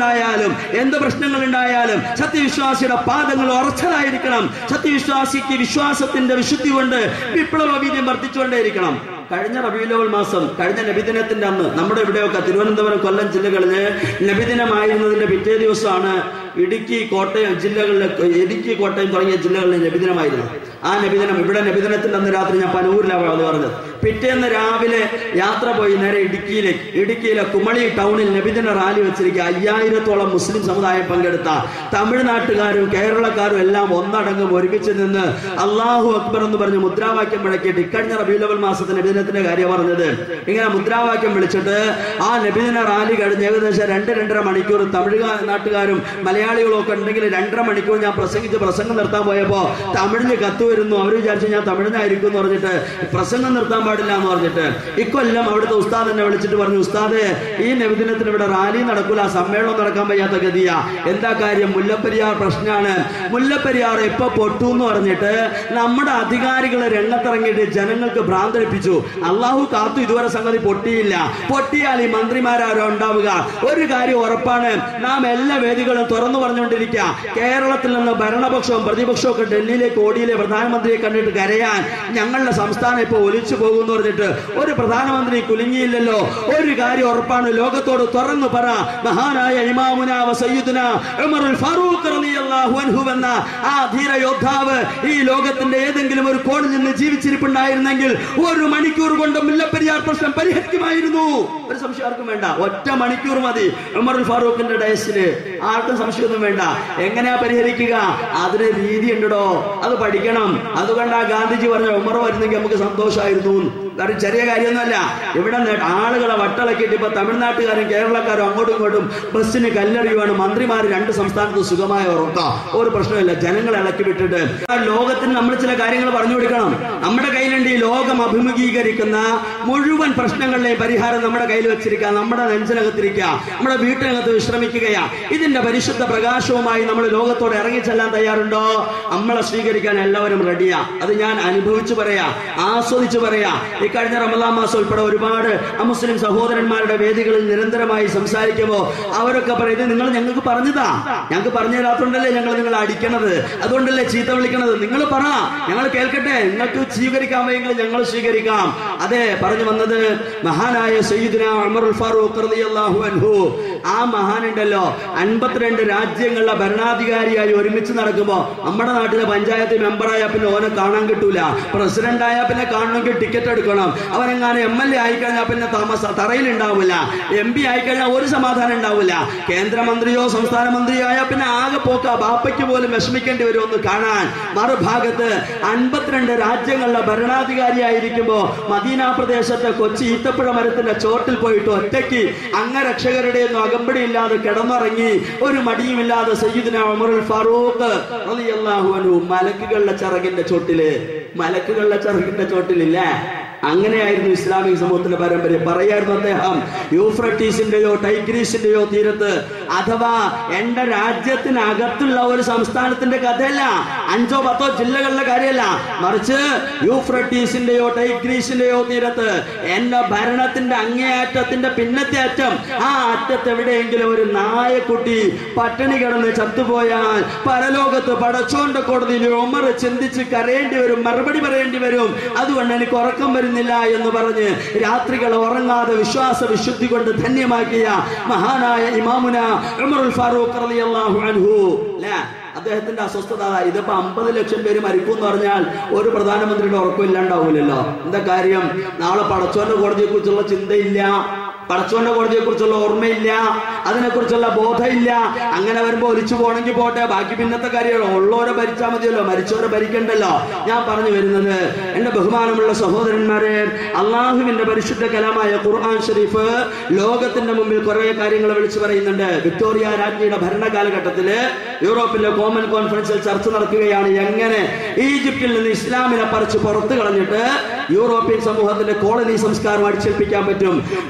ഉണ്ടായാലും എന്ത് പ്രശ്നങ്ങൾ ഉണ്ടായാലും സത്യവിശ്വാസിയുടെ പാദങ്ങൾ ഉറച്ചതായിരിക്കണം സത്യവിശ്വാസിക്ക് വിശ്വാസത്തിന്റെ വിശുദ്ധി കൊണ്ട് വിപ്ലവ വീര്യം വർദ്ധിച്ചുകൊണ്ടേയിരിക്കണം കഴിഞ്ഞ റബീലോൾ മാസം കഴിഞ്ഞ നബിദിനത്തിന്റെ അന്ന് നമ്മുടെ ഇവിടെയൊക്കെ തിരുവനന്തപുരം കൊല്ലം ജില്ലകളില് നബിദിനമായിരുന്നതിന്റെ പിറ്റേ ദിവസമാണ് ഇടുക്കി കോട്ടയം ജില്ലകളിൽ ഇടുക്കി കോട്ടയം തുടങ്ങിയ ജില്ലകളിൽ നബിദിനമായിരുന്നു ആ നബിദിനം ഇവിടെ നബിദിനത്തിന്റെ അന്ന് രാത്രി ഞാൻ പനൂരിലാണ് അത് പറഞ്ഞത് പിറ്റേന്ന് രാവിലെ യാത്ര പോയി നേരെ ഇടുക്കിയിലേക്ക് ഇടുക്കിയിലെ കുമളി ടൗണിൽ നബിദിന റാലി വെച്ചിരിക്കുക അയ്യായിരത്തോളം മുസ്ലിം സമുദായം പങ്കെടുത്ത തമിഴ്നാട്ടുകാരും കേരളക്കാരും എല്ലാം ഒന്നടങ്കം ഒരുമിച്ച് നിന്ന് അള്ളാഹു അക്ബർ എന്ന് പറഞ്ഞ് മുദ്രാവാക്യം മുഴക്കിയിട്ട് ഇക്കഴിഞ്ഞ റബീലവൽ മാസത്തെ നബിദിനത്തിന്റെ കാര്യം പറഞ്ഞത് ഇങ്ങനെ മുദ്രാവാക്യം വിളിച്ചിട്ട് ആ നബിദിന റാലി കഴിഞ്ഞ് ഏകദേശം രണ്ട് രണ്ടര മണിക്കൂർ തമിഴ് നാട്ടുകാരും മലയാളികളും ഒക്കെ ഉണ്ടെങ്കിൽ രണ്ടര മണിക്കൂർ ഞാൻ പ്രസംഗിച്ച് പ്രസംഗം നിർത്താൻ പോയപ്പോ തമിഴില് കത്ത് വരുന്നു അവർ വിചാരിച്ചു ഞാൻ തമിഴിനായിരിക്കും എന്ന് പറഞ്ഞിട്ട് പ്രസംഗം നിർത്താൻ പാടില്ല എന്ന് പറഞ്ഞിട്ട് ഇക്കൊല്ലം അവിടുത്തെ ഉസ്താദ് എന്നെ വിളിച്ചിട്ട് പറഞ്ഞു ഉസ്താദ് ഈ നബിദിനത്തിന് ഇവിടെ റാലി നടക്കൂല സമ്മേളനം നടക്കാൻ വയ്യാത്ത ഗതിയാ എന്താ കാര്യം മുല്ലപ്പെരിയാർ പ്രശ്നമാണ് മുല്ലപ്പെരിയാർ എപ്പോ പൊട്ടു എന്ന് പറഞ്ഞിട്ട് നമ്മുടെ അധികാരികൾ രംഗത്തിറങ്ങിയിട്ട് ജനങ്ങൾക്ക് ഭ്രാന്തടിപ്പിച്ചു അള്ളാഹു കാത്തു ഇതുവരെ സംഗതി പൊട്ടിയില്ല പൊട്ടിയാൽ ഈ മന്ത്രിമാരാരോ ഉണ്ടാവുക ഒരു കാര്യം ഉറപ്പാണ് നാം എല്ലാ വേദികളും തുറന്നു പറഞ്ഞുകൊണ്ടിരിക്കുക കേരളത്തിൽ നിന്ന് ഭരണപക്ഷവും പ്രതിപക്ഷവും ഒക്കെ ഡൽഹിയിലേക്ക് ഓടിയിലെ പ്രധാനമന്ത്രിയെ കണ്ടിട്ട് കരയാൻ ഞങ്ങളുടെ സംസ്ഥാനം ഇപ്പൊ ഒലിച്ചു പോകും എന്ന് പറഞ്ഞിട്ട് ഒരു പ്രധാനമന്ത്രി കുലുങ്ങിയില്ലല്ലോ ഒരു കാര്യം ഉറപ്പാണ് ലോകത്തോട് തുറന്നു പറ മഹാനായ ഇമാമുന വസയ്യിദുന ഉമറുൽ ഫാറൂഖ് റളിയല്ലാഹു അൻഹു എന്ന ആ ധീര യോദ്ധാവ് ഈ ലോകത്തിന്റെ ഏതെങ്കിലും ഒരു കോണിൽ നിന്ന് ജീവിച്ചിരിപ്പുണ്ടായിരുന്നെങ്കിൽ ഒരു മണിക്കൂർ കൊണ്ട് മുല്ലപ്പെരിയാർ പ്രശ്നം പരിഹരിക്കുമായിരുന്നു ഒരു സംശയം ആർക്കും വേണ്ട ഒറ്റ മണിക്കൂർ മതി ഉമറുൽ ഫാറൂഖിന്റെ ഡയസിന് ആർക്കും സംശയമൊന്നും വേണ്ട എങ്ങനെയാ പരിഹരിക്കുക അതിന് രീതി ഉണ്ടോ അത് പഠിക്കണം അതുകൊണ്ടാ ഗാന്ധിജി പറഞ്ഞ ഉമർ വരുന്നെങ്കിൽ നമുക്ക് സന്തോഷമായിരുന്നു കാരണം ചെറിയ കാര്യമൊന്നുമല്ല ഇവിടെ നേ- ആളുകളെ വട്ടളക്കിയിട്ട് ഇപ്പൊ തമിഴ്നാട്ടുകാരും കേരളക്കാരും അങ്ങോട്ടും ഇങ്ങോട്ടും ബസ്സിന് കല്ലെറിയുവാണ് മന്ത്രിമാർ രണ്ട് സംസ്ഥാനത്ത് സുഖമായ ഉറക്കാം ഒരു പ്രശ്നമില്ല ജനങ്ങളെ ഇളക്കി വിട്ടിട്ട് ആ ലോകത്തിന് നമ്മൾ ചില കാര്യങ്ങൾ പറഞ്ഞു കൊടുക്കണം നമ്മുടെ കയ്യിലുണ്ട് ഈ ലോകം അഭിമുഖീകരിക്കുന്ന മുഴുവൻ പ്രശ്നങ്ങളുടെയും പരിഹാരം നമ്മുടെ കയ്യിൽ വെച്ചിരിക്കുക നമ്മുടെ നെഞ്ചിനകത്തിരിക്കുക നമ്മുടെ വീട്ടിനകത്ത് വിശ്രമിക്കുകയാ ഇതിന്റെ പരിശുദ്ധ പ്രകാശവുമായി നമ്മൾ ലോകത്തോട് ഇറങ്ങിച്ചെല്ലാൻ തയ്യാറുണ്ടോ നമ്മളെ സ്വീകരിക്കാൻ എല്ലാവരും റെഡിയാ അത് ഞാൻ അനുഭവിച്ചു പറയാ ആസ്വദിച്ചു പറയാ ഈ കഴിഞ്ഞ റമദാൻ മാസം ഉൾപ്പെടെ ഒരുപാട് അമുസ്ലിം സഹോദരന്മാരുടെ വേദികളിൽ നിരന്തരമായി സംസാരിക്കുമ്പോൾ അവരൊക്കെ പറയും ഇത് നിങ്ങൾ ഞങ്ങൾക്ക് പറഞ്ഞതാ ഞങ്ങൾക്ക് പറഞ്ഞു തരാത്തോണ്ടല്ലേ ഞങ്ങൾ നിങ്ങളെ അടിക്കണത് അതുകൊണ്ടല്ലേ ചീത്ത വിളിക്കണത് നിങ്ങൾ പറ ഞങ്ങൾ കേൾക്കട്ടെ നിങ്ങൾക്ക് സ്വീകരിക്കാൻ വയ്യെങ്കിൽ ഞങ്ങൾ സ്വീകരിക്കാം അതെ പറഞ്ഞു വന്നത് മഹാനായ സയ്യിദ്ന ഉമറുൽ ഫാറൂഖ് റളിയല്ലാഹു അൻഹു ആ മഹാനുണ്ടല്ലോ അൻപത്തിരണ്ട് രാജ്യങ്ങളിലെ ഭരണാധികാരിയായി ഒരുമിച്ച് നടക്കുമ്പോ നമ്മുടെ നാട്ടിലെ പഞ്ചായത്ത് മെമ്പറായ പിന്നെ ഓനെ കാണാൻ കിട്ടൂല പ്രസിഡന്റ് ആയാൽ പിന്നെ കാണണമെങ്കിൽ ടിക്കറ്റ് എടുക്കണം അവനെങ്ങാനും എം എൽ എ ആയിക്കഴിഞ്ഞാൽ പിന്നെ താമസ തറയിൽ ഉണ്ടാവില്ല എം പി ആയിക്കഴിഞ്ഞാൽ ഒരു സമാധാനം ഉണ്ടാവില്ല കേന്ദ്രമന്ത്രിയോ സംസ്ഥാന മന്ത്രിയോ ആയാൽ പിന്നെ ആകെ പോക്ക ബാപ്പയ്ക്ക് പോലും വിഷമിക്കേണ്ടി വരും ഒന്ന് കാണാൻ മറുഭാഗത്ത് അൻപത്തിരണ്ട് രാജ്യങ്ങളിലെ ഭരണാധികാരിയായിരിക്കുമ്പോ മദീന പ്രദേശത്തെ കൊച്ചി ഈത്തപ്പുഴ മരത്തിന്റെ ചോട്ടിൽ പോയിട്ട് ഒറ്റയ്ക്ക് അംഗരക്ഷകരുടെ ഒന്നും അകമ്പടി ഇല്ലാതെ കിടന്നുറങ്ങി ഒരു മടിയുമില്ലാതെ സയ്യിദിന ഉമറുൽ ഫാറൂഖ് റളിയല്ലാഹു അൻഹു മലക്കുകളുടെ ചിറകിന്റെ ചോട്ടില് മലക്കുകളുടെ ചിറകിന്റെ ചോട്ടിലില്ലേ അങ്ങനെയായിരുന്നു ഇസ്ലാമിക സമൂഹത്തിന്റെ പാരമ്പര്യം പറയായിരുന്നു അദ്ദേഹം യൂഫ്രട്ടീസിന്റെയോ ടൈഗ്രീസിന്റെയോ തീരത്ത് അഥവാ എന്റെ രാജ്യത്തിനകത്തുള്ള ഒരു സംസ്ഥാനത്തിന്റെ കഥയല്ല അഞ്ചോ പത്തോ ജില്ലകളിലെ കാര്യമല്ല മറിച്ച് യൂഫ്രട്ടീസിന്റെയോ ടൈഗ്രീസിന്റെയോ തീരത്ത് എന്റെ ഭരണത്തിന്റെ അങ്ങേയറ്റത്തിന്റെ പിന്നത്തെ അറ്റം ആ അറ്റത്ത് എവിടെയെങ്കിലും ഒരു നായക്കുട്ടി പട്ടിണി കിടന്ന് ചത്തുപോയാൽ പരലോകത്ത് പടച്ചോന്റെ കോടതിയിൽ ഉമർ ചിന്തിച്ച് കരയേണ്ടി വരും മറുപടി പറയേണ്ടി വരും അതുകൊണ്ട് എനിക്ക് ഉറക്കം വരുന്നില്ല എന്ന് പറഞ്ഞ് രാത്രികൾ ഉറങ്ങാതെ വിശ്വാസ വിശുദ്ധി കൊണ്ട് ധന്യമാക്കിയ മഹാനായ ഇമാമുന ഉമറുൽ ഫാറൂഖ് റളിയല്ലാഹു അൻഹു ല്ലേ? അദ്ദേഹത്തിന്റെ അസ്വസ്ഥത അതാ. ഇതിപ്പോ അമ്പത് ലക്ഷം പേര് മരിക്കും എന്ന് പറഞ്ഞാൽ ഒരു പ്രധാനമന്ത്രിയുടെ ഉറക്കം ഇല്ലാണ്ടാവൂലല്ലോ എന്താ കാര്യം നാളെ പടച്ചോന്റെ കോടതിയെ കുറിച്ചുള്ള ചിന്തയില്ല പടച്ചോന്റെ കോടതിയെ കുറിച്ചുള്ള ഓർമ്മയില്ല അതിനെക്കുറിച്ചുള്ള ബോധമില്ല അങ്ങനെ വരുമ്പോ ഒലിച്ചു പോണെങ്കിൽ പോട്ടെ ബാക്കി പിന്നത്തെ കാര്യമല്ലോ ഉള്ളവരെ ഭരിച്ചാൽ മതിയല്ലോ മരിച്ചവരെ ഭരിക്കണ്ടല്ലോ ഞാൻ പറഞ്ഞു വരുന്നത് എന്റെ ബഹുമാനമുള്ള സഹോദരന്മാരെ അള്ളാഹുവിന്റെ പരിശുദ്ധ കലാമായ ഖുർആൻ ഷരീഫ് ലോകത്തിന്റെ മുമ്പിൽ കുറെ കാര്യങ്ങൾ വിളിച്ചു പറയുന്നുണ്ട് വിക്ടോറിയ രാജ്ഞിയുടെ ഭരണകാലഘട്ടത്തില് യൂറോപ്പിലെ കോമൺ കോൺഫറൻസിൽ ചർച്ച നടക്കുകയാണ് എങ്ങനെ ഈജിപ്തിൽ നിന്ന് ഇസ്ലാമിനെ പറിച്ച് പുറത്തു കളഞ്ഞിട്ട് യൂറോപ്യൻ സമൂഹത്തിന്റെ കോളനി സംസ്കാരം അടിച്ചേൽപ്പിക്കാൻ പറ്റും അന്ന്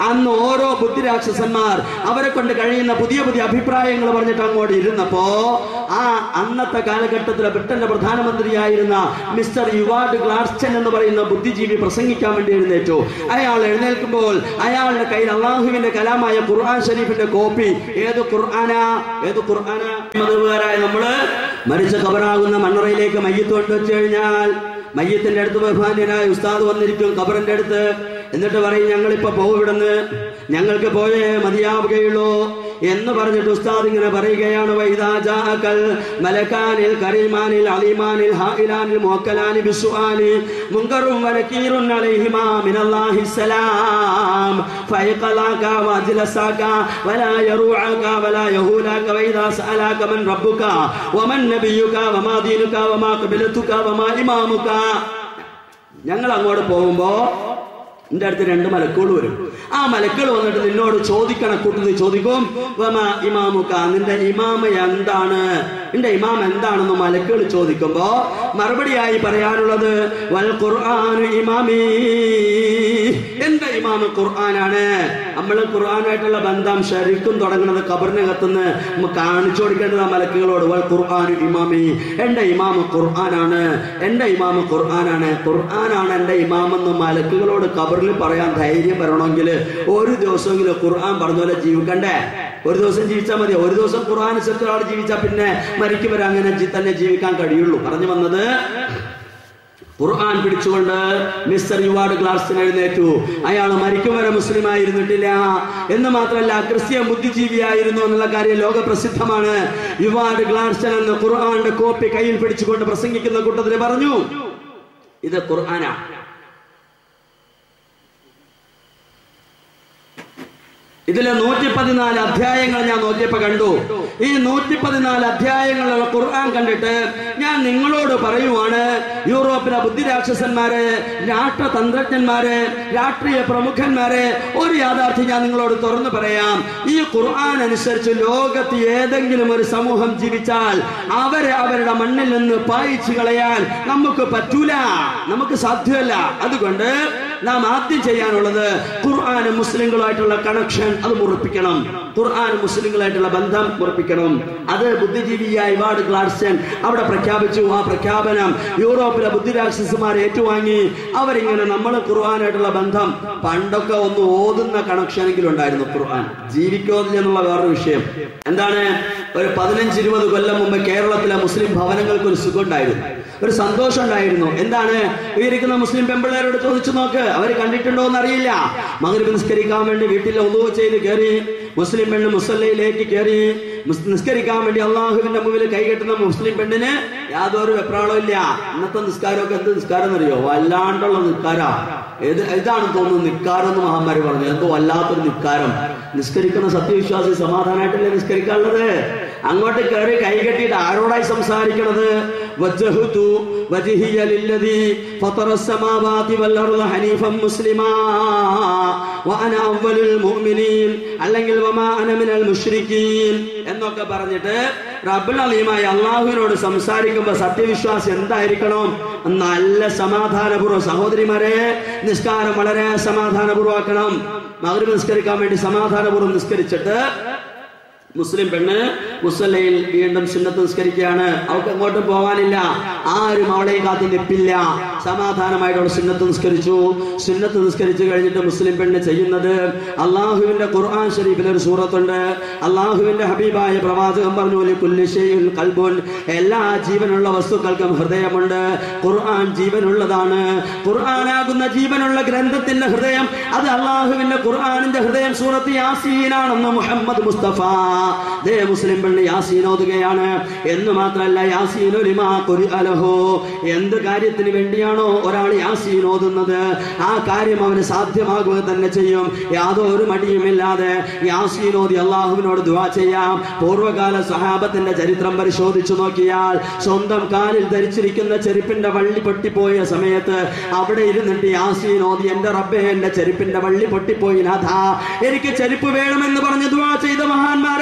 ഓരോ ബുദ്ധിരാക്ഷസന്മാർ അവരെ കൊണ്ട് കഴിയുന്ന പുതിയ പുതിയ അഭിപ്രായങ്ങൾ പറഞ്ഞിട്ട് അങ്ങോട്ട് ഇരുന്നപ്പോ ആ അന്നത്തെ കാലഘട്ടത്തിലെ ബ്രിട്ടന്റെ പ്രധാനമന്ത്രിയായിരുന്ന മിസ്റ്റർ യുവാർഡ് ഗ്ലാഡ്സ്റ്റൺ എന്ന് പറയുന്ന ബുദ്ധിജീവി പ്രസംഗിക്കാൻ വേണ്ടി എഴുന്നേറ്റു അയാൾ എഴുന്നേൽക്കുമ്പോൾ അയാളുടെ കയ്യിൽ അള്ളാഹുവിന്റെ കലാമായ ഖുർആൻ ഷരീഫിന്റെ കോപ്പി ഏത് ഖുർആന ഏത് ഖുർആന മതവുകാരായ നമ്മള് മരിച്ച കബറാകുന്ന മണ്ണറയിലേക്ക് മയ്യത്ത് കൊണ്ടുവച്ചു കഴിഞ്ഞാൽ മയ്യത്തിന്റെ അടുത്ത് ബഹുമാന്യനായ ഉസ്താദ് വന്നിരിക്കും കബറിന്റെ അടുത്ത് എന്നിട്ട് പറയും ഞങ്ങൾ ഇപ്പൊ പോകും ഇവിടുന്ന് ഞങ്ങൾക്ക് പോയേ മതിയാവുകയുള്ളൂ എന്ന് പറഞ്ഞിട്ട് ഉസ്താദ് ഇങ്ങനെ പറയുകയാണ് വൈദാജാക്കൽ മലക്കാനിൽ കരീമാനിൽ അലിമാനിൽ ഹായിലാനിൽ മോക്കലാനി ബിസുആനി മുങ്കറും വനക്കീറുൻ അലൈഹിമാ മിനല്ലാഹി സലാം ഫയഖലാക വജ്ലസാക വലാ യറൂഅക വലാ യഹൂലാക വൈദാ സഅലാക മൻ റബ്ബുക വമൻ നബിയുക വമാ ദീനുക വമാ ഖിബ്ലതുക വമാ ഇമാമുക ഞങ്ങൾ അങ്ങോട്ട് പോകുമ്പോ നിന്റെ അടുത്ത് രണ്ട് മലക്കുകൾ വരും ആ മലക്കുകൾ വന്നിട്ട് നിന്നോട് ചോദിക്കണ കൂട്ടത്തിൽ ചോദിക്കും വമ ഇമാമുക്ക നിന്റെ ഇമാമ എന്താണ് നിന്റെ ഇമാം എന്താണെന്ന് മലക്കുകൾ ചോദിക്കുമ്പോ മറുപടിയായി പറയാനുള്ളത് വൽ ഖുർആൻ ഇമാമി എന്റെ ഇമാമ ഖുർആനാണ് നമ്മൾ ഖുർആനായിട്ടുള്ള ബന്ധം ശരിക്കും തുടങ്ങുന്നത് കബറിനകത്തുനിന്ന് നമുക്ക് കാണിച്ചു കൊടുക്കേണ്ടത് ആ മലക്കുകളോട് വൽ ഖുർആൻ ഇമാമി എന്റെ ഇമാമ ഖുർആനാണ് എന്റെ ഇമാമ ഖുർആനാണ് ഖുർആനാണ് എന്റെ ഇമാമെന്ന് മലക്കുകളോട് കബറിൽ പറയാൻ ധൈര്യം വരണമെങ്കിൽ ഒരു ദിവസമെങ്കിലും ഖുർആൻ പറഞ്ഞ പോലെ ജീവിക്കണ്ടേ ഒരു ദിവസം ജീവിച്ചാൽ മതി ഒരു ദിവസം ഖുർആൻ അനുസരിച്ച് ഒരാൾ ജീവിച്ചാൽ പിന്നെ മരിക്കും വരെ അങ്ങനെ ജി- തന്നെ ജീവിക്കാൻ കഴിയുള്ളൂ പറഞ്ഞു വന്നത് ഖുർആൻ പിടിച്ചുകൊണ്ട് മിസ്റ്റർ യുവാർഡ് ക്ലാസ്സിന് എഴുന്നേറ്റു അയാൾ മരിക്കും വരെ മുസ്ലിം ആയിരുന്നിട്ടില്ല എന്ന് മാത്രമല്ല ക്രിസ്ത്യൻ ബുദ്ധിജീവിയായിരുന്നു എന്നുള്ള കാര്യം ലോക പ്രസിദ്ധമാണ് യുവാർഡ് ഗ്ലാർസ്റ്റൻ എന്ന് ഖുർആന്റെ കോപ്പി കയ്യിൽ പിടിച്ചുകൊണ്ട് പ്രസംഗിക്കുന്ന കൂട്ടത്തിൽ പറഞ്ഞു ഇത് ഖുർആനാ ഇതിലെ നൂറ്റി പതിനാല് അധ്യായങ്ങൾ ഞാൻ നോക്കിയപ്പോ കണ്ടു ഈ നൂറ്റി പതിനാല് അധ്യായങ്ങളുള്ള ഖുർആൻ കണ്ടിട്ട് ഞാൻ നിങ്ങളോട് പറയുവാണ് യൂറോപ്പിലെ ബുദ്ധിരാക്ഷസന്മാര് രാഷ്ട്രതന്ത്രജ്ഞന്മാര് രാഷ്ട്രീയ പ്രമുഖന്മാരെ ഒരു യാഥാർത്ഥ്യം ഞാൻ നിങ്ങളോട് തുറന്നു പറയാം ഈ ഖുർആൻ അനുസരിച്ച് ലോകത്ത് ഏതെങ്കിലും ഒരു സമൂഹം ജീവിച്ചാൽ അവരെ അവരുടെ മണ്ണിൽ നിന്ന് പായിച്ചു കളയാൻ നമുക്ക് പറ്റൂല നമുക്ക് സാധ്യമല്ല അതുകൊണ്ട് നാം ആദ്യം ചെയ്യാനുള്ളത് ഖുർആാനും മുസ്ലിങ്ങളുമായിട്ടുള്ള കണക്ഷൻ അത് മുറിപ്പിക്കണം ഖുർആൻ മുസ്ലിങ്ങളായിട്ടുള്ള ബന്ധം മുറിപ്പിക്കണം അത് ബുദ്ധിജീവിയായ ഇവാർഡ് ഗ്ലാഡ്സ്റ്റൺ അവിടെ പ്രഖ്യാപിച്ചു ആ പ്രഖ്യാപനം യൂറോപ്പിലെ ബുദ്ധിരാക്ഷസന്മാർ ഏറ്റുവാങ്ങി അവരിങ്ങനെ നമ്മൾ ഖുർആനായിട്ടുള്ള ബന്ധം പണ്ടൊക്കെ ഒന്ന് ഓതുന്ന കണക്ഷനെങ്കിലും ഉണ്ടായിരുന്നു ഖുർആൻ ജീവിക്കോതില്ല എന്നുള്ള വേറൊരു വിഷയം എന്താണ് ഒരു പതിനഞ്ച് ഇരുപത് കൊല്ലം മുമ്പ് കേരളത്തിലെ മുസ്ലിം ഭവനങ്ങൾക്ക് ഒരു സുഖം ഉണ്ടായിരുന്നു ഒരു സന്തോഷം ഉണ്ടായിരുന്നു എന്താണ് ഈ ഇരിക്കുന്ന മുസ്ലിം പെമ്പിള്ളേരോട് ചോദിച്ചു നോക്ക് അവർ കണ്ടിട്ടുണ്ടോ എന്ന് അറിയില്ല മകരവ് നിസ്കരിക്കാൻ വേണ്ടി വീട്ടിൽ ഒതുവ് ചെയ്ത് കയറി മുസ്ലിം പെണ്ണ് മുസല്ലയിലേക്ക് കയറി മുസ്- നിസ്കരിക്കാൻ വേണ്ടി അള്ളാഹുവിന്റെ മുമ്പിൽ കൈകെട്ടുന്ന മുസ്ലിം പെണ്ണിന് യാതൊരു വെപ്രാളവും ഇല്ല ഇന്നത്തെ നിസ്കാരമൊക്കെ എന്ത് നിസ്കാരം എന്നറിയോ വല്ലാണ്ടുള്ള നിസ്കാരാ ഏത് ഇതാണ് തോന്നുന്നു നിക്കാരം എന്ന് മഹാന്മാര് പറഞ്ഞു എന്തോ വല്ലാത്തൊരു നിക്കാരം നിസ്കരിക്കുന്ന സത്യവിശ്വാസി സമാധാനമായിട്ടല്ലേ നിസ്കരിക്കാനുള്ളത് അങ്ങോട്ട് കയറി കൈകെട്ടിയിട്ട് ആരോടായി സംസാരിക്കണത് വജ്ജഹ്തു വജ്ഹിയ ലില്ലദീ ഫതറ السماوات والأرض حنيفا مسلما وأنا أول المؤمنين അല്ലെങ്കിൽ വമാ അന മിനൽ മുശ്രിക്കീൻ എന്നൊക്കെ പറഞ്ഞിട്ട് റബ്ബുൽ അലീമായ അള്ളാഹുവിനോട് സംസാരിക്കുമ്പോൾ സത്യവിശ്വാസം എന്തായിരിക്കണം നല്ല സമാധാനപൂർവ്വം സഹോദരിമാരെ നിസ്കാരം വളരെ സമാധാനപൂർവ്വമാക്കണം മകര് നിസ്കരിക്കാൻ വേണ്ടി സമാധാനപൂർവ്വം നിസ്കരിച്ചിട്ട് മുസ്ലിം പെണ്ണ് മുസല്ലയിൽ വീണ്ടും സുന്നത്ത് നിസ്കരിക്കുകയാണ് അവൾക്ക് എങ്ങോട്ടും പോകാനില്ല ആരും അവളെയും കാത്തി നിൽപ്പില്ല സമാധാനമായിട്ട് അവൾ സുന്നത്ത് നിസ്കരിച്ചു സുന്നത്ത് നിസ്കരിച്ചു കഴിഞ്ഞിട്ട് മുസ്ലിം പെണ്ണ് ചെയ്യുന്നത് അള്ളാഹുവിന്റെ ഖുർആൻ ഷരീഫിൽ ഒരു സൂറത്തുണ്ട് അള്ളാഹുവിന്റെ ഹബീബായ പ്രവാചകൻ പറഞ്ഞു "ലി കുല്ലി ഷൈഇൻ ഖൽബുൻ എല്ലാ ജീവനുള്ള വസ്തുക്കൾക്കും ഹൃദയമുണ്ട് ഖുർആൻ ജീവനുള്ളതാണ് ഖുർആനാകുന്ന ജീവനുള്ള ഗ്രന്ഥത്തിന്റെ ഹൃദയം അത് അള്ളാഹുവിന്റെ ഖുർആനിന്റെ ഹൃദയം സൂറത്ത് യാസീനാണെന്ന് മുഹമ്മദ് മുസ്തഫ ദേ മുസ്ലിം പള്ളി യാസീൻ ഓതുകയാണ് എന്ന് മാത്രമല്ല യാസീനു ലിമാ ഖുർഅലഹു എന്ത് കാര്യത്തിന് വേണ്ടിയാണോ ഒരാൾ യാസീൻ ഓതുന്നത് ആ കാര്യം അവന് സാധ്യമാകുക തന്നെ ചെയ്യും യാതൊരു മടിയുമില്ലാതെ യാസീൻ ഓതി അള്ളാഹുവിനോട് ദുആ ചെയ്യാം പൂർവ്വകാല സഹാബത്തിന്റെ ചരിത്രം പരിശോധിച്ചു നോക്കിയാൽ സ്വന്തം കാലിൽ ധരിച്ചിരിക്കുന്ന ചെരുപ്പിന്റെ വള്ളി പൊട്ടിപ്പോയ സമയത്ത് അവിടെ ഇരുന്നിട്ട് യാസീൻ ഓതി എന്റെ റബ്ബേ എന്റെ ചെരുപ്പിന്റെ വള്ളി പൊട്ടിപ്പോയി നാഥാ എനിക്ക് ചെരുപ്പ് വേണമെന്ന് പറഞ്ഞ് ദുആ ചെയ്ത മഹാന്മാരായ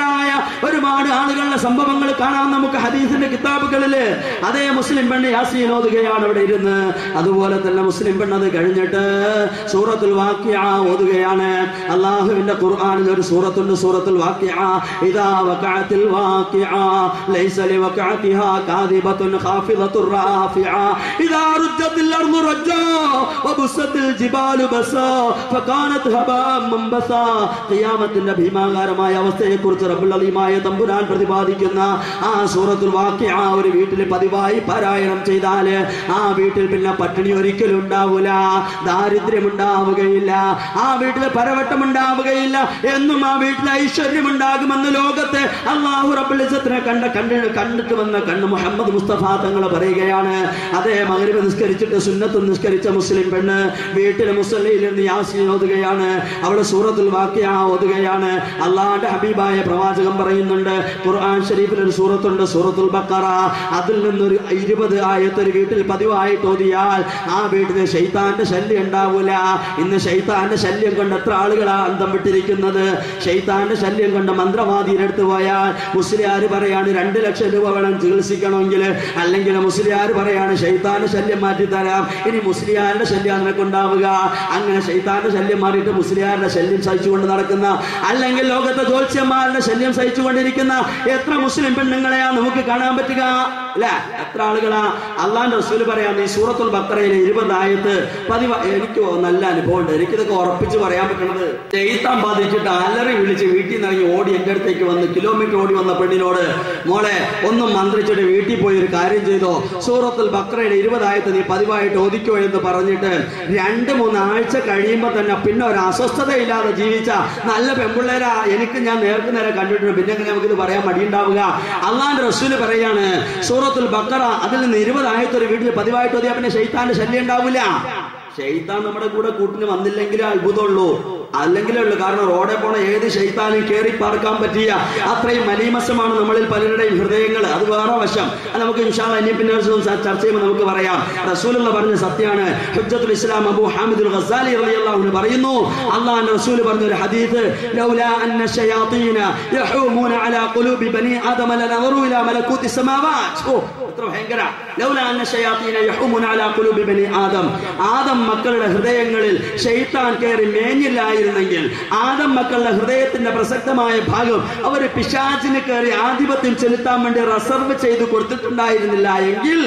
മുസ്ലിമീങ്ങളായ ഒരുപാട് ആളുകളുടെ സംഭവങ്ങൾ കാണാം നമുക്ക് ഹദീസിന്റെ കിതാബുകളില് അതേ മുസ്ലിം പെണ്ണ് യാസീൻ ഓതുകയാണ് അവിടെ ഇരുന്ന് അതുപോലെ തന്നെ മുസ്ലിം പെണ്ണ് അത് കഴിഞ്ഞിട്ട് സൂറത്തുൽ വാക്യ ഓതുകയാണ് അള്ളാഹുവിന്റെ ഖുർആനിൽ ഒരു സൂറത്തുണ്ട് സൂറത്തുൽ വാക്യ ഇദാ വഖഅത്തിൽ വാക്യ ലൈസ لوقعتها كاذبة خافضة رافعة إذا رجت الأرض رجا وبست الجبال بسا فكانت هباء منبسا ഖിയാമത്തിന്റെ ഭീമാകാരമായ അവസ്ഥയെക്കുറിച്ച് റബ്ബുൽ അലീമായ തമ്പുരാൻ പ്രതിപാദിക്കുന്ന ആ സൂറത്തുൽ വാക്യ ആ ഒരു വീട്ടിൽ പതിവായി പാരായണം ചെയ്താല് ആ വീട്ടിൽ പിന്നെ പട്ടിണി ഒരിക്കലും ഉണ്ടാവൂല ദാരിദ്ര്യം ഉണ്ടാവുകയില്ല ആ വീട്ടിൽ പരവട്ടം ഉണ്ടാവുകയില്ല എന്നും ആ വീട്ടിൽ ഐശ്വര്യം ഉണ്ടാകുമെന്ന് ലോകത്തെ അള്ളാഹു റബ്ബുൽ ഇസ്സത്തിനെ കണ്ട കണ്ണ് കണ്ടിട്ട് വന്ന കണ്ണ് മുഹമ്മദ് മുസ്തഫ തങ്ങൾ പറയുകയാണ് അതേ മകരിവ് നിസ്കരിച്ചിട്ട് സുന്നത്ത് നിസ്കരിച്ച മുസ്ലിം പെണ്ണ് വീട്ടിലെ മുസല്ലയിൽ നിന്ന് യാസീൻ ഓതുകയാണ് അവള് സൂറത്തുൽ വാക്യ ഓതുകയാണ് അള്ളാഹുന്റെ ഹബീബായ പ്രവാചകൻ പറയുന്നുണ്ട് ഖുർആൻ ഷരീഫിൽ ഒരു സൂറത്തുണ്ട് സൂറത്തുൽ ബക്കറ അതിൽ നിന്നൊരു ഇരുപത് ആയത്തൊരു വീട്ടിൽ പതിവായിട്ട് ഓതിയാൽ ആ വീട്ടിൽ ഷെയ്ത്താന്റെ ശല്യം ഉണ്ടാവൂല ഇന്ന് ഷെയ്ത്താന്റെ ശല്യം കൊണ്ട് എത്ര ആളുകളാ അന്തം വിട്ടിരിക്കുന്നത് ഷെയ്ത്താന്റെ ശല്യം കൊണ്ട് മന്ത്രവാദിയുടെ അടുത്ത് പോയാൽ മുസ്ലിയാർ പറയാണ് രണ്ട് ലക്ഷം രൂപ വേണം ചികിത്സിക്കണമെങ്കിൽ അല്ലെങ്കിൽ മുസ്ലിയാർ പറയാണ് ഷെയ്ത്താന്റെ ശല്യം മാറ്റി തരാം ഇനി മുസ്ലിയാരുടെ ശല്യം നിനക്കുണ്ടാവുക അങ്ങനെ ഷെയ്ത്താന്റെ ശല്യം മാറിയിട്ട് മുസ്ലിയാരുടെ ശല്യം സഹിച്ചുകൊണ്ട് നടക്കുന്ന അല്ലെങ്കിൽ ലോകത്തെ ജ്യോത്സ്യന്മാരുടെ ശല്യം സഹിച്ചുകൊണ്ടിരിക്കുന്ന എത്ര മുസ്ലിം പെണ്ണുങ്ങളെയാ നമുക്ക് കാണാൻ പറ്റുക അല്ലെ എത്ര ആളുകളാ അള്ളാന്റെ റസൂല് പറയാം ഈ സൂറത്തുൽ ബക്കറയിലെ ഇരുപതായത്ത് പതിവ് എനിക്ക് നല്ല അനുഭവം ഉണ്ട് എനിക്കിതൊക്കെ ഉറപ്പിച്ച് പറയാൻ പറ്റണത് ചെയ്ത്താൻ ബാധിച്ചിട്ട് അലറി വിളിച്ച് വീട്ടിൽ നിന്ന് ഇറങ്ങി ഓടി എന്റെ അടുത്തേക്ക് വന്ന് കിലോമീറ്റർ ഓടി വന്ന പെണ്ണിനോട് മോളെ ഒന്നും മന്ത്രിച്ചിട്ട് വീട്ടിൽ പോയി ഒരു കാര്യം ചെയ്തോ സൂറത്തുൽ ബക്രയുടെ ഇരുപതായത്ത് നീ പതിവായിട്ട് ഒതുക്കോ എന്ന് പറഞ്ഞിട്ട് രണ്ട് മൂന്ന് ആഴ്ച കഴിയുമ്പോൾ തന്നെ പിന്നെ ഒരു അസ്വസ്ഥതയില്ലാതെ ജീവിച്ച നല്ല പെൺപിള്ളേരാ എനിക്ക് ഞാൻ നേർക്ക് നേരെ കണ്ടിട്ടുണ്ട് പിന്നെ എങ്ങനെ നമുക്കിത് പറയാൻ മടിയുണ്ടാവുക അള്ളാന്റെ റസൂല് പറയാണ് സൂറത്തുൽ ബക്കറ അതിൽ നിന്ന് ഇരുപതായത്ത് ഒരു വീട്ടിൽ പതിവായിട്ട് ഓതിയാ പിന്നെ ഷെയ്ത്താന്റെ ശല്യം ഉണ്ടാവില്ല ഷെയ്ത്താൻ നമ്മുടെ കൂടെ കൂട്ടിന് വന്നില്ലെങ്കിലേ അത്ഭുതമുള്ളൂ അല്ലെങ്കിലേ ഉള്ളൂ കാരണം റോഡെ പോണ ഏത് ഷെയ്ത്താനും കയറി പാർക്കാൻ പറ്റിയ അത്രയും മലീമസമാണ് നമ്മളിൽ പലരുടെയും ഹൃദയങ്ങൾ അത് വേറെ വശം അത് നമുക്ക് ഇൻഷാല്ല ഇനി പിന്നെ ഒരു ദിവസം ചർച്ച ചെയ്യുമ്പോൾ നമുക്ക് പറയാം റസൂലുള്ള പറഞ്ഞ സത്യമാണ് ഹുജ്ജത്തുൽ ഇസ്ലാം അബൂ ഹാമിദുൽ ഗസാലി റളിയല്ലാഹു അൻഹു പറയുന്നു അള്ളാഹുവിന്റെ റസൂൽ പറഞ്ഞ ഒരു ഹദീസ് ലൗലാ അന്ന ശയാത്തീന യഹൂമൂന അലാ ഖുലൂബി ബനി ആദമ ലനദറു ഇലാ മലകൂതി സമാവാത് ഓ എത്ര ഭയങ്കര ലൗലാ അന്ന ശയാത്തീന യഹൂമൂന അലാ ഖുലൂബി ബനി ആദം ആദം മക്കളുടെ ഹൃദയങ്ങളിൽ ഷെയ്ത്താൻ കയറി മേഞ്ഞില്ലായിരുന്നെങ്കിൽ ആദം മക്കളുടെ ഹൃദയത്തിന്റെ പ്രസക്തമായ ഭാഗം അവർ പിശാചിന് കയറി ആധിപത്യം ചെലുത്താൻ വേണ്ടി റിസർവ് ചെയ്ത് കൊടുത്തിട്ടുണ്ടായിരുന്നില്ല എങ്കിൽ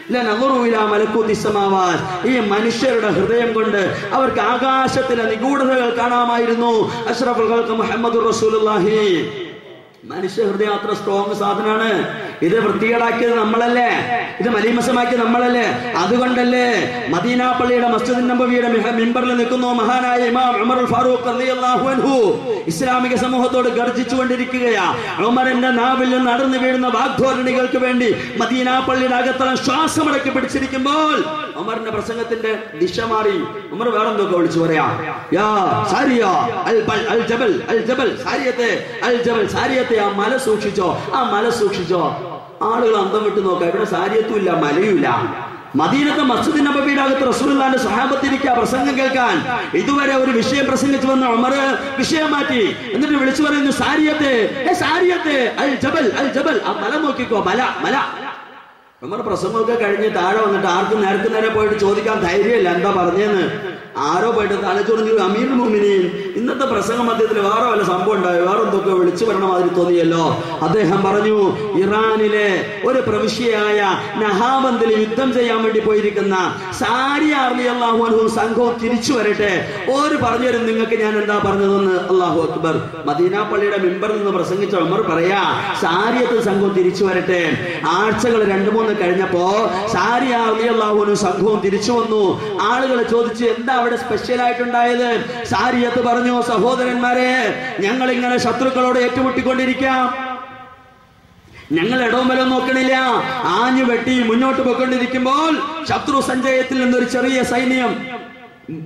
ഈ മനുഷ്യരുടെ ഹൃദയം കൊണ്ട് അവർക്ക് ആകാശത്തിലെ നിഗൂഢതകൾ കാണാമായിരുന്നു അഷ്റഫുൽ മുഹമ്മദ് റസൂലുള്ളാഹി മനുഷ്യ ഹൃദയം അത്ര സ്ട്രോങ് സാധനമാണ് ഇത് വൃത്തികേടാക്കിയത് നമ്മളല്ലേ ഇത് മലീമസമാക്കിയത് നമ്മളല്ലേ അതുകൊണ്ടല്ലേ മദീന പള്ളിയുടെ മസ്ജിദ് നബവിയുടെ മിമ്പറിൽ നിൽക്കുന്നു മഹാനായ ഇമാം ഉമർ ഫാറൂഖ് റളിയല്ലാഹു അൻഹു ഇസ്ലാമിക സമൂഹത്തോട് ഗർജിച്ചുകൊണ്ടിരിക്കുകയാ ഉമറിന്റെ നാവിൽ നിന്ന് നടന്നു വീഴുന്ന വാഗ്ധോരണികൾക്ക് വേണ്ടി മദീന പള്ളിയുടെ അകത്തളം ശ്വാസമടക്കി പിടിച്ചിരിക്കുമ്പോൾ ഉമറിന്റെ പ്രസംഗത്തിന്റെ ദിശ മാറി ഉമർ വേറെന്തൊക്കെ വിളിച്ചു പറയാ യാ സാരിയ അൽ ബൽ അൽ ജബൽ അൽ ജബൽ സാരിയത്തെ അൽ ജബൽ സാരിയത്തെ ആ മല സൂക്ഷിച്ചോ ആ മല സൂക്ഷിച്ചോ ആളുകൾ അന്തം വിട്ട് നോക്കാം ഇവിടെ സാരിയത്തും ഇല്ല മലയുമില്ല മദീനത്തെ മസ്ജിദ് നബിയുടെ അകത്ത് റസൂലുള്ളാന്റെ സഹാബത്തിരിക്കുക പ്രസംഗം കേൾക്കാൻ ഇതുവരെ ഒരു വിഷയം പ്രസംഗിച്ചു വന്ന ഉമർ വിഷയം മാറ്റി എന്നിട്ട് വിളിച്ചു പറയുന്നു സാരിയത്തെ ഏ സാരിയത്തെ അൽ ജബൽ അൽ ജബൽ ആ മല നോക്കിക്കോ മല മല ഉമർ പ്രസംഗമൊക്കെ കഴിഞ്ഞ് താഴെ വന്നിട്ട് ആർക്കും നേരത്തെ നേരെ പോയിട്ട് ചോദിക്കാൻ ധൈര്യമില്ല എന്താ പറഞ്ഞെന്ന് ആരോ പോയിട്ട് തലച്ചോറിഞ്ഞു അമീർ മുമിനീൻ ഇന്നത്തെ പ്രസംഗ മധ്യത്തിൽ വേറെ വല്ല സംഭവം ഉണ്ടായോ വേറെ എന്തൊക്കെ വിളിച്ചു വരണ മാതിരി തോന്നിയല്ലോ അദ്ദേഹം പറഞ്ഞു ഇറാനിലെ ഒരു പ്രവിശ്യയായ നഹാബന്ദിൽ യുദ്ധം ചെയ്യാൻ വേണ്ടി പോയിരിക്കുന്ന സാരി അർലി അള്ളാഹു അനു സംഘവും തിരിച്ചു വരട്ടെ ഒരു പറഞ്ഞു തരും നിങ്ങൾക്ക് ഞാൻ എന്താ പറഞ്ഞതെന്ന് അള്ളാഹു അക്ബർ മദീന പള്ളിയുടെ മെമ്പറിൽ നിന്ന് പ്രസംഗിച്ച ഉമർ പറയാ സാരിയത്ത് സംഘവും തിരിച്ചു വരട്ടെ ആഴ്ചകൾ രണ്ടു മൂന്ന് കഴിഞ്ഞപ്പോ സാരി അർലി അള്ളാഹു അനു സംഘവും തിരിച്ചു വന്നു ആളുകൾ ചോദിച്ചു എന്താ അവിടെ സ്പെഷ്യൽ ആയിട്ടുണ്ടായത് സാരിയത്ത് പറഞ്ഞു സഹോദരന്മാരെ ഞങ്ങൾ ഇങ്ങനെ ശത്രുക്കളോട് ഏറ്റുമുട്ടിക്കൊണ്ടിരിക്കാം ഞങ്ങൾ ഇടവും വലവും നോക്കണില്ല ആഞ്ഞു വെട്ടി മുന്നോട്ട് പോയിക്കൊണ്ടിരിക്കുമ്പോൾ ശത്രു സഞ്ചയത്തിൽ നിന്നൊരു ചെറിയ സൈന്യം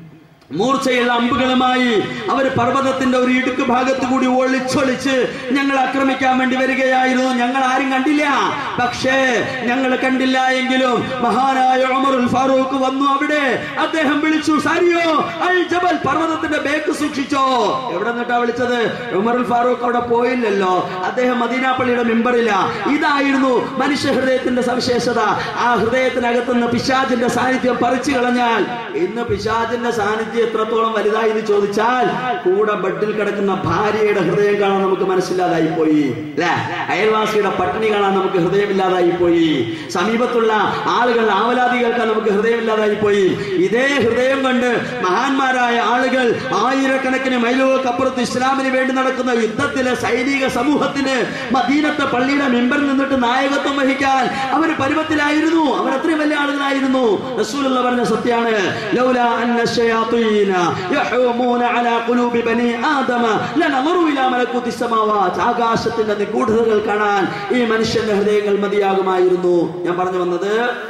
മൂർച്ചയുള്ള അമ്പുകളുമായി അവർ പർവ്വതത്തിന്റെ ഒരു ഇടുക്ക് ഭാഗത്ത് കൂടി ഒളിച്ചൊളിച്ച് ഞങ്ങൾ ആക്രമിക്കാൻ വേണ്ടി വരികയായിരുന്നു ഞങ്ങൾ ആരും കണ്ടില്ല പക്ഷേ ഞങ്ങൾ കണ്ടില്ല എങ്കിലും മഹാനായ ഉമറുൽ ഫാറൂഖ് വന്നു അവിടെ അദ്ദേഹം വിളിച്ചു സാരിയോ അൽ ജബൽ പർവ്വതത്തിന്റെ ബേക്ക് സൂക്ഷിച്ചോ എവിടെ നിന്നിട്ടാ വിളിച്ചത് ഉമറുൽ ഫാറൂഖ് അവിടെ പോയില്ലല്ലോ അദ്ദേഹം മദീന പള്ളിയുടെ മെമ്പറില്ല ഇതായിരുന്നു മനുഷ്യ ഹൃദയത്തിന്റെ സവിശേഷത ആ ഹൃദയത്തിനകത്തുനിന്ന് പിശാചിന്റെ സാന്നിധ്യം പറിച്ചു കളഞ്ഞാൽ ഇന്ന് പിശാചിന്റെ സാന്നിധ്യം എത്രത്തോളം വലുതായി എന്ന് ചോദിച്ചാൽ കൂടെ ബെഡിൽ കിടക്കുന്ന ഭാര്യയുടെ ഹൃദയം കാണാൻ നമുക്ക് മനസ്സില്ലാതായി പോയി അല്ലെ അയൽവാസിയുടെ പട്ടിണി കാണാൻ നമുക്ക് ഹൃദയമില്ലാതായി പോയി സമീപത്തുള്ള ആളുകൾ ആവലാതി കേൾക്കാൻ നമുക്ക് ഹൃദയമില്ലാതായി പോയി ഇതേ ഹൃദയം കൊണ്ട് മഹാന്മാരായ ആളുകൾ ആയിരക്കണക്കിന് മൈലുകൾക്കപ്പുറത്ത് ഇസ്ലാമിന് വേണ്ടി നടക്കുന്ന യുദ്ധത്തിലെ സൈനിക സമൂഹത്തിന് മദീനത്തെ പള്ളിയുടെ മെമ്പറിൽ നിന്നിട്ട് നായകത്വം വഹിക്കാൻ അവർ പരുവത്തിലായിരുന്നു അവർ അത്രയും വലിയ ആളുകളായിരുന്നു റസൂലുള്ള പറഞ്ഞ സത്യാണ് ലൗലാ അന്ന الشياطين يحومون على قلوب بني آدم لنظروا إلى ملكوت السماوات ആകാശത്തിന്റെ നിഗൂഢതകൾ കാണാൻ ഈ മനുഷ്യന്റെ ഹൃദയങ്ങൾ മതിയാകുമായിരുന്നു ഞാൻ പറഞ്ഞു വന്നത്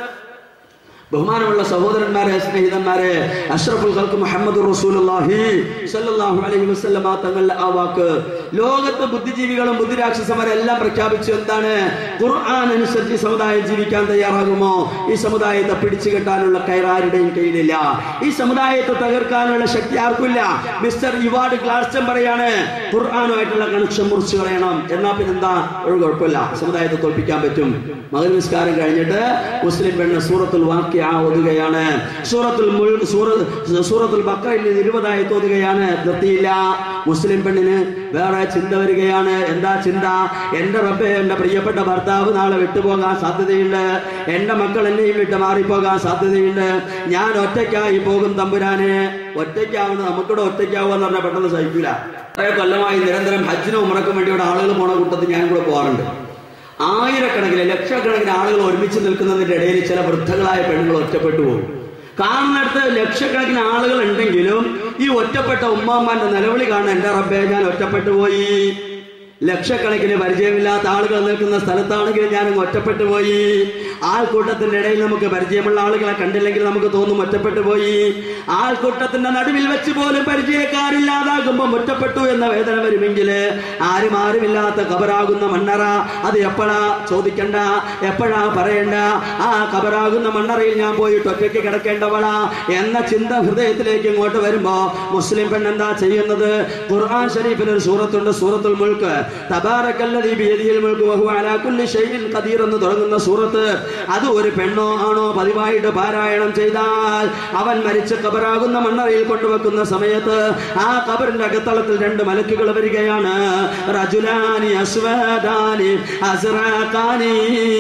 ബഹുമാനമുള്ള സഹോദരന്മാരെ സ്നേഹിതന്മാരെ അഷ്റഫുൽ ഖൽക്ക് മുഹമ്മദ് റസൂലുള്ളാഹി സല്ലല്ലാഹു അലൈഹി വസല്ലമ തങ്ങളുടെ ആ വാക്ക് ലോകത്ത് ബുദ്ധിജീവികളും ബുദ്ധിരാക്ഷസന്മാരും എല്ലാം പ്രഖ്യാപിച്ചു എന്താണ് ഖുർആൻ അനുസരിച്ച് സമുദായം ജീവിക്കാൻ തയ്യാറാകുമോ ഈ സമുദായത്തെ പിടിച്ചു കെട്ടാനുള്ള കയറാരുടെയും കയ്യിലില്ല ഈ സമുദായത്തെ തകർക്കാനുള്ള ശക്തി ആർക്കില്ല മിസ്റ്റർ ഇവാർഡ് ക്ലാസ്റ്റൻ പറയാണ് ഖുർആനുമായിട്ടുള്ള കണക്ഷൻ മുറിച്ചു കളയണം എന്നാ പിന്നെന്താ ഒരു കുഴപ്പമില്ല സമുദായത്തെ തോൽപ്പിക്കാൻ പറ്റും മകൻ നിസ്കാരം കഴിഞ്ഞിട്ട് മുസ്ലിം പെണ്ണ് സൂറത്തുൽ വാക്യ ഓതുകയാണ് സൂറത്തുൽ മുൽ സൂറ- സൂറത്തുൽ ബക്കറയിൽ നിന്ന് ഇരുപതായി തോതുകയാണ് നിർത്തിയില്ല മുസ്ലിം പെണ്ണിന് വേറെ ചിന്ത വരികയാണ് എന്താ ചിന്ത എന്റെ റബ്ബെ എന്റെ പ്രിയപ്പെട്ട ഭർത്താവ് നാളെ വിട്ടുപോകാൻ സാധ്യതയുണ്ട് എന്റെ മക്കൾ എന്നെയും വിട്ട് മാറിപ്പോകാൻ സാധ്യതയുണ്ട് ഞാൻ ഒറ്റയ്ക്കായി പോകും തമ്പുരാനെ ഒറ്റയ്ക്കാവുന്ന നമുക്കിവിടെ ഒറ്റയ്ക്കാവുക എന്ന് പറഞ്ഞാൽ പെട്ടെന്ന് സഹിക്കില്ല കുറെ കൊല്ലമായി നിരന്തരം ഹജ്ജിനും ഉമറക്കും വേണ്ടി ഇവിടെ ആളുകൾ പോണ കൂട്ടത്തിൽ ഞാൻ കൂടെ പോകാറുണ്ട് ആയിരക്കണക്കിന് ലക്ഷക്കണക്കിന് ആളുകൾ ഒരുമിച്ച് നിൽക്കുന്നതിന്റെ ഇടയിൽ ചില വൃദ്ധകളായ പെണ്ണുങ്ങൾ ഒറ്റപ്പെട്ടു പോകും കാണുന്നിടത്ത് ലക്ഷക്കണക്കിന് ആളുകൾ ഉണ്ടെങ്കിലും ഈ ഒറ്റപ്പെട്ട ഉമ്മാമ്മാന്റെ നിലവിളി കാണാൻ എന്റെ റബ്ബെ ഞാൻ ഒറ്റപ്പെട്ടു പോയി ലക്ഷക്കണക്കിന് പരിചയമില്ലാത്ത ആളുകൾ നിൽക്കുന്ന സ്ഥലത്താണെങ്കിൽ ഞാൻ അങ്ങ് ഒറ്റപ്പെട്ടു പോയി ആൾക്കൂട്ടത്തിന്റെ ഇടയിൽ നമുക്ക് പരിചയമുള്ള ആളുകളെ കണ്ടില്ലെങ്കിൽ നമുക്ക് തോന്നും ഒറ്റപ്പെട്ടു പോയി ആൾക്കൂട്ടത്തിന്റെ നടുവിൽ വെച്ച് പോലും പരിചയക്കാരില്ലാതാകുമ്പോൾ ഒറ്റപ്പെട്ടു എന്ന വേദന വരുമെങ്കിൽ ആരും ആരുമില്ലാത്ത കബറാകുന്ന മണ്ണറ അത് എപ്പോഴാ ചോദിക്കണ്ട എപ്പോഴാ പറയണ്ട ആ കബറാകുന്ന മണ്ണറയിൽ ഞാൻ പോയിട്ട് ഒറ്റയ്ക്ക് കിടക്കേണ്ടവളാ എന്ന ചിന്ത ഹൃദയത്തിലേക്ക് ഇങ്ങോട്ട് വരുമ്പോ മുസ്ലിം പെണ്ണെന്താ ചെയ്യുന്നത് ഖുർആൻ ഷരീഫിൽ ഒരു സൂറത്തുണ്ട് സൂറത്തുൽ മുൽക്ക് തബാറക്കല്ലദീ ബിയദിഹിൽ മുൽക്ക് വഹുവ അലാ കുല്ലി ഷൈഇൻ ഖദീർ എന്ന് തുടങ്ങുന്ന സൂറത്ത് അത് ഒരു പെണ്ണോ ആണോ പതിവായിട്ട് പാരായണം ചെയ്താൽ അവൻ മരിച്ച് കബറാകുന്ന മണ്ണറയിൽ കൊണ്ടുവെക്കുന്ന സമയത്ത് ആ കബറിന്റെ അകത്തളത്തിൽ രണ്ട് മലക്കുകൾ വരികയാണ് റജുലാനി അസ്വദാനി അസ്റാഖാനി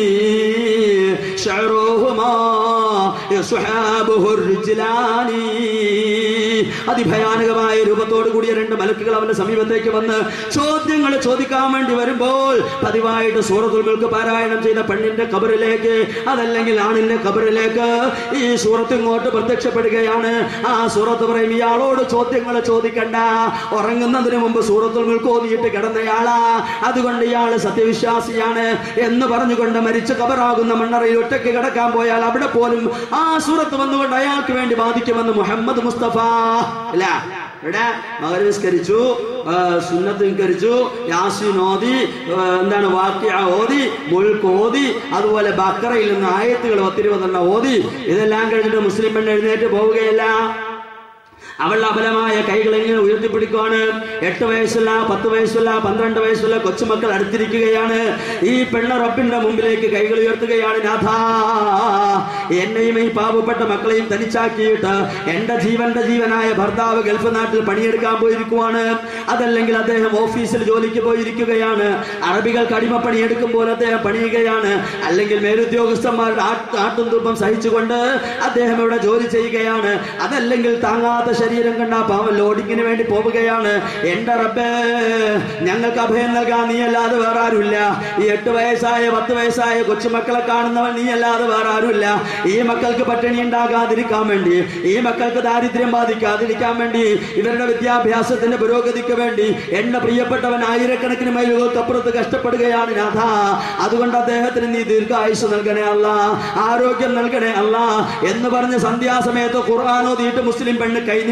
ശഅറുഹുമാ യസ്ഹാബുഹു الرجلانി അതിഭയാനകമായ രൂപത്തോടു കൂടിയ രണ്ട് മലക്കുകൾ അവന്റെ സമീപത്തേക്ക് വന്ന് ചോദ്യങ്ങൾ ചോദിക്കാൻ വേണ്ടി വരുമ്പോൾ പതിവായിട്ട് സൂറത്തുകൾക്ക് പാരായണം ചെയ്ത പെണ്ണിന്റെ കബറിലേക്ക് അതല്ലെങ്കിൽ ആണിന്റെ കബറിലേക്ക് ഈ സൂറത്ത് ഇങ്ങോട്ട് പ്രത്യക്ഷപ്പെടുകയാണ് ആ സൂറത്ത് പറയും ഇയാളോട് ചോദ്യങ്ങൾ ചോദിക്കണ്ട ഉറങ്ങുന്നതിന് മുമ്പ് സൂറത്തുകൾക്ക് ഓതിയിട്ട് കിടന്നയാളാ അതുകൊണ്ട് ഇയാള് സത്യവിശ്വാസിയാണ് എന്ന് പറഞ്ഞുകൊണ്ട് മരിച്ച് കബറാകുന്ന മണ്ണറയിൽ ഒറ്റയ്ക്ക് കിടക്കാൻ പോയാൽ അവിടെ പോലും ആ സൂറത്ത് വന്നുകൊണ്ട് അയാൾക്ക് വേണ്ടി ബാധിക്കുമെന്ന് മുഹമ്മദ് മുസ്തഫ അല്ല ഇവിടെ മകരവിസ്കരിച്ചു സുന്നത്ത് നിസ്കരിച്ചു യാസീൻ ഓതി ആ, എന്താണ് വാക്യ ഓതി മുഴുക്ക് ഓതി അതുപോലെ ബക്കറയിൽ നിന്ന് ആയത്തുകൾ പത്തിരുപതെണ്ണം ഓതി ഇതെല്ലാം കഴിഞ്ഞിട്ട് മുസ്ലിം പെണ്ണ് എഴുന്നേറ്റ് പോവുകയല്ല അവളുടെ അബലമായ കൈകൾ എങ്ങനെ ഉയർത്തിപ്പിടിക്കുവാണ് എട്ട് വയസ്സുള്ള പത്ത് വയസ്സുള്ള പന്ത്രണ്ട് വയസ്സുള്ള കൊച്ചുമക്കൾ അടുത്തിരിക്കുകയാണ് ഈ പെണ്ണ റബ്ബിന്റെ മുമ്പിലേക്ക് കൈകൾ ഉയർത്തുകയാണ് നാഥ എന്നെയും ഈ പാവപ്പെട്ട മക്കളെയും തനിച്ചാക്കിയിട്ട് എന്റെ ജീവന്റെ ജീവനായ ഭർത്താവ് ഗൾഫ് നാട്ടിൽ പണിയെടുക്കാൻ പോയിരിക്കുവാണ് അതല്ലെങ്കിൽ അദ്ദേഹം ഓഫീസിൽ ജോലിക്ക് പോയിരിക്കുകയാണ് അറബികൾക്ക് അടിമപ്പണി എടുക്കുമ്പോൾ അദ്ദേഹം പണിയുകയാണ് അല്ലെങ്കിൽ മേലുദ്യോഗസ്ഥന്മാരുടെ ആട്ട് ആട്ടും തുമ്പം സഹിച്ചുകൊണ്ട് അദ്ദേഹം ഇവിടെ ജോലി ചെയ്യുകയാണ് അതല്ലെങ്കിൽ താങ്ങാത്ത ശരീരം കണ്ട പാവം ലോഡിങ്ങിന് വേണ്ടി പോവുകയാണ് എന്റെ റബ്ബേ ഞങ്ങൾക്ക് അഭയം നൽകാൻ നീ അല്ലാതെ വേറെ ആരുമില്ല ഈ എട്ട് വയസ്സായ പത്ത് വയസ്സായ കൊച്ചുമക്കളെ കാണുന്നവൻ നീ അല്ലാതെ വേറെ ആരുമില്ല ഈ മക്കൾക്ക് പട്ടിണി ഉണ്ടാകാതിരിക്കാൻ വേണ്ടി ഈ മക്കൾക്ക് ദാരിദ്ര്യം ബാധിക്കാതിരിക്കാൻ വേണ്ടി ഇവരുടെ വിദ്യാഭ്യാസത്തിന്റെ പുരോഗതിക്ക് വേണ്ടി എന്റെ പ്രിയപ്പെട്ടവൻ ആയിരക്കണക്കിന് മൈലുകൾക്ക് അപ്പുറത്ത് കഷ്ടപ്പെടുകയാണ് നാഥ അതുകൊണ്ട് അദ്ദേഹത്തിന് നീ ദീർഘായുസ് നൽകണേ അല്ല ആരോഗ്യം നൽകണേ അല്ല എന്ന് പറഞ്ഞ് സന്ധ്യാസമയത്ത് ഖുർആാനോദിയിട്ട് മുസ്ലിം പെണ്ണ് കൈ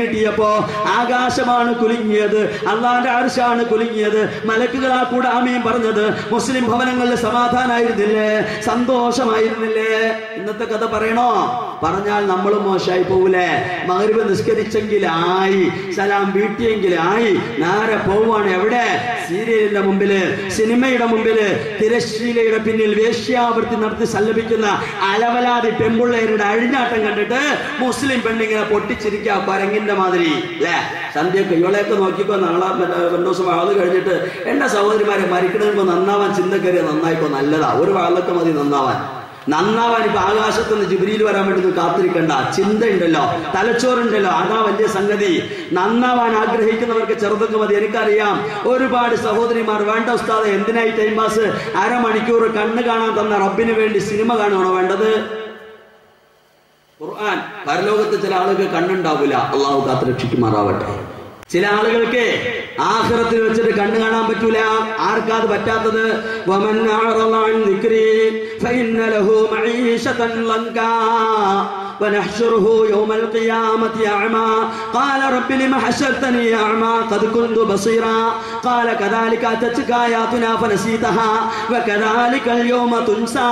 കൈനീട്ടിയപ്പോ ആകാശമാണ് കുലുങ്ങിയത് അള്ളാന്റെ അർശാണ് കുലുങ്ങിയത് മലക്കുകളാ കൂടെ ആമയും പറഞ്ഞത് മുസ്ലിം ഭവനങ്ങളിൽ സമാധാനായിരുന്നില്ലേ സന്തോഷമായിരുന്നില്ലേ ഇന്നത്തെ കഥ പറയണോ പറഞ്ഞാൽ നമ്മൾ മോശമായി പോകൂലേ മകരുവ് നിസ്കരിച്ചെങ്കിലായി സലാം വീട്ടിയെങ്കിലായി നേരെ പോവാണ് എവിടെ സീരിയലിന്റെ മുമ്പില് സിനിമയുടെ മുമ്പില് തിരശ്ശീലയുടെ പിന്നിൽ വേശ്യാവൃത്തി നടത്തി സല്ലപിക്കുന്ന അലവലാതി പെൺപിള്ളേരുടെ അഴിഞ്ഞാട്ടം കണ്ടിട്ട് മുസ്ലിം പെണ്ണിങ്ങനെ പൊട്ടിച്ചിരിക്കുക കൊരങ്ങിന്റെ മാതിരി അല്ലേ സന്ധ്യയൊക്കെ ഇവളെയൊക്കെ നോക്കിക്കോ നാളെ മറ്റേ രണ്ടു ദിവസം വാത് കഴിഞ്ഞിട്ട് എന്റെ സഹോദരിമാരെ മരിക്കണമെങ്കിൽ നന്നാവാൻ ചിന്ത കയറിയ നന്നായിക്കോ നല്ലതാ ഒരു വാളൊക്കെ മതി നന്നാവാൻ നന്നാവാൻ ഇപ്പൊ ആകാശത്ത് നിന്ന് ജിബിരിയിൽ വരാൻ വേണ്ടി ഒന്നും കാത്തിരിക്കണ്ട ചിന്തയുണ്ടല്ലോ തലച്ചോറുണ്ടല്ലോ അതാ വലിയ സംഗതി നന്നാവാൻ ആഗ്രഹിക്കുന്നവർക്ക് ചെറുതൊക്കെ മതി എനിക്കറിയാം ഒരുപാട് സഹോദരിമാർ വേണ്ട ഉസ്താദ് എന്തിനായി ടൈം പാസ് അരമണിക്കൂർ കണ്ണ് കാണാൻ തന്ന റബ്ബിന് വേണ്ടി സിനിമ കാണുകയാണോ വേണ്ടത് ഖുർആൻ പരലോകത്ത് ചില ആളുകൾ കണ്ണുണ്ടാവില്ല അള്ളാഹു കാത്ത് രക്ഷിക്കുമാറാവട്ടെ ചില ആളുകൾക്ക് ആഖിറത്തിൽ വെച്ചിട്ട് കണ്ണു കാണാൻ പറ്റൂല ആർക്കാ അത് പറ്റാത്തത് വമൻ അഅറള അൻ ദിക്രി ഫഇന്ന ലഹു മഈശതൻ ലങ്കാ ونحشره يوم القيامة أعمى قال رب لم حشرتني أعمى قد كنت بصيرا قال كذلك أتتك آياتنا فنسيتها وكذلك اليوم تنسى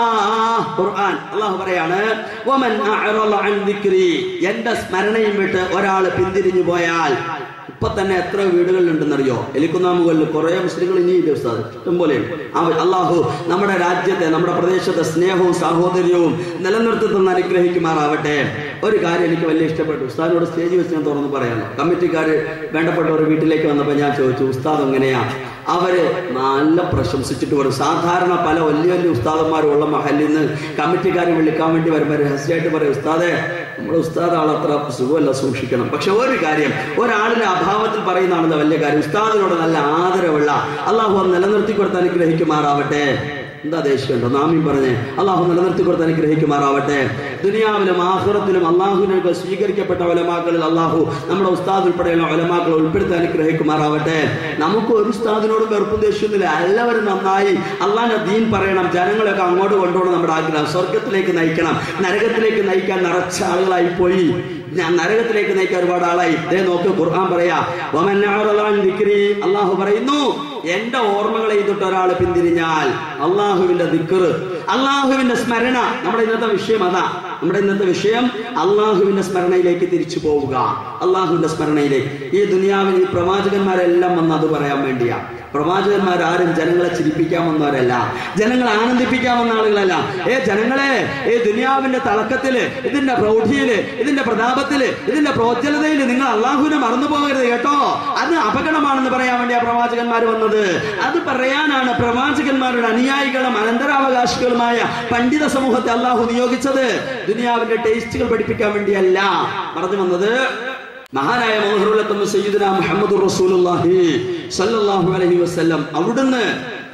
ഖുർആൻ അള്ളാഹു പറയാണ് വമൻ അഅറള അൻ ദിക്രി എന്റെ സ്മരണയും വിട്ട് ഒരാൾ പിന്തിരിഞ്ഞു പോയാൽ ഇപ്പൊ തന്നെ എത്ര വീടുകളിലുണ്ടെന്നറിയോ എലിക്കുന്നാമുകളിൽ കുറെ മുസ്ലിങ്ങൾ ഇനിയില്ല ഉസ്താദ് ഇഷ്ടം പോലെയുണ്ട് അവ- അള്ളാഹു നമ്മുടെ രാജ്യത്തെ നമ്മുടെ പ്രദേശത്തെ സ്നേഹവും സാഹോദര്യവും നിലനിർത്തി തന്ന് അനുഗ്രഹിക്കുമാറാവട്ടെ ഒരു കാര്യം എനിക്ക് വലിയ ഇഷ്ടപ്പെട്ടു ഉസ്താദിനോട് സ്റ്റേജ് വെച്ച് ഞാൻ തുറന്ന് പറയാമോ കമ്മിറ്റിക്കാര് വേണ്ടപ്പെട്ടവർ വീട്ടിലേക്ക് വന്നപ്പോൾ ഞാൻ ചോദിച്ചു ഉസ്താദ് എങ്ങനെയാ അവര് നല്ല പ്രശംസിച്ചിട്ട് വരും സാധാരണ പല വലിയ വലിയ ഉസ്താദന്മാരും ഉള്ള മഹലിൽ നിന്ന് കമ്മിറ്റിക്കാരെ വിളിക്കാൻ വേണ്ടി വരുമ്പോൾ രഹസ്യമായിട്ട് പറയും ഉസ്താദെ നമ്മുടെ ഉസ്താദ് ആളത്ര സുഖമല്ല സൂക്ഷിക്കണം പക്ഷെ ഒരു കാര്യം ഒരാളിന്റെ അഭാവത്തിൽ പറയുന്നതാണെന്ന് വലിയ കാര്യം ഉസ്താദിനോട് നല്ല ആദരവുള്ള അള്ളാഹു അത് നിലനിർത്തി കൊടുത്ത് അനുഗ്രഹിക്കുമാറാവട്ടെ എന്താ ദേഷ്യമുണ്ടോ നാമീൻ പറഞ്ഞ് അള്ളാഹു നിലനിർത്തി കൊടുത്ത് അനുഗ്രഹിക്കുമാറാവട്ടെ ദുനിയാവിലും ആഹുറത്തിലും അള്ളാഹുവിനൊക്കെ സ്വീകരിക്കപ്പെട്ട ഒലമാക്കളിൽ അള്ളാഹു നമ്മുടെ ഉസ്താദ് ഉൾപ്പെടെയുള്ള ഒലമാക്കളെ ഉൾപ്പെടുത്തി അനുഗ്രഹിക്കുമാറാവട്ടെ നമുക്ക് ഒരു ഉസ്താദിനോടും വെറുപ്പും ദേഷ്യമൊന്നുമില്ല എല്ലാവരും നന്നായി അള്ളാഹിന്റെ ദീൻ പറയണം ജനങ്ങളെയൊക്കെ അങ്ങോട്ട് കൊണ്ടുപോകണം നമ്മുടെ ആഗ്രഹം സ്വർഗത്തിലേക്ക് നയിക്കണം നരകത്തിലേക്ക് നയിക്കാൻ നിറച്ച ആളുകളായി പോയി ഞാൻ നരകത്തിലേക്ക് നയിക്കാൻ ഒരുപാട് ആളായി ദേ നോക്ക് ഖുർആൻ പറയാ വമൻ അഅറള അൻ ദിക്രി അള്ളാഹു പറയുന്നു എന്റെ ഓർമ്മകളെ ചെയ്തിട്ട് ഒരാൾ പിന്തിരിഞ്ഞാൽ അള്ളാഹുവിന്റെ ദിക്റ് അള്ളാഹുവിന്റെ സ്മരണ നമ്മുടെ ഇന്നത്തെ വിഷയം അതാ നമ്മുടെ ഇന്നത്തെ വിഷയം അള്ളാഹുവിന്റെ സ്മരണയിലേക്ക് തിരിച്ചു പോവുക അള്ളാഹുവിന്റെ സ്മരണയിലേക്ക് ഈ ദുനിയാവിൽ ഈ പ്രവാചകന്മാരെല്ലാം വന്ന് അത് പറയാൻ വേണ്ടിയാ പ്രവാചകന്മാരാരും ജനങ്ങളെ ചിരിപ്പിക്കാൻ വന്നവരല്ല ജനങ്ങളെ ആനന്ദിപ്പിക്കാൻ വന്ന ആളുകളല്ല ഏ ജനങ്ങളെ ഏ ദുനിയാവിന്റെ തളക്കത്തില് ഇതിന്റെ പ്രൗഢിയില് ഇതിന്റെ പ്രതാപത്തില് ഇതിന്റെ പ്രോജ്വലതയില് നിങ്ങൾ അള്ളാഹുവിനെ മറന്നു പോകരുത് കേട്ടോ അത് അപകടമാണെന്ന് പറയാൻ വേണ്ടിയാ പ്രവാചകന്മാർ വന്നത് അത് പറയാനാണ് പ്രവാചകന്മാരുടെ അനുയായികളും അനന്തരാവകാശികളുമായ പണ്ഡിത സമൂഹത്തെ അള്ളാഹു നിയോഗിച്ചത് ദുനിയാവിന്റെ ടേസ്റ്റുകൾ പഠിപ്പിക്കാൻ വേണ്ടിയല്ല പറഞ്ഞു വന്നത് മഹാനായ മോഹറുലത്തും സയ്യിദുന മുഹമ്മദ് റസൂലുള്ളാഹി സല്ലല്ലാഹു അലൈഹി വസല്ലം അവിടുന്ന്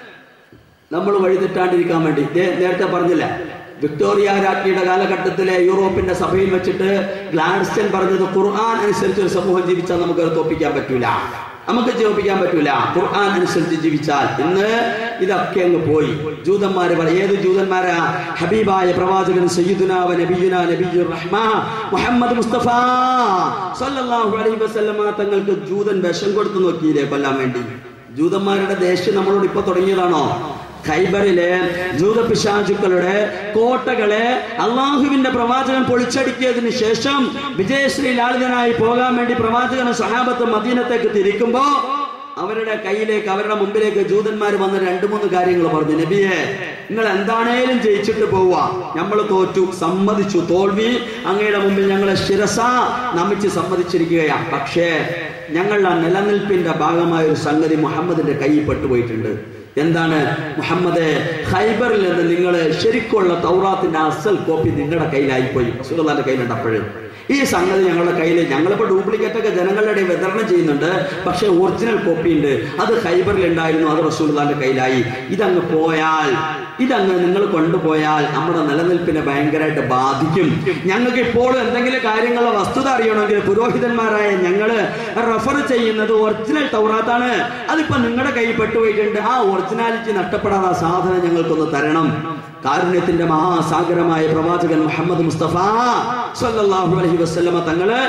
നമ്മൾ വഴിതെറ്റാണ്ടിരിക്കാൻ വേണ്ടി ദേ നേരത്തെ പറഞ്ഞില്ല വിക്ടോറിയ രാജ്ഞിയുടെ കാലഘട്ടത്തിലെ യൂറോപ്പിന്റെ സഭയിൽ വെച്ചിട്ട് ഗ്ലാഡ്സ്റ്റൺ പറഞ്ഞത് ഖുർആൻ അനുസരിച്ച് ഒരു സമൂഹം ജീവിച്ചാൽ നമുക്ക് അത് തോപ്പിക്കാൻ പറ്റൂല നമുക്ക് ജീവിക്കാൻ പറ്റൂല ഖുർആൻ അനുസരിച്ച് ജീവിച്ചാൽ ഇന്ന് ഇതൊക്കെ അങ്ങ് പോയി ജൂതന്മാര് പറ ഏത് ജൂതന്മാരാ ഹബീബായ പ്രവാചകൻ സയ്യിദുന വ നബിയുന നബിയുർ റഹ്മാ മുഹമ്മദ് മുസ്തഫ സല്ലല്ലാഹു അലൈഹി വസല്ലമ തങ്ങൾക്ക് ജൂതൻ വിഷം കൊടുത്തു നോക്കിയില്ലേ കൊല്ലാൻ വേണ്ടി ജൂതന്മാരുടെ ദേഷ്യം നമ്മളോട് ഇപ്പൊ തുടങ്ങിയതാണോ ഖൈബറിലെ ജൂതപിശാചുക്കളുടെ കോട്ടകളെ അള്ളാഹുവിന്റെ പ്രവാചകൻ പൊളിച്ചടുക്കിയതിന് ശേഷം വിജയശ്രീ ലാളിതനായി പോകാൻ വേണ്ടി പ്രവാചകനും സഹാബത്ത് മദീനത്തേക്ക് തിരിക്കുമ്പോ അവരുടെ കയ്യിലേക്ക് അവരുടെ മുമ്പിലേക്ക് ജൂതന്മാർ വന്ന് രണ്ടു മൂന്ന് കാര്യങ്ങൾ പറഞ്ഞു നബിയെ നിങ്ങൾ എന്താണേലും ജയിച്ചിട്ട് പോവുക നമ്മൾ തോറ്റു സമ്മതിച്ചു തോൽവി അങ്ങയുടെ മുമ്പിൽ ഞങ്ങളെ ശിരസ നമിച്ച് സമ്മതിച്ചിരിക്കുകയാണ് പക്ഷേ ഞങ്ങളുടെ നിലനിൽപ്പിന്റെ ഭാഗമായ ഒരു സംഗതി മുഹമ്മദിന്റെ കയ്യിൽ പെട്ടുപോയിട്ടുണ്ട് എന്താണ് മുഹമ്മദ് ഖൈബറിൽ നിന്ന് നിങ്ങൾ ശരിക്കുള്ള തൗറാത്തിന്റെ അസൽ കോപ്പി നിങ്ങളുടെ കയ്യിലായിപ്പോയി സുഹൃത്താന്റെ കയ്യിലുണ്ട് അപ്പോഴും ഈ സംഗതി ഞങ്ങളുടെ കയ്യിൽ ഞങ്ങളിപ്പോ ഡ്യൂപ്ലിക്കേറ്റ് ഒക്കെ ജനങ്ങളുടെ ഇടയിൽ വിതരണം ചെയ്യുന്നുണ്ട് പക്ഷെ ഒറിജിനൽ കോപ്പി ഉണ്ട് അത് ഖൈബറിൽ ഉണ്ടായിരുന്നു അത് റസൂൽദാന്റെ കയ്യിലായി ഇതങ്ങ് പോയാൽ ഇതങ്ങ് നിങ്ങൾ കൊണ്ടുപോയാൽ നമ്മുടെ നിലനിൽപ്പിനെ ഭയങ്കരമായിട്ട് ബാധിക്കും ഞങ്ങൾക്ക് ഇപ്പോൾ എന്തെങ്കിലും കാര്യങ്ങളുടെ വസ്തുത അറിയണമെങ്കിൽ പുരോഹിതന്മാരായ ഞങ്ങള് റെഫർ ചെയ്യുന്നത് ഒറിജിനൽ തൗറാത്താണ് അതിപ്പോ നിങ്ങളുടെ കയ്യിൽ പെട്ടുപോയിട്ടുണ്ട് ആ ഒറിജിനാലിറ്റി നഷ്ടപ്പെടാതെ ആ സാധനം ഞങ്ങൾക്കൊന്ന് തരണം കാരുണ്യത്തിന്റെ മഹാസാഗരമായ പ്രവാചകൻ മുഹമ്മദ് മുസ്തഫ സല്ലല്ലാഹു അലൈഹി വസല്ലമ തങ്ങള്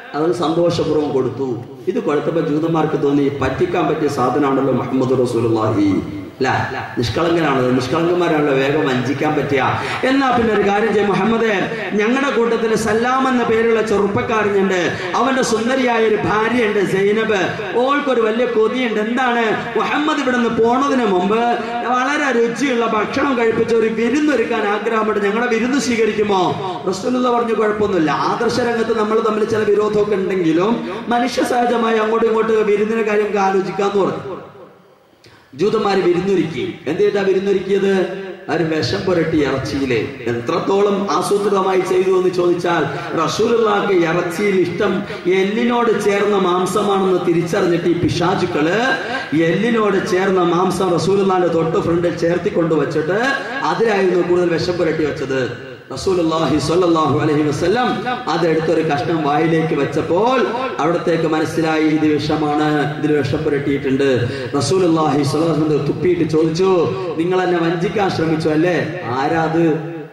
അത് സന്തോഷപൂർവ്വം കൊടുത്തു ഇത് കൊടുത്തപ്പോൾ ജൂതന്മാർക്ക് തോന്നി പറ്റിക്കാൻ പറ്റിയ സാധനമാണല്ലോ മുഹമ്മദ് റസൂലുള്ളാഹി അല്ല നിഷ്കളങ്കനാണല്ലോ നിഷ്കളങ്കന്മാരാണല്ലോ വേഗം വഞ്ചിക്കാൻ പറ്റിയ എന്നാ പിന്നെ ഒരു കാര്യം ചെയ്യും മുഹമ്മദ് ഞങ്ങളുടെ കൂട്ടത്തിൽ സല്ലാം എന്ന പേരുള്ള ചെറുപ്പക്കാരനുണ്ട് അവന്റെ സുന്ദരിയായ ഒരു ഭാര്യയുണ്ട് സൈനബ് ഓൾക്കൊരു വലിയ കൊതിയുണ്ട് എന്താണ് മുഹമ്മദ് ഇവിടെ നിന്ന് പോണതിന് മുമ്പ് വളരെ രുചിയുള്ള ഭക്ഷണം കഴിപ്പിച്ച് ഒരു വിരുന്നൊരുക്കാൻ ആഗ്രഹമുണ്ട് ഞങ്ങളുടെ വിരുന്ന് സ്വീകരിക്കുമോ റസൂലുള്ള പറഞ്ഞു കുഴപ്പമൊന്നുമില്ല ആദർശ രംഗത്ത് നമ്മൾ തമ്മിൽ ചില വിരോധമൊക്കെ ഉണ്ടെങ്കിലും മനുഷ്യ സഹജമായി അങ്ങോട്ടും ഇങ്ങോട്ടും വിരുന്നിന്റെ കാര്യം നമുക്ക് ആലോചിക്കാന്ന് പറഞ്ഞു ജൂതന്മാര് വിരുന്നൊരുക്കി എന്ത് ചെയ്താ വിരുന്നൊരുക്കിയത് അവർ വിഷം പുരട്ടി ഇറച്ചിയില് എത്രത്തോളം ആസൂത്രിതമായി ചെയ്തു എന്ന് ചോദിച്ചാൽ റസൂലുള്ളാക്ക് ഇറച്ചിയിൽ ഇഷ്ടം എല്ലിനോട് ചേർന്ന മാംസമാണെന്ന് തിരിച്ചറിഞ്ഞിട്ട് ഈ പിശാചുക്കള് എല്ലിനോട് ചേർന്ന മാംസം റസൂലുള്ളാന്റെ തൊട്ട് ഫ്രണ്ടിൽ ചേർത്തി കൊണ്ടുവച്ചിട്ട് അതിലായിരുന്നു കൂടുതൽ വിഷം പുരട്ടി വെച്ചത് റസൂലുള്ളാഹി സ്വല്ലല്ലാഹു അലൈഹി വസല്ലം അതെടുത്തൊരു കഷ്ണം വായിലേക്ക് വെച്ചപ്പോൾ അവിടത്തേക്ക് മനസ്സിലായി ഇത് വിഷമാണ് ഇതിൽ വിഷം പുരട്ടിയിട്ടുണ്ട് റസൂലുള്ളാഹി സ്വല്ലല്ലാഹു അലൈഹി വസല്ലം തുപ്പിയിട്ട് ചോദിച്ചു നിങ്ങൾ എന്നെ വഞ്ചിക്കാൻ ശ്രമിച്ചു അല്ലേ ആരാ അത്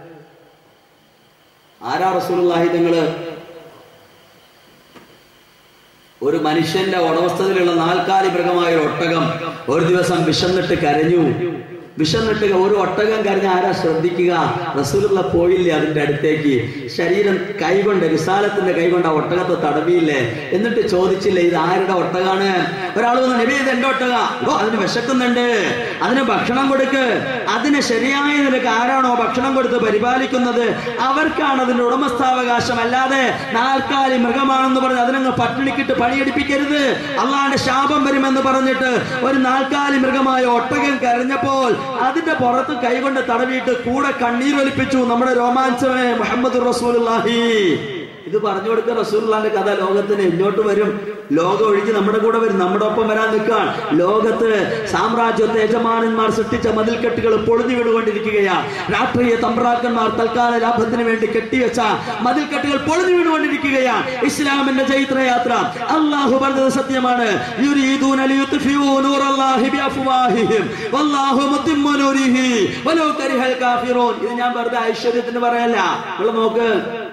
ആരാ റസൂലുള്ളാഹി നിങ്ങള് ഒരു മനുഷ്യന്റെ ഉടമസ്ഥതയിലുള്ള നാൽക്കാലി മൃഗമായ ഒരു ഒട്ടകം ഒരു ദിവസം വിശന്നിട്ട് കരഞ്ഞു വിശന്നിട്ട് ഒരു ഒട്ടകം കരഞ്ഞ ആരാ ശ്രദ്ധിക്കുക റസൂലുള്ള പോയില്ലേ അതിന്റെ അടുത്തേക്ക് ശരീരം കൈകൊണ്ട് വിശാലത്തിന്റെ കൈകൊണ്ട് ആ ഒട്ടകത്തെ തടവിയില്ലേ എന്നിട്ട് ചോദിച്ചില്ലേ ഇത് ആരുടെ ഒട്ടകാണ് ഒരാൾ വന്ന് നബി ഇത് എന്റെ ഒട്ടക ഓ അതിന് വിശക്കുന്നുണ്ട് അതിന് ഭക്ഷണം കൊടുക്ക് അതിന് ശരിയായ നിലക്ക് ആരാണോ ഭക്ഷണം കൊടുത്ത് പരിപാലിക്കുന്നത് അവർക്കാണ് അതിന്റെ ഉടമസ്ഥാവകാശം അല്ലാതെ നാൽക്കാലി മൃഗമാണെന്ന് പറഞ്ഞ് അതിനങ്ങ് പട്ടിണിക്കിട്ട് പണിയെടുപ്പിക്കരുത് അള്ളാന്റെ ശാപം വരുമെന്ന് പറഞ്ഞിട്ട് ഒരു നാൽക്കാലി മൃഗമായ ഒട്ടകം കരഞ്ഞപ്പോൾ അതിന്റെ പുറത്ത് കൈകൊണ്ട് തടവിയിട്ട് കൂടെ കണ്ണീരൊലിപ്പിച്ചു നമ്മുടെ രോമാഞ്ചമേ മുഹമ്മദ് റസൂലുള്ളാഹി ഇത് പറഞ്ഞു കൊടുക്കുക റസൂലുള്ളാന്റെ കഥ ലോകത്തിന് ഇങ്ങോട്ട് വരും ലോകം ഒഴിഞ്ഞ് നമ്മുടെ കൂടെ വരും നമ്മുടെ ഒപ്പം വരാൻ നിൽക്കാൻ ലോകത്ത് സാമ്രാജ്യത്തെ യജമാനന്മാർ സൃഷ്ടിച്ച മതിൽക്കെട്ടുകൾ പൊളിഞ്ഞു വീണുകൊണ്ടിരിക്കുകയാണ് രാഷ്ട്രീയ തമ്പ്രാക്കന്മാർ തൽക്കാല ലാഭത്തിന് വേണ്ടി കെട്ടിവെച്ച മതിൽക്കെട്ടുകൾ പൊളിഞ്ഞു വീണുകൊണ്ടിരിക്കുകയാണ് ഇസ്ലാമിന്റെ ചൈത്രയാത്ര അള്ളാഹു പറഞ്ഞത് സത്യമാണ് യുരീദൂന ലിയുത്ഫിഊ നൂറല്ലാഹി ബിഅഫ്വാഹിഹിം വല്ലാഹു മുത്തിമ്മു നൂരിഹി വലൗ കരിഹൽ കാഫിറൂൻ ഇത് ഞാൻ വെറുതെ ഐശ്വര്യത്തിന് പറയല്ല നിങ്ങൾ നോക്ക്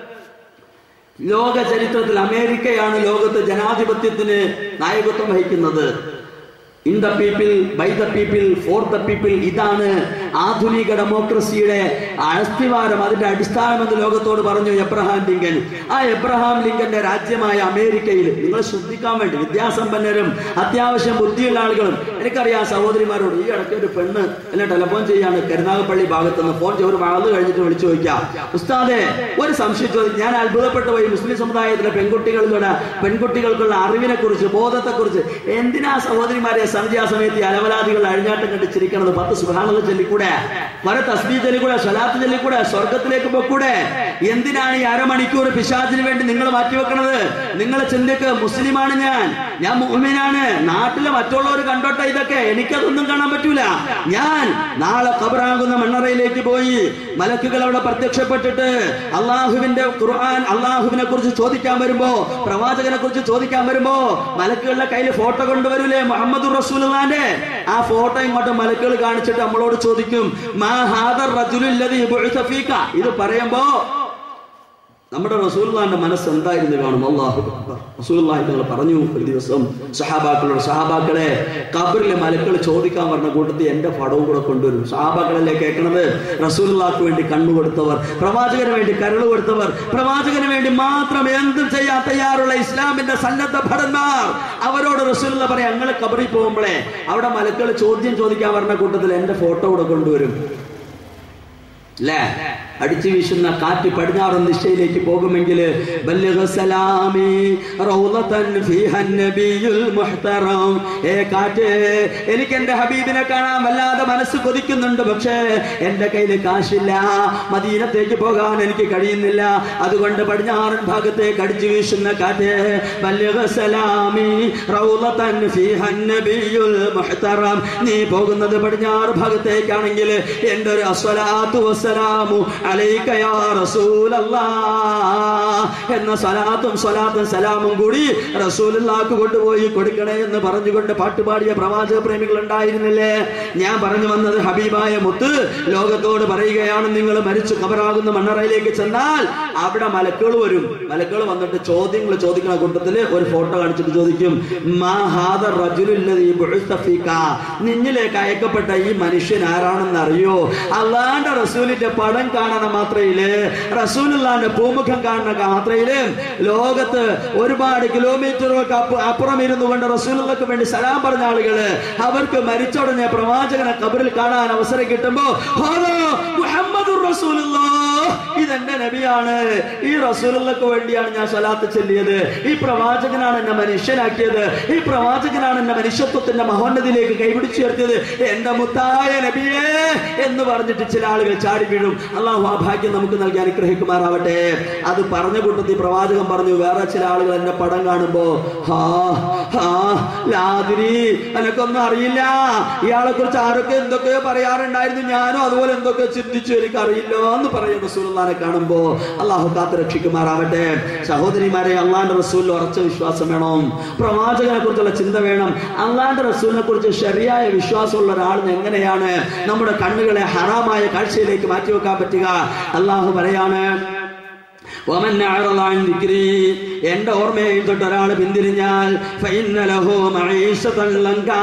ലോക ചരിത്രത്തിൽ അമേരിക്കയാണ് ലോകത്ത് ജനാധിപത്യത്തിന് നായകത്വം വഹിക്കുന്നത് in the people by the people for the people ഇതാണ് ആധുനിക ഡെമോക്രസിയുടെ അസ്ഥിവാരം അതിന്റെ അടിസ്ഥാനം എന്ന് ലോകത്തോട് പറഞ്ഞു എബ്രഹാം ലിങ്കൻ ആ എബ്രഹാം ലിങ്കന്റെ രാജ്യമായ അമേരിക്കയിൽ നിങ്ങൾ ശ്രദ്ധിക്കാൻ വേണ്ടി വിദ്യാസമ്പന്നരും അത്യാവശ്യം ബുദ്ധിയുള്ള ആളുകളും എനിക്കറിയാം സഹോദരിമാരോട് ഈ ഇടയ്ക്ക് ഒരു പെണ്ണ് എന്നെ ടെലിഫോൺ ചെയ്യാണ് കരുനാഗപ്പള്ളി ഭാഗത്ത് നിന്ന് ഫോൺ ചെയ്ത് ഒരു വളർന്നു കഴിഞ്ഞിട്ട് വിളിച്ചു ചോദിക്കാം ഉസ്താദെ ഒരു സംശയം ചോദിച്ചു ഞാൻ അത്ഭുതപ്പെട്ടു പോയി മുസ്ലിം സമുദായത്തിലെ പെൺകുട്ടികളുടെ പെൺകുട്ടികൾക്കുള്ള അറിവിനെ കുറിച്ച് ബോധത്തെ കുറിച്ച് എന്തിനാ സഹോദരിമാരെ സന്ധ്യാസമയത്ത് ഈ അലവലാദികൾ അഴിഞ്ഞാട്ടം കണ്ട് ചിരിക്കണത് പത്ത് സുഹാനത ചൊല്ലിക്കൂടെ വരെ തസ്ബീ ചൊല്ലിക്കൂടെ സ്വലാത്ത് ചൊല്ലിക്കൂടെ സ്വർഗത്തിലേക്ക് പോക്കൂടെ എന്തിനാണ് ഈ അരമണിക്കൂർ പിശാചിന് വേണ്ടി നിങ്ങൾ മാറ്റിവെക്കണത് നിങ്ങളെ ചിന്തക്ക് മുസ്ലിമാണ് ഞാൻ ഞാൻ മുഹ്മിനാണ് നാട്ടിലെ മറ്റുള്ളവർ കണ്ടോട്ടെ ഇതൊക്കെ എനിക്കതൊന്നും കാണാൻ പറ്റൂല ഞാൻ നാളെ കബറാകുന്ന മണ്ണറയിലേക്ക് പോയി മലക്കുകൾ അവിടെ പ്രത്യക്ഷപ്പെട്ടിട്ട് അള്ളാഹുവിന്റെ ഖുർആൻ അള്ളാഹുവിനെ കുറിച്ച് ചോദിക്കാൻ വരുമ്പോ പ്രവാചകനെ കുറിച്ച് ചോദിക്കാൻ വരുമ്പോ മലക്കുകളുടെ കയ്യിൽ ഫോട്ടോ കൊണ്ടുവരൂലേ മുഹമ്മദ് റസൂലുള്ളാന്റെ ആ ഫോട്ടോ ഇങ്ങോട്ട് മലക്കുകൾ കാണിച്ചിട്ട് നമ്മളോട് ചോദിക്കും മാ ഹാദർ റജുലുൽ ലദീ ബുഇസ ഫീക ഇത് പറയുമ്പോ നമ്മുടെ റസൂലുള്ളാന്റെ മനസ്സ് എന്തായിരുന്നു കാണും അള്ളാഹു അക്ബർ. റസൂലുള്ളാഹി തങ്ങൾ പറഞ്ഞു ഒരു ദിവസം സഹാബാക്കളോട് സഹാബാക്കളെ കബറിലെ മലക്കൾ ചോദിക്കാൻ പറഞ്ഞ കൂട്ടത്തിൽ എന്റെ പടവും കൂടെ കൊണ്ടുവരും സഹാബാക്കളല്ലേ കേൾക്കണത് റസൂലുള്ളാഹ്ക്ക് വേണ്ടി കണ്ണു കൊടുത്തവർ പ്രവാചകന് വേണ്ടി കരള് കൊടുത്തവർ പ്രവാചകന് വേണ്ടി മാത്രം എന്തും ചെയ്യാൻ തയ്യാറുള്ള ഇസ്ലാമിന്റെ സന്നദ്ധ ഭടന്മാർ അവരോട് റസൂലുള്ള പറയാം ഞങ്ങൾ കബറിൽ പോകുമ്പോഴേ അവിടെ മലക്കൾ ചോദ്യം ചോദിക്കാൻ പറഞ്ഞ കൂട്ടത്തിൽ എന്റെ ഫോട്ടോ കൂടെ കൊണ്ടുവരും അല്ലേ അടിച്ചു വീശുന്ന കാറ്റ് പടിഞ്ഞാറൻ ദിശയിലേക്ക് പോകുമെങ്കിൽ ബല്ലിഗ് സലാമി റൗളതൻ ഫീഹൻ നബിയുൽ മുഹ്തറം ഏ കാറ്റ് എനിക്ക് എന്റെ ഹബീബിനെ കാണാൻ വല്ലാതെ മനസ്സ് കൊതിക്കുന്നുണ്ട് പക്ഷേ എന്റെ കയ്യിൽ കാശില്ല മദീനത്തേക്ക് പോകാൻ എനിക്ക് കഴിയുന്നില്ല അതുകൊണ്ട് പടിഞ്ഞാറൻ ഭാഗത്തേക്ക് അടിച്ചു വീശുന്ന കാറ്റ് ബല്ലിഗ് സലാമി റൗളതൻ ഫീഹൻ നബിയുൽ മുഹ്തറം നീ പോകുന്നത് പടിഞ്ഞാറ് ഭാഗത്തേക്കാണെങ്കിൽ എന്റെ ഒരു അസ്വലാത്തു വസ്സലാമു അലൈക യാ റസൂലല്ലാഹ് എന്ന സലാത്തും സ്വലാത്തും സലാമും കൂടി റസൂലുള്ളാഹ്ക്ക് കൊണ്ടുപോയി കൊടുക്കണേ എന്ന് പറഞ്ഞുകൊണ്ട് പാട്ടുപാടിയ പ്രവാചക പ്രേമികൾ ഉണ്ടായിരുന്നില്ലേ ഞാൻ പറഞ്ഞു വന്നത് ഹബീബായ മുത്ത് ലോകത്തോട് പറയുകയാണ് നിങ്ങൾ മരിച്ചു കബറാകുന്ന മണ്ണറയിലേക്ക് ചെന്നാൽ അവിടെ മലക്കുകൾ വരും മലക്കുകൾ വന്നിട്ട് ചോദ്യങ്ങൾ ചോദിക്കുന്ന കൂട്ടത്തില് ഒരു ഫോട്ടോ കാണിച്ചിട്ട് ചോദിക്കും മാ ഹാദ റജുലുല്ലദീ ബുഇസ്ത ഫീക. നിന്നിലേക്ക് അയക്കപ്പെട്ട ഈ മനുഷ്യൻ ആരാണെന്ന് അറിയോ അള്ളാന്റെ റസൂലിന്റെ പടം കാണണ മാത്രയില് റസൂലുള്ളാന്റെ പൂമുഖം കാണുന്ന മാത്രയില് ലോകത്ത് ഒരുപാട് കിലോമീറ്ററുകൾക്ക് അപ്പു- അപ്പുറം ഇരുന്നു കൊണ്ട് റസൂലുള്ളക്ക് വേണ്ടി സലാം പറഞ്ഞ ആളുകള് അവർക്ക് മരിച്ചുടഞ്ഞ പ്രവാചകനെ കബറിൽ കാണാൻ അവസരം കിട്ടുമ്പോ "ഹാദാ മുഹമ്മദുർ റസൂലുള്ളാഹ്." ഇതെന്റെ നബിയാണ് ഈ റസൂലുള്ളക്ക് വേണ്ടിയാണ് ഞാൻ സ്വലാത്ത് ചൊല്ലിയത് ഈ പ്രവാചകനാണ് എന്നെ മനുഷ്യനാക്കിയത് ഈ പ്രവാചകനാണ് എന്നെ മനുഷ്യത്വത്തിന്റെ മഹോന്നതിയിലേക്ക് കൈപിടിച്ചുയർത്തിയത് എന്റെ മുത്തായ നബിയേ എന്ന് പറഞ്ഞിട്ട് ചില ആളുകൾ ചാടി വീഴും അള്ളാഹു ആ ഭാഗ്യം നമുക്ക് നൽകി അനുഗ്രഹിക്കുമാറാവട്ടെ അത് പറഞ്ഞ കൂട്ടത്തിൽ പ്രവാചകൻ പറഞ്ഞു വേറെ ചില ആളുകൾ എന്റെ പടം കാണുമ്പോ ഹാ ഹാ ലാതിരി എനക്കൊന്നും അറിയില്ല ഇയാളെ കുറിച്ച് ആരൊക്കെ എന്തൊക്കെയോ പറയാറുണ്ടായിരുന്നു ഞാനും അതുപോലെ എന്തൊക്കെ ചിന്തിച്ചു എനിക്ക് അറിയില്ലോ എന്ന് പറയുന്ന റസൂലുള്ളാനെ കാണുമ്പോ അള്ളാഹു കാത്ത് രക്ഷിക്കുമാറാവട്ടെ സഹോദരിമാരെ അള്ളാന്റെ റസൂലിൽ ഉറച്ച വിശ്വാസം വേണം പ്രവാചകനെ കുറിച്ചുള്ള ചിന്ത വേണം അള്ളാന്റെ റസൂലിനെ കുറിച്ച് ശരിയായ വിശ്വാസമുള്ള ഒരാളിന് എങ്ങനെയാണ് നമ്മുടെ കണ്ണുകളെ ഹറാമായ കാഴ്ചയിലേക്ക് മാറ്റിവെക്കാൻ പറ്റുക അള്ളാഹു പറയാണ് ومن أعرض عن ذكري എന്റെ ഓർമ്മയിൽ തൊട്ട് ഒരാൾ പിന്തിരിഞ്ഞാൽ فإن له معيشة ضنكا.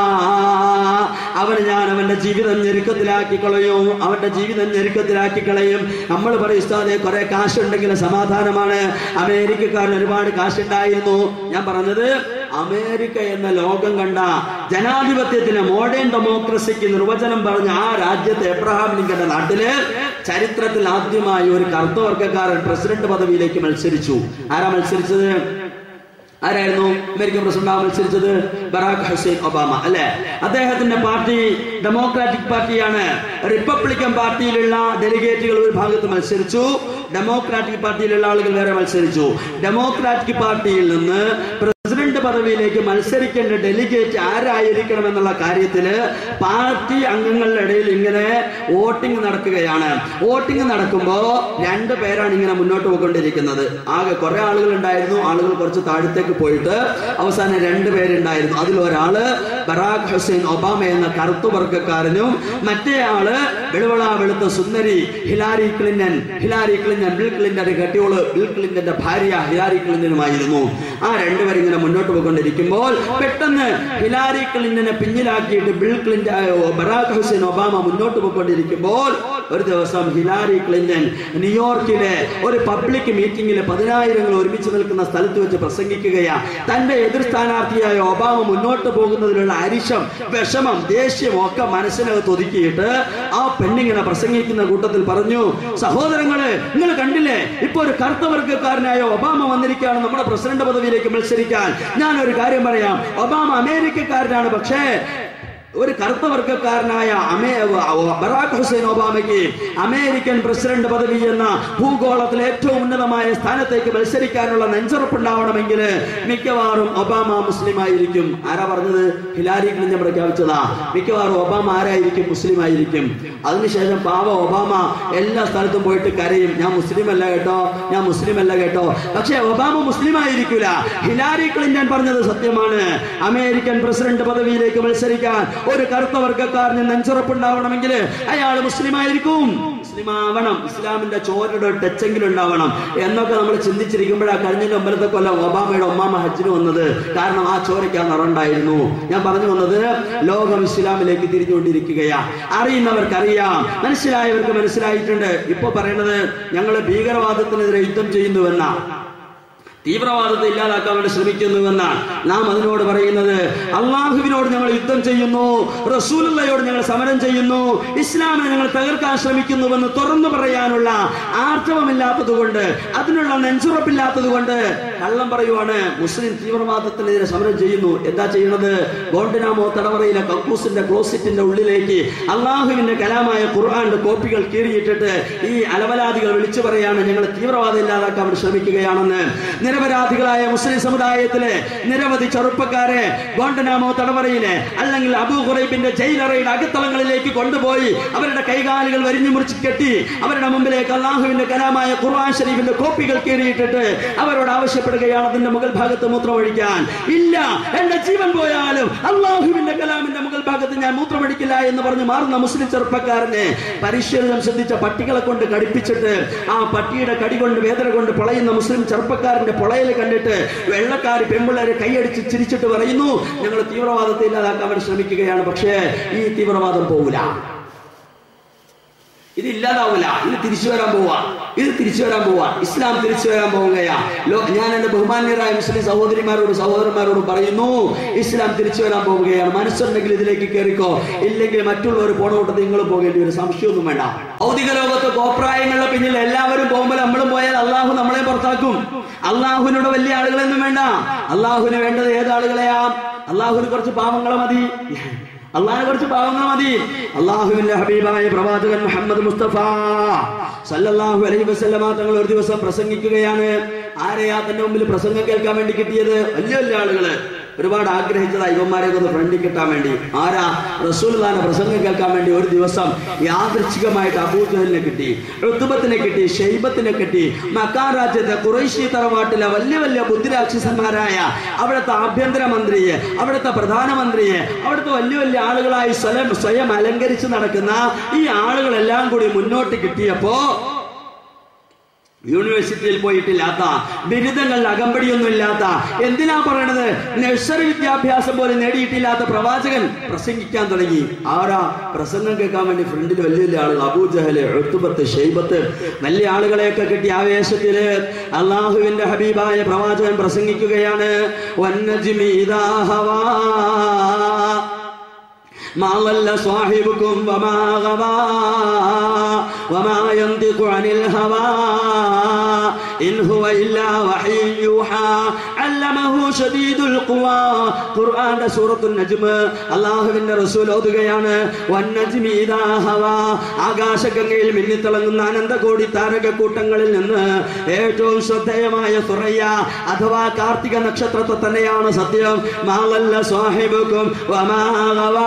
അവന് ഞാൻ അവന്റെ ജീവിതം ഞെരുക്കത്തിലാക്കി കളയും അവന്റെ ജീവിതം ഞെരുക്കത്തിലാക്കി കളയും നമ്മൾ പറയും ഉസ്താദെ കുറെ കാശുണ്ടെങ്കിൽ സമാധാനമാണ് അമേരിക്കക്കാരന് ഒരുപാട് കാശുണ്ടായിരുന്നു ഞാൻ പറഞ്ഞത് അമേരിക്ക എന്ന ലോകം കണ്ട ജനാധിപത്യത്തിന് മോഡേൺ ഡെമോക്രസിക്ക് നിർവചനം പറഞ്ഞ ആ രാജ്യത്തെ എബ്രഹാം ലിങ്കന്റെ നാട്ടില് ചരിത്രത്തിൽ ആദ്യമായി ഒരു കറുത്തവർഗക്കാരൻ പ്രസിഡന്റ് പദവിയിലേക്ക് മത്സരിച്ചു ആരാ മത്സരിച്ചത് ആരായിരുന്നു അമേരിക്കൻ പ്രസിഡന്റ് മത്സരിച്ചത് ബറാഖ് ഹുസൈൻ ഒബാമ അല്ലെ അദ്ദേഹത്തിന്റെ പാർട്ടി ഡെമോക്രാറ്റിക് പാർട്ടിയാണ് റിപ്പബ്ലിക്കൻ പാർട്ടിയിലുള്ള ഡെലിഗേറ്റുകൾ ഒരു ഭാഗത്ത് മത്സരിച്ചു ഡെമോക്രാറ്റിക് പാർട്ടിയിലുള്ള ആളുകൾ വേറെ മത്സരിച്ചു ഡെമോക്രാറ്റിക് പാർട്ടിയിൽ നിന്ന് പ്രസിഡന്റ് പദവിയിലേക്ക് മത്സരിക്കേണ്ട ഡെലിഗേറ്റ് ആരായിരിക്കണം എന്നുള്ള കാര്യത്തില് പാർട്ടി അംഗങ്ങളുടെ ഇടയിൽ ഇങ്ങനെ വോട്ടിംഗ് നടക്കുകയാണ് വോട്ടിംഗ് നടക്കുമ്പോ രണ്ട് പേരാണ് ഇങ്ങനെ മുന്നോട്ട് പോയിക്കൊണ്ടിരിക്കുന്നത് ആകെ കുറെ ആളുകൾ ഉണ്ടായിരുന്നു ആളുകൾ കുറച്ച് താഴത്തേക്ക് പോയിട്ട് അവസാനം രണ്ട് പേരുണ്ടായിരുന്നു അതിൽ ഒരാള് ബറാഖ് ഹുസൈൻ ഒബാമ എന്ന കറുത്തു വർഗക്കാരനും മറ്റേ ആള് വെളുവള വെളുത്ത സുന്ദരി Hillary Clinton Hillary Clinton Bill ക്ലിന്റന്റെ കെട്ടിയോള് ബിൽ ക്ലിന്റന്റെ ഭാര്യ ഹിലാരി ക്ലിന്റനുമായിരുന്നു ആ രണ്ടുപേരും ഇങ്ങനെ മുന്നോട്ട് പോയിക്കൊണ്ടിരിക്കുമ്പോൾ പെട്ടെന്ന് ഹിലാരി ക്ലിന്റനെ പിന്നിലാക്കിയിട്ട് Bill Clinton Barack Hussein Obama മുന്നോട്ട് പോയിക്കൊണ്ടിരിക്കുമ്പോൾ ഒരു ദിവസം ഹിലാരി ക്ലിന്റൺ ന്യൂയോർക്കിലെ ഒരു പബ്ലിക് മീറ്റിംഗിൽ പതിനായിരങ്ങൾ ഒരുമിച്ച് നിൽക്കുന്ന സ്ഥലത്ത് വെച്ച് പ്രസംഗിക്കുകയാ തന്റെ എതിർ സ്ഥാനാർത്ഥിയായ ഒബാമ മുന്നോട്ട് പോകുന്നതിലുള്ള അരിശം വിഷമം ദേഷ്യം ഒക്കെ മനസ്സിനകത്ത് ഒതുക്കിയിട്ട് ആ പെണ്ണിങ്ങനെ പ്രസംഗിക്കുന്ന കൂട്ടത്തിൽ പറഞ്ഞു സഹോദരങ്ങളെ നിങ്ങൾ കണ്ടില്ലേ ഇപ്പൊ ഒരു കറുത്ത വർഗ്ഗക്കാരനായ ഒബാമ വന്നിരിക്കുകയാണ് നമ്മുടെ പ്രസിഡന്റ് പദവിയിലേക്ക് മത്സരിക്കാൻ ഞാൻ ഒരു കാര്യം പറയാം ഒബാമ അമേരിക്കക്കാരനാണ് പക്ഷേ ഒരു കറുത്ത വർഗക്കാരനായ അമേ ബറാഖ് ഹുസൈൻ ഒബാമയ്ക്ക് അമേരിക്കൻ പ്രസിഡന്റ് പദവി എന്ന ഭൂഗോളത്തിലെ ഏറ്റവും ഉന്നതമായ സ്ഥാനത്തേക്ക് മത്സരിക്കാനുള്ള നെഞ്ചുറപ്പുണ്ടാവണമെങ്കിൽ മിക്കവാറും ഒബാമ മുസ്ലിം ആയിരിക്കും ആരാ പറഞ്ഞത് ഹിലാരി ക്ലിന്റൺ പ്രഖ്യാപിച്ചതാ മിക്കവാറും ഒബാമ ആരായിരിക്കും മുസ്ലിം ആയിരിക്കും അതിനുശേഷം പാവ ഒബാമ എല്ലാ സ്ഥലത്തും പോയിട്ട് കരയും ഞാൻ മുസ്ലിം അല്ല കേട്ടോ ഞാൻ മുസ്ലിം അല്ല കേട്ടോ പക്ഷേ ഒബാമ മുസ്ലിം ആയിരിക്കൂല ഹിലാരി ക്ലിന്റൺ പറഞ്ഞത് സത്യമാണ് അമേരിക്കൻ പ്രസിഡന്റ് പദവിയിലേക്ക് മത്സരിക്കാൻ ഒരു കറുത്ത വർഗക്കാരന് നെഞ്ചുറപ്പുണ്ടാവണമെങ്കിൽ അയാൾ മുസ്ലിം ആയിരിക്കും മുസ്ലിം ആവണം ഇസ്ലാമിന്റെ ചോരയുടെ ഒരു ടച്ചെങ്കിലും ഉണ്ടാവണം എന്നൊക്കെ നമ്മൾ ചിന്തിച്ചിരിക്കുമ്പോഴാണ് കഴിഞ്ഞ ഒമ്പലത്തെ കൊല്ലം ഒബാമയുടെ ഒമ്മാമ ഹജ്ജിന് വന്നത് കാരണം ആ ചോരയ്ക്ക് ആ നിറണ്ടായിരുന്നു ഞാൻ പറഞ്ഞു വന്നത് ലോകം ഇസ്ലാമിലേക്ക് തിരിഞ്ഞുകൊണ്ടിരിക്കുകയാ അറിയുന്നവർക്കറിയാം മനസ്സിലായവർക്ക് മനസ്സിലായിട്ടുണ്ട് ഇപ്പൊ പറയണത് ഞങ്ങൾ ഭീകരവാദത്തിനെതിരെ യുദ്ധം ചെയ്യുന്നുവെന്ന തീവ്രവാദത്തെ ഇല്ലാതാക്കാൻ വേണ്ടി ശ്രമിക്കുന്നുവെന്നാണ് നാം അതിനോട് പറയുന്നത് അള്ളാഹുവിനോട് ഞങ്ങൾ യുദ്ധം ചെയ്യുന്നു റസൂലുള്ളയോട് ഞങ്ങൾ സമരം ചെയ്യുന്നു ഇസ്ലാമിനെ ഞങ്ങൾ തകർക്കാൻ ശ്രമിക്കുന്നുവെന്ന് തുറന്നു പറയാനുള്ള ആർജവമില്ലാത്തത് കൊണ്ട് അതിനുള്ള നെഞ്ചുറപ്പില്ലാത്തത് കൊണ്ട് കള്ളം പറയുവാണ് മുസ്ലിം തീവ്രവാദത്തിനെതിരെ സമരം ചെയ്യുന്നു എന്താ ചെയ്യുന്നത് ഗോണ്ടിനാമോ തടവറയിലെ കക്കൂസിന്റെ ക്ലോസിറ്റിന്റെ ഉള്ളിലേക്ക് അള്ളാഹുവിന്റെ കലാമായ ഖുർആന്റെ കോപ്പികൾ കീറിയിട്ടിട്ട് ഈ അലവലാദികൾ വിളിച്ചു പറയാണ് ഞങ്ങൾ തീവ്രവാദം ഇല്ലാതാക്കാൻ വേണ്ടി ശ്രമിക്കുകയാണെന്ന് നിരപരാധികളായ മുസ്ലിം സമുദായത്തിലെ നിരവധി ചെറുപ്പക്കാരെ ഗോണ്ടനാമോ തടവറയിലെ അല്ലെങ്കിൽ അബൂ ഖുറൈബിന്റെ ജയിലറയുടെ അകത്തളങ്ങളിലേക്ക് കൊണ്ടുപോയി അവരുടെ കൈകാലുകൾ വരിഞ്ഞു മുറിച്ച് കെട്ടി അവരുടെ മുമ്പിലേക്ക് അള്ളാഹുവിന്റെ കലാമായ ഖുർആൻ ഷരീഫിന്റെ കോപ്പികൾ കീറിയിട്ടിട്ട് അവരോട് ആവശ്യപ്പെടുകയാണ് അതിന്റെ മുകൾ ഭാഗത്ത് മൂത്രമൊഴിക്കാൻ ഇല്ല എന്റെ ജീവൻ പോയാലും അള്ളാഹുവിന്റെ കലാമിന്റെ മുകൾ ഭാഗത്ത് ഞാൻ മൂത്രമൊഴിക്കില്ല എന്ന് പറഞ്ഞ് മാറുന്ന മുസ്ലിം ചെറുപ്പക്കാരനെ പരിശീലനം ശ്രദ്ധിച്ച പട്ടികളെ കൊണ്ട് കടിപ്പിച്ചിട്ട് ആ പട്ടിയുടെ കടി കൊണ്ട് വേദന കൊണ്ട് പൊളയുന്ന മുസ്ലിം ചെറുപ്പക്കാരന്റെ പൊളയിൽ കണ്ടിട്ട് വെള്ളക്കാരി പെൺപിള്ളേരെ കൈയടിച്ച് ചിരിച്ചിട്ട് പറയുന്നു ഞങ്ങൾ തീവ്രവാദത്തെ ഇല്ലാതാക്കാൻ വേണ്ടി ശ്രമിക്കുകയാണ് പക്ഷേ ഈ തീവ്രവാദം പോകില്ല ഇത് ഇല്ലാതാവില്ല ഇത് തിരിച്ചു വരാൻ പോവാ ഇത് തിരിച്ചു വരാൻ പോവാ ഇസ്ലാം തിരിച്ചു വരാൻ പോവുകയാ ലോ ഞാൻ എന്റെ ബഹുമാന്യരായ മുസ്ലിം സഹോദരിമാരോട് സഹോദരന്മാരോട് പറയുന്നു ഇസ്ലാം തിരിച്ചു വരാൻ പോവുകയാണ് മനസ്സുണ്ടെങ്കിൽ ഇതിലേക്ക് കയറിക്കോ ഇല്ലെങ്കിൽ മറ്റുള്ളവർ പോണ കൂട്ടത്തിൽ നിങ്ങൾ പോകേണ്ടി വരും സംശയമൊന്നും വേണ്ട ഭൗതിക ലോകത്ത് കോപ്രായങ്ങളുടെ പിന്നിൽ എല്ലാവരും പോകുമ്പോൾ നമ്മളും പോയാൽ അള്ളാഹു നമ്മളെ പുറത്താക്കും അള്ളാഹുവിനോട് വലിയ ആളുകളൊന്നും വേണ്ട അള്ളാഹുവിന് വേണ്ടത് ഏതാളുകളെയാ അള്ളാഹുവിന് കുറച്ച് പാവങ്ങളെ മതി അള്ളാഹിനെ കുറച്ച് പാവങ്ങൾ മതി അള്ളാഹുവിന്റെ ഹബീബായ പ്രവാചകൻ മുഹമ്മദ് മുസ്തഫ സല്ലല്ലാഹു അലൈഹി വസല്ലമ തങ്ങൾ ഒരു ദിവസം പ്രസംഗിക്കുകയാണ് ആരെയാ തന്റെ മുമ്പിൽ പ്രസംഗം കേൾക്കാൻ വേണ്ടി കിട്ടിയത് വലിയ വലിയ ആളുകള് ഒരുപാട് ആഗ്രഹിച്ചതാ ഇവന്മാരെ ഒന്ന് ഫ്രണ്ടിൽ കിട്ടാൻ വേണ്ടി ആരാ റസൂൽദാന പ്രസംഗം കേൾക്കാൻ വേണ്ടി ഒരു ദിവസം യാദൃച്ഛികമായിട്ട് അബൂജഹലിനെ കിട്ടി ഋതുബത്തിനെ കിട്ടി ഷെയ്ബത്തിനെ കിട്ടി മക്കാൻ രാജ്യത്തെ കുറേശ്ശി തറവാട്ടിലെ വലിയ വലിയ ബുദ്ധിരാക്ഷസന്മാരായ അവിടുത്തെ ആഭ്യന്തര മന്ത്രിയെ അവിടുത്തെ പ്രധാനമന്ത്രിയെ അവിടുത്തെ വലിയ വലിയ ആളുകളായി സ്വയം സ്വയം അലങ്കരിച്ച് നടക്കുന്ന ഈ ആളുകളെല്ലാം കൂടി മുന്നോട്ട് കിട്ടിയപ്പോ യൂണിവേഴ്സിറ്റിയിൽ പോയിട്ടില്ലാത്ത ബിരുദങ്ങളിൽ അകമ്പടിയൊന്നും ഇല്ലാത്ത എന്തിനാ പറയണത് നഴ്സറി വിദ്യാഭ്യാസം പോലും നേടിയിട്ടില്ലാത്ത പ്രവാചകൻ പ്രസംഗിക്കാൻ തുടങ്ങി ആരാ പ്രസംഗം കേൾക്കാൻ വേണ്ടി ഫ്രണ്ടിൽ വലിയ വലിയ ആളുകൾ അബൂജഹല് എഴുത്തുപത്ത് ഷെയ്ബത്ത് വലിയ ആളുകളെയൊക്കെ കിട്ടി ആവേശത്തില് അള്ളാഹുവിന്റെ ഹബീബായ പ്രവാചകൻ പ്രസംഗിക്കുകയാണ് വന്നജ്മി ഇദാ ഹവാ ما ضل صاحبكم وما غوى وما ينطق عن الهوى إن هو إلا وحي يوحى علمه شديد القوى ഖുർആന്റെ സൂറത്തുൽ നജ്മ് അള്ളാഹുവിന്റെ റസൂൽ ഓതുകയാണ് വന്നജ്മി ഇദാ ഹവാ ആകാശഗംഗയിൽ മിന്നിത്തിളങ്ങുന്ന അനന്തകോടി താരകക്കൂട്ടങ്ങളിൽ നിന്ന് ഏറ്റവും ശ്രദ്ധേയമായ സുറയ്യ അഥവാ കാർത്തിക നക്ഷത്രത്തെ തന്നെയാണ് സത്യം മാലല്ല സ്വാഹിബുക്കും വമാ ഗവാ.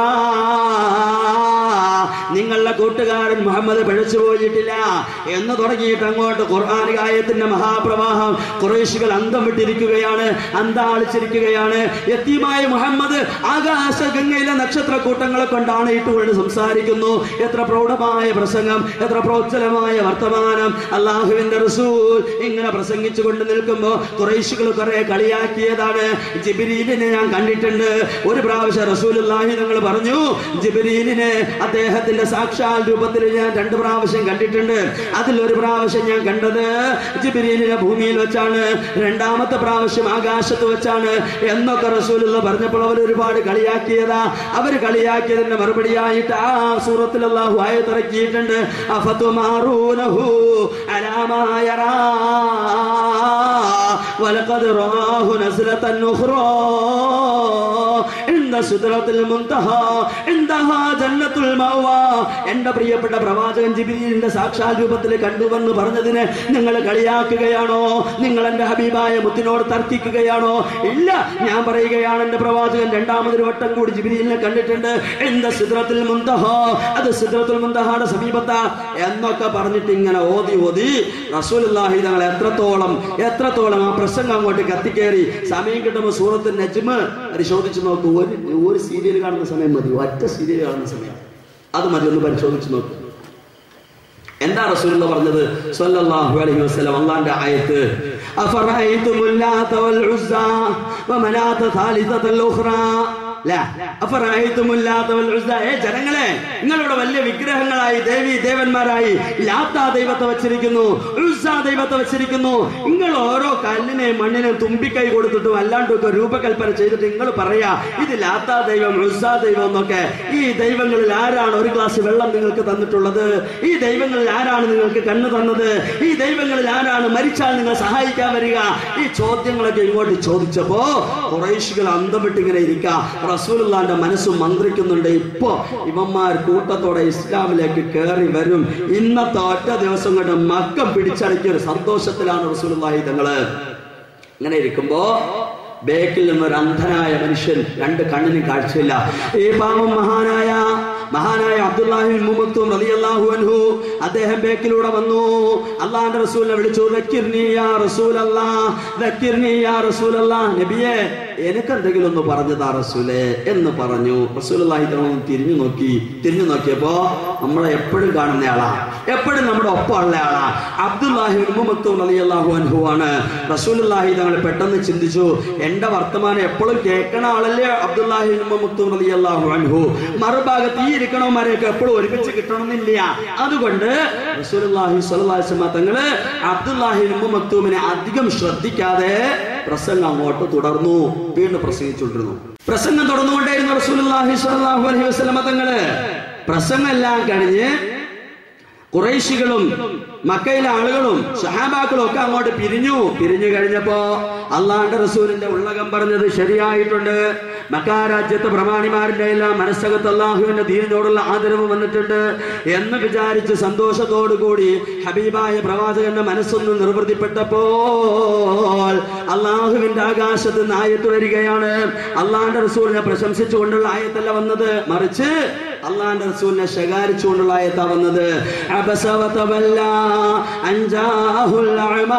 നിങ്ങളുടെ കൂട്ടുകാരൻ മുഹമ്മദ് പിഴച്ചു പോയിട്ടില്ല എന്ന് തുടങ്ങിയിട്ട് അങ്ങോട്ട് ഖുർആാനികായത്തിന്റെ മഹാപ്രവാഹം കുറേശികൾ അന്തം വിട്ടിരിക്കുകയാണ് അന്താളിച്ചിരിക്കുകയാണ് എത്തിയുമായ മുഹമ്മദ് ആകാശഗംഗയിലെ നക്ഷത്ര കൂട്ടങ്ങളെ കൊണ്ടാണ് ഇട്ടുകൊണ്ട് സംസാരിക്കുന്നു എത്ര പ്രൗഢമായ പ്രസംഗം എത്ര പ്രോജ്വലമായ വർത്തമാനം അള്ളാഹുവിന്റെ റസൂൽ ഇങ്ങനെ പ്രസംഗിച്ചു കൊണ്ട് നിൽക്കുമ്പോ കുറേശികൾ കുറെ കളിയാക്കിയതാണ് ജിബിരീലിനെ ഞാൻ കണ്ടിട്ടുണ്ട് ഒരു പ്രാവശ്യം റസൂൽ ഞങ്ങൾ പറഞ്ഞു ജിബിരീലിനെ അദ്ദേഹത്തിന്റെ സാക്ഷാൽ രൂപത്തിൽ ഞാൻ രണ്ട് പ്രാവശ്യം കണ്ടിട്ടുണ്ട് അതിൽ ഒരു പ്രാവശ്യം ഞാൻ കണ്ടത് ജിബിരീലിനെ ഭൂമിയിൽ വെച്ചാണ് രണ്ടാമത്തെ പ്രാവശ്യം ആകാശത്ത് വെച്ചാണ് എന്നൊക്കെ റസൂലുള്ള പറഞ്ഞപ്പോൾ അവർ ഒരുപാട് കളിയാക്കിയതാ അവര് കളിയാക്കിയതിന്റെ മറുപടിയായിട്ട് ആ സൂറത്തിൽ അള്ളാഹു ആയത്തിറക്കിയിട്ടുണ്ട് അഫതുമാറൂനഹു അലാമായറാ ولقد رآه نزلة أخرى عند سدرة المنتهى عندها جنة المأوى എന്റെ പ്രിയപ്പെട്ട പ്രവാചകൻ ജിബിലിന്റെ സാക്ഷാൽ രൂപത്തിൽ കണ്ടുവെന്ന് പറഞ്ഞതിന് നിങ്ങൾ കളിയാക്കുകയാണോ നിങ്ങൾ എന്റെ ഹബീബായ മുത്തിനോട് തർക്കിക്കുകയാണോ ഇല്ല ഞാൻ പറയുകയാണ് എന്റെ പ്രവാചകൻ രണ്ടാമതൊരു വട്ടം കൂടി ജിബിലിനെ കണ്ടിട്ടുണ്ട് എന്താ സിദ്രത്തിൽ മുന്തഹ അത് സിദ്രത്തുൽ മുന്തഹാടെ സമീപത്താ എന്നൊക്കെ പറഞ്ഞിട്ട് ഇങ്ങനെ ഓതി ഓതി റസൂലുള്ളാഹി തങ്ങൾ എത്രത്തോളം എത്രത്തോളം ആ പ്രസംഗം അങ്ങോട്ട് കത്തിക്കേറി സമയം കിട്ടുമ്പോൾ സൂറത്ത് നജ്മ് പരിശോധിച്ച് നോക്കൂ ഒരു ഒരു സീരിയൽ കാണുന്ന സമയം മതി ഒറ്റ സീരിയൽ കാണുന്ന സമയം അത് മതി ഒന്ന് പരിശോധിച്ച് നോക്കൂ എന്താ റസൂലുള്ള പറഞ്ഞത് സല്ലല്ലാഹു അലൈഹി വസല്ലം അള്ളാന്റെ ആയത്ത് അഫറഅയ്തുമുൽ ലാത വൽ ഉസ്സ വമനാത സാലിസത്തുൽ ഉഖ്റാ ലാ അഫറഅയ്തുമുൽ ലാത വൽ ഉസ്സ ഏ ജനങ്ങളെ നിങ്ങളിവിടെ വലിയ വിഗ്രഹങ്ങളായി ദേവി ദേവന്മാരായി ലാത്ത ദൈവത്തെ വെച്ചിരിക്കുന്നു ഉസ്സ ദൈവത്തെ വെച്ചിരിക്കുന്നു നിങ്ങൾ ഓരോ കല്ലിനെയും മണ്ണിനെയും തുമ്പിക്കൈ കൊടുത്തിട്ടും അല്ലാണ്ടൊക്കെ രൂപകൽപ്പന ചെയ്തിട്ട് നിങ്ങൾ പറയാ ഇത് ലാത്ത ദൈവം ഉസ്സ ദൈവം എന്നൊക്കെ ഈ ദൈവങ്ങളിൽ ആരാണ് ഒരു ഗ്ലാസ് വെള്ളം നിങ്ങൾക്ക് തന്നിട്ടുള്ളത് ഈ ദൈവങ്ങളിൽ ആരാണ് നിങ്ങൾക്ക് കണ്ണ് തന്നത് ഈ ദൈവങ്ങളിൽ ആരാണ് മരിച്ചാൽ നിങ്ങൾ സഹായിക്കാൻ വരിക ഈ ചോദ്യങ്ങളൊക്കെ ഇങ്ങോട്ട് ചോദിച്ചപ്പോ കുറേശികൾ അന്തം വിട്ടിങ്ങനെ ഇരിക്കുക റസൂലുള്ളാന്റെ മനസ്സ് മന്ത്രിക്കുന്നുണ്ട് ഇപ്പോ ഇവന്മാർ കൂട്ടത്തോടെ ഇസ്ലാമിലേക്ക് കയറി വരും ഇന്നത്തെ ഒറ്റ ദിവസം കൊണ്ട് മക്കം പിടിച്ചടക്കിയ ഒരു സന്തോഷത്തിലാണ് റസൂലുള്ളാഹി തങ്ങള് ഇങ്ങനെ ഇരിക്കുമ്പോ ബേക്കിൽ നിന്നൊരു അന്ധനായ മനുഷ്യൻ രണ്ട് കണ്ണിനും കാഴ്ചയില്ല ഈ പാവം മഹാനായ മഹാനായ അബ്ദുല്ലാഹിബിൻ മുമക്തും റളിയല്ലാഹു അൻഹു അദ്ദേഹം ബേക്കിലൂടെ വന്നു അള്ളാഹുവിന്റെ റസൂലിനെ വിളിച്ചു "ദക്കിർനി യാ റസൂലല്ലാ ദക്കിർനി യാ റസൂലല്ലാ നബിയേ എനിക്ക് എന്തെങ്കിലും ഒന്ന് പറഞ്ഞതാ റസൂലേ എന്ന് പറഞ്ഞു റസൂലുള്ളാഹി തങ്ങൾ ഒന്ന് തിരിഞ്ഞു നോക്കി തിരിഞ്ഞു നോക്കിയപ്പോ നമ്മളെ എപ്പോഴും കാണുന്ന ആളാ എപ്പോഴും നമ്മുടെ ഒപ്പമുള്ള ആളാ അബ്ദുല്ലാഹിബിൻ മുമക്തും റളിയല്ലാഹു അൻഹു ആണ് റസൂലുള്ളാഹി തങ്ങൾ പെട്ടെന്ന് ചിന്തിച്ചു എന്റെ വർത്തമാനം എപ്പോഴും കേൾക്കണ ആളല്ലേ അബ്ദുല്ലാഹിബിൻ മുമക്തും റളിയല്ലാഹു അൻഹു മറുഭാഗത്ത് ഈ ഇരിക്കണവന്മാരെയൊക്കെ എപ്പോഴും ഒരുമിച്ച് കിട്ടണമെന്നില്ല അതുകൊണ്ട് റസൂലുള്ളാഹി സ്വല്ലല്ലാഹി അലൈഹി വസല്ലം തങ്ങള് അബ്ദുല്ലാഹിബിൻ മുമക്തുമിനെ അധികം ശ്രദ്ധിക്കാതെ പ്രസംഗം അങ്ങോട്ട് തുടർന്നു വീണ്ടും പ്രസംഗിച്ചുകൊണ്ടിരുന്നു പ്രസംഗം തുടർന്നുകൊണ്ടേയിരുന്നു റസൂലുള്ളാഹി സ്വല്ലല്ലാഹു അലൈഹി വസല്ലം തങ്ങള് പ്രസംഗം എല്ലാം കഴിഞ്ഞ് കുറേശികളും മക്കയിലെ ആളുകളും സഹാബാക്കളും ഒക്കെ അങ്ങോട്ട് പിരിഞ്ഞു പിരിഞ്ഞു കഴിഞ്ഞപ്പോ അള്ളാന്റെ റസൂലിന്റെ ഉള്ളകം പറഞ്ഞത് ശരിയായിട്ടുണ്ട് മക്കാ രാജ്യത്തെ പ്രമാണിമാരുടെ എല്ലാം മനസ്സകത്ത് അള്ളാഹുവിന്റെ ദീനിനോടുള്ള ആദരവ് വന്നിട്ടുണ്ട് എന്ന് വിചാരിച്ച് സന്തോഷത്തോടു കൂടി ഹബീബായ പ്രവാചകന്റെ മനസ്സൊന്ന് നിർവൃതിപ്പെട്ടപ്പോൾ അള്ളാഹുവിന്റെ ആകാശത്ത് നിന്ന് ആയത്ത് വരികയാണ് അള്ളാന്റെ റസൂലിനെ പ്രശംസിച്ചുകൊണ്ടുള്ള ആയത്തല്ല വന്നത് മറിച്ച് അള്ളാന്റെ റസൂലിനെ ശകാരിച്ചുകൊണ്ടുള്ള ആയത്താ വന്നത് അബസ വതവല്ല അൻജാഹുൽ അഅമാ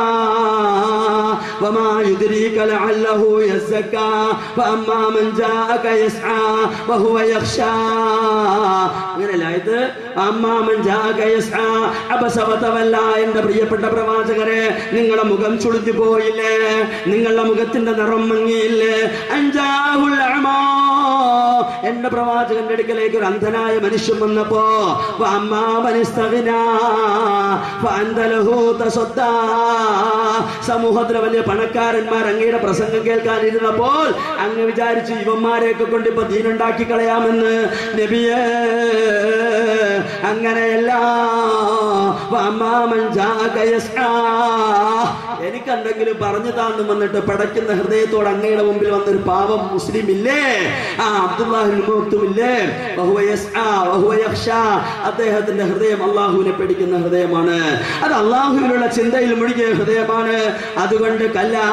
വമാ യുദ്രീക ലഅല്ലഹു യസ്സക്കാ ഫഅമ്മാ മൻ ജാഅക യസ്ആ വഹുവ യഖ്ശാ അങ്ങനെയല്ല ആയത് അമ്മാ മൻ ജാഅക യസ്ആ അബസ വതവല്ല എന്റെ പ്രിയപ്പെട്ട പ്രവാചകരെ നിങ്ങളുടെ മുഖം ചുളുത്തി പോയില്ലേ നിങ്ങളുടെ മുഖത്തിന്റെ നിറം മങ്ങിയില്ലേ അൻജാഹുൽ അഅമാ എന്റെ പ്രവാചകന്റെ അടുക്കലേക്ക് ഒരു അന്ധനായ മനുഷ്യൻ വന്നപ്പോ വഅമ്മാമനിസ്തഗ്നാ ഫഅന്തലഹു തസദ്ദാ. സമൂഹത്തിലെ വലിയ പണക്കാരന്മാർ അങ്ങയുടെ പ്രസംഗം കേൾക്കാനിരുന്നപ്പോൾ അങ്ങ് വിചാരിച്ചു ഇവന്മാരെയൊക്കെ കൊണ്ട് ഇപ്പൊ ദീനുണ്ടാക്കി കളയാമെന്ന് നബിയേ അങ്ങനെയല്ല വഅമ്മാമൻ ജാഅക യസ്ആ. എനിക്കെന്തെങ്കിലും പറഞ്ഞു താന്നു വന്നിട്ട് പടയ്ക്കുന്ന ഹൃദയത്തോട് അങ്ങയുടെ മുമ്പിൽ വന്നൊരു പാവം മുസ്ലിം ഇല്ലേ ആ അബ്ദുല്ലാഹിൽ മുഖത്തുമില്ലേ വഹുവ യസ്ആ, വഹുവ യഖ്ശാ. അദ്ദേഹത്തിന്റെ ഹൃദയം അള്ളാഹുവിനെ പേടിക്കുന്ന ഹൃദയമാണ് അത് അള്ളാഹുവിനുള്ള ചിന്തയിൽ മുഴുകിയ ഹൃദയമാണ് അതുകൊണ്ട് കല്ലാ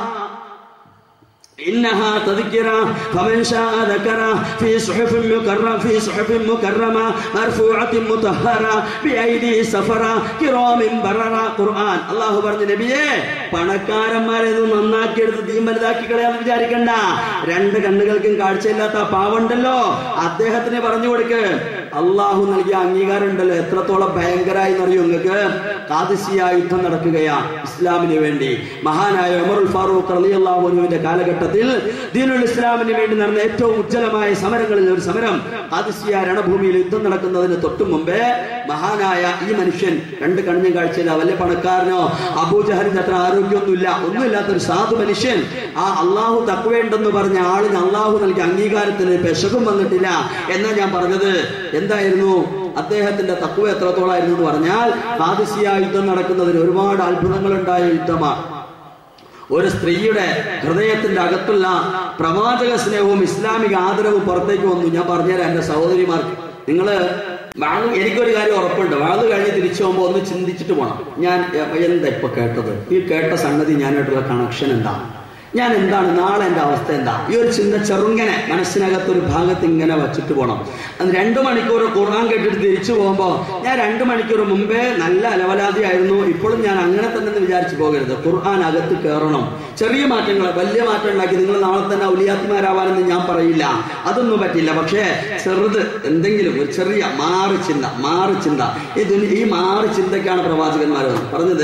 إنها تذكرة فمن شاء ذكره في صحف مكرمة في صحف مكرمة مرفوعة مطهرة بأيدي سفرة كرام بررة ഖുർആൻ അള്ളാഹു പറഞ്ഞു നബിയെ പണക്കാരന്മാരെ ഇത് നന്നാക്കിയെടുത്ത് തീ വലുതാക്കി കളയാന്ന് വിചാരിക്കണ്ട രണ്ട് കണ്ണുകൾക്കും കാഴ്ചയില്ലാത്ത ആ പാവുണ്ടല്ലോ അദ്ദേഹത്തിന് പറഞ്ഞു കൊടുക്ക് അള്ളാഹു നൽകിയ അംഗീകാരം ഉണ്ടല്ലോ എത്രത്തോളം ഭയങ്കരായി എന്നറിയോ നിങ്ങൾക്ക് കാദിസിയ യുദ്ധം നടക്കുകയാ ഇസ്ലാമിന് വേണ്ടി മഹാനായ ഉമറുൽ ഫാറൂഖ് റളിയല്ലാഹുവിന്റെ കാലഘട്ടത്തിൽ ദീനുൽ ഇസ്ലാമിന് വേണ്ടി നടന്ന ഏറ്റവും ഉജ്ജ്വലമായ സമരങ്ങളിൽ ഒരു സമരം കാദിസിയ രണഭൂമിയിൽ യുദ്ധം നടക്കുന്നതിന് തൊട്ടു മുമ്പേ മഹാനായ ഈ മനുഷ്യൻ രണ്ട് കണ്ണിനും കാഴ്ചയില്ല വലിയ പണക്കാരനോ അബൂജഹലിന്റെ അത്ര ആരോഗ്യമൊന്നുമില്ല ഒന്നുമില്ലാത്ത ഒരു സാധു മനുഷ്യൻ ആ അള്ളാഹു തക്കുവേണ്ടെന്ന് പറഞ്ഞ ആളിന് അള്ളാഹു നൽകിയ അംഗീകാരത്തിന് പെശകും വന്നിട്ടില്ല എന്നാ ഞാൻ പറഞ്ഞത് എന്തായിരുന്നു അദ്ദേഹത്തിന്റെ തക്കുവ എത്രത്തോളായിരുന്നു എന്ന് പറഞ്ഞാൽ കാദിസിയ യുദ്ധം നടക്കുന്നതിന് ഒരുപാട് അത്ഭുതങ്ങൾ ഉണ്ടായ യുദ്ധമാണ് ഒരു സ്ത്രീയുടെ ഹൃദയത്തിന്റെ അകത്തുള്ള പ്രവാചക സ്നേഹവും ഇസ്ലാമിക ആദരവും പുറത്തേക്ക് വന്നു ഞാൻ പറഞ്ഞുതരാം എന്റെ സഹോദരിമാർക്ക് നിങ്ങള് വാള് എനിക്കൊരു കാര്യം ഉറപ്പുണ്ട് വാള് കഴിഞ്ഞ് തിരിച്ചു പോകുമ്പോൾ ഒന്ന് ചിന്തിച്ചിട്ട് പോണം ഞാൻ എ- എന്താ ഇപ്പൊ കേട്ടത് ഈ കേട്ട സംഗതി ഞാനായിട്ടുള്ള കണക്ഷൻ എന്താ ഞാൻ എന്താണ് നാളെ എൻ്റെ അവസ്ഥ എന്താ ഈ ഒരു ചിന്ത ചെറുങ്ങനെ മനസ്സിനകത്ത് ഒരു ഭാഗത്ത് ഇങ്ങനെ വച്ചിട്ട് പോകണം അത് രണ്ടു മണിക്കൂർ ഖുർആൻ കേട്ടിട്ട് തിരിച്ചു പോകുമ്പോൾ ഞാൻ രണ്ടു മണിക്കൂർ മുമ്പേ നല്ല അലവലാതിയായിരുന്നു ഇപ്പോഴും ഞാൻ അങ്ങനെ തന്നെ എന്ന് വിചാരിച്ചു പോകരുത് ഖുർആൻ അകത്ത് കയറണം ചെറിയ മാറ്റങ്ങൾ വലിയ മാറ്റം ഉണ്ടാക്കി നിങ്ങൾ നാളെ തന്നെ ഔലിയാത്തിമാരാവാനെന്ന് ഞാൻ പറയില്ല അതൊന്നും പറ്റില്ല പക്ഷേ ചെറുത് എന്തെങ്കിലും ഒരു ചെറിയ മാറി ചിന്ത മാറി ചിന്ത ഈ ദുനി- ഈ മാറി ചിന്തക്കാണ് പ്രവാചകന്മാർ പറഞ്ഞത്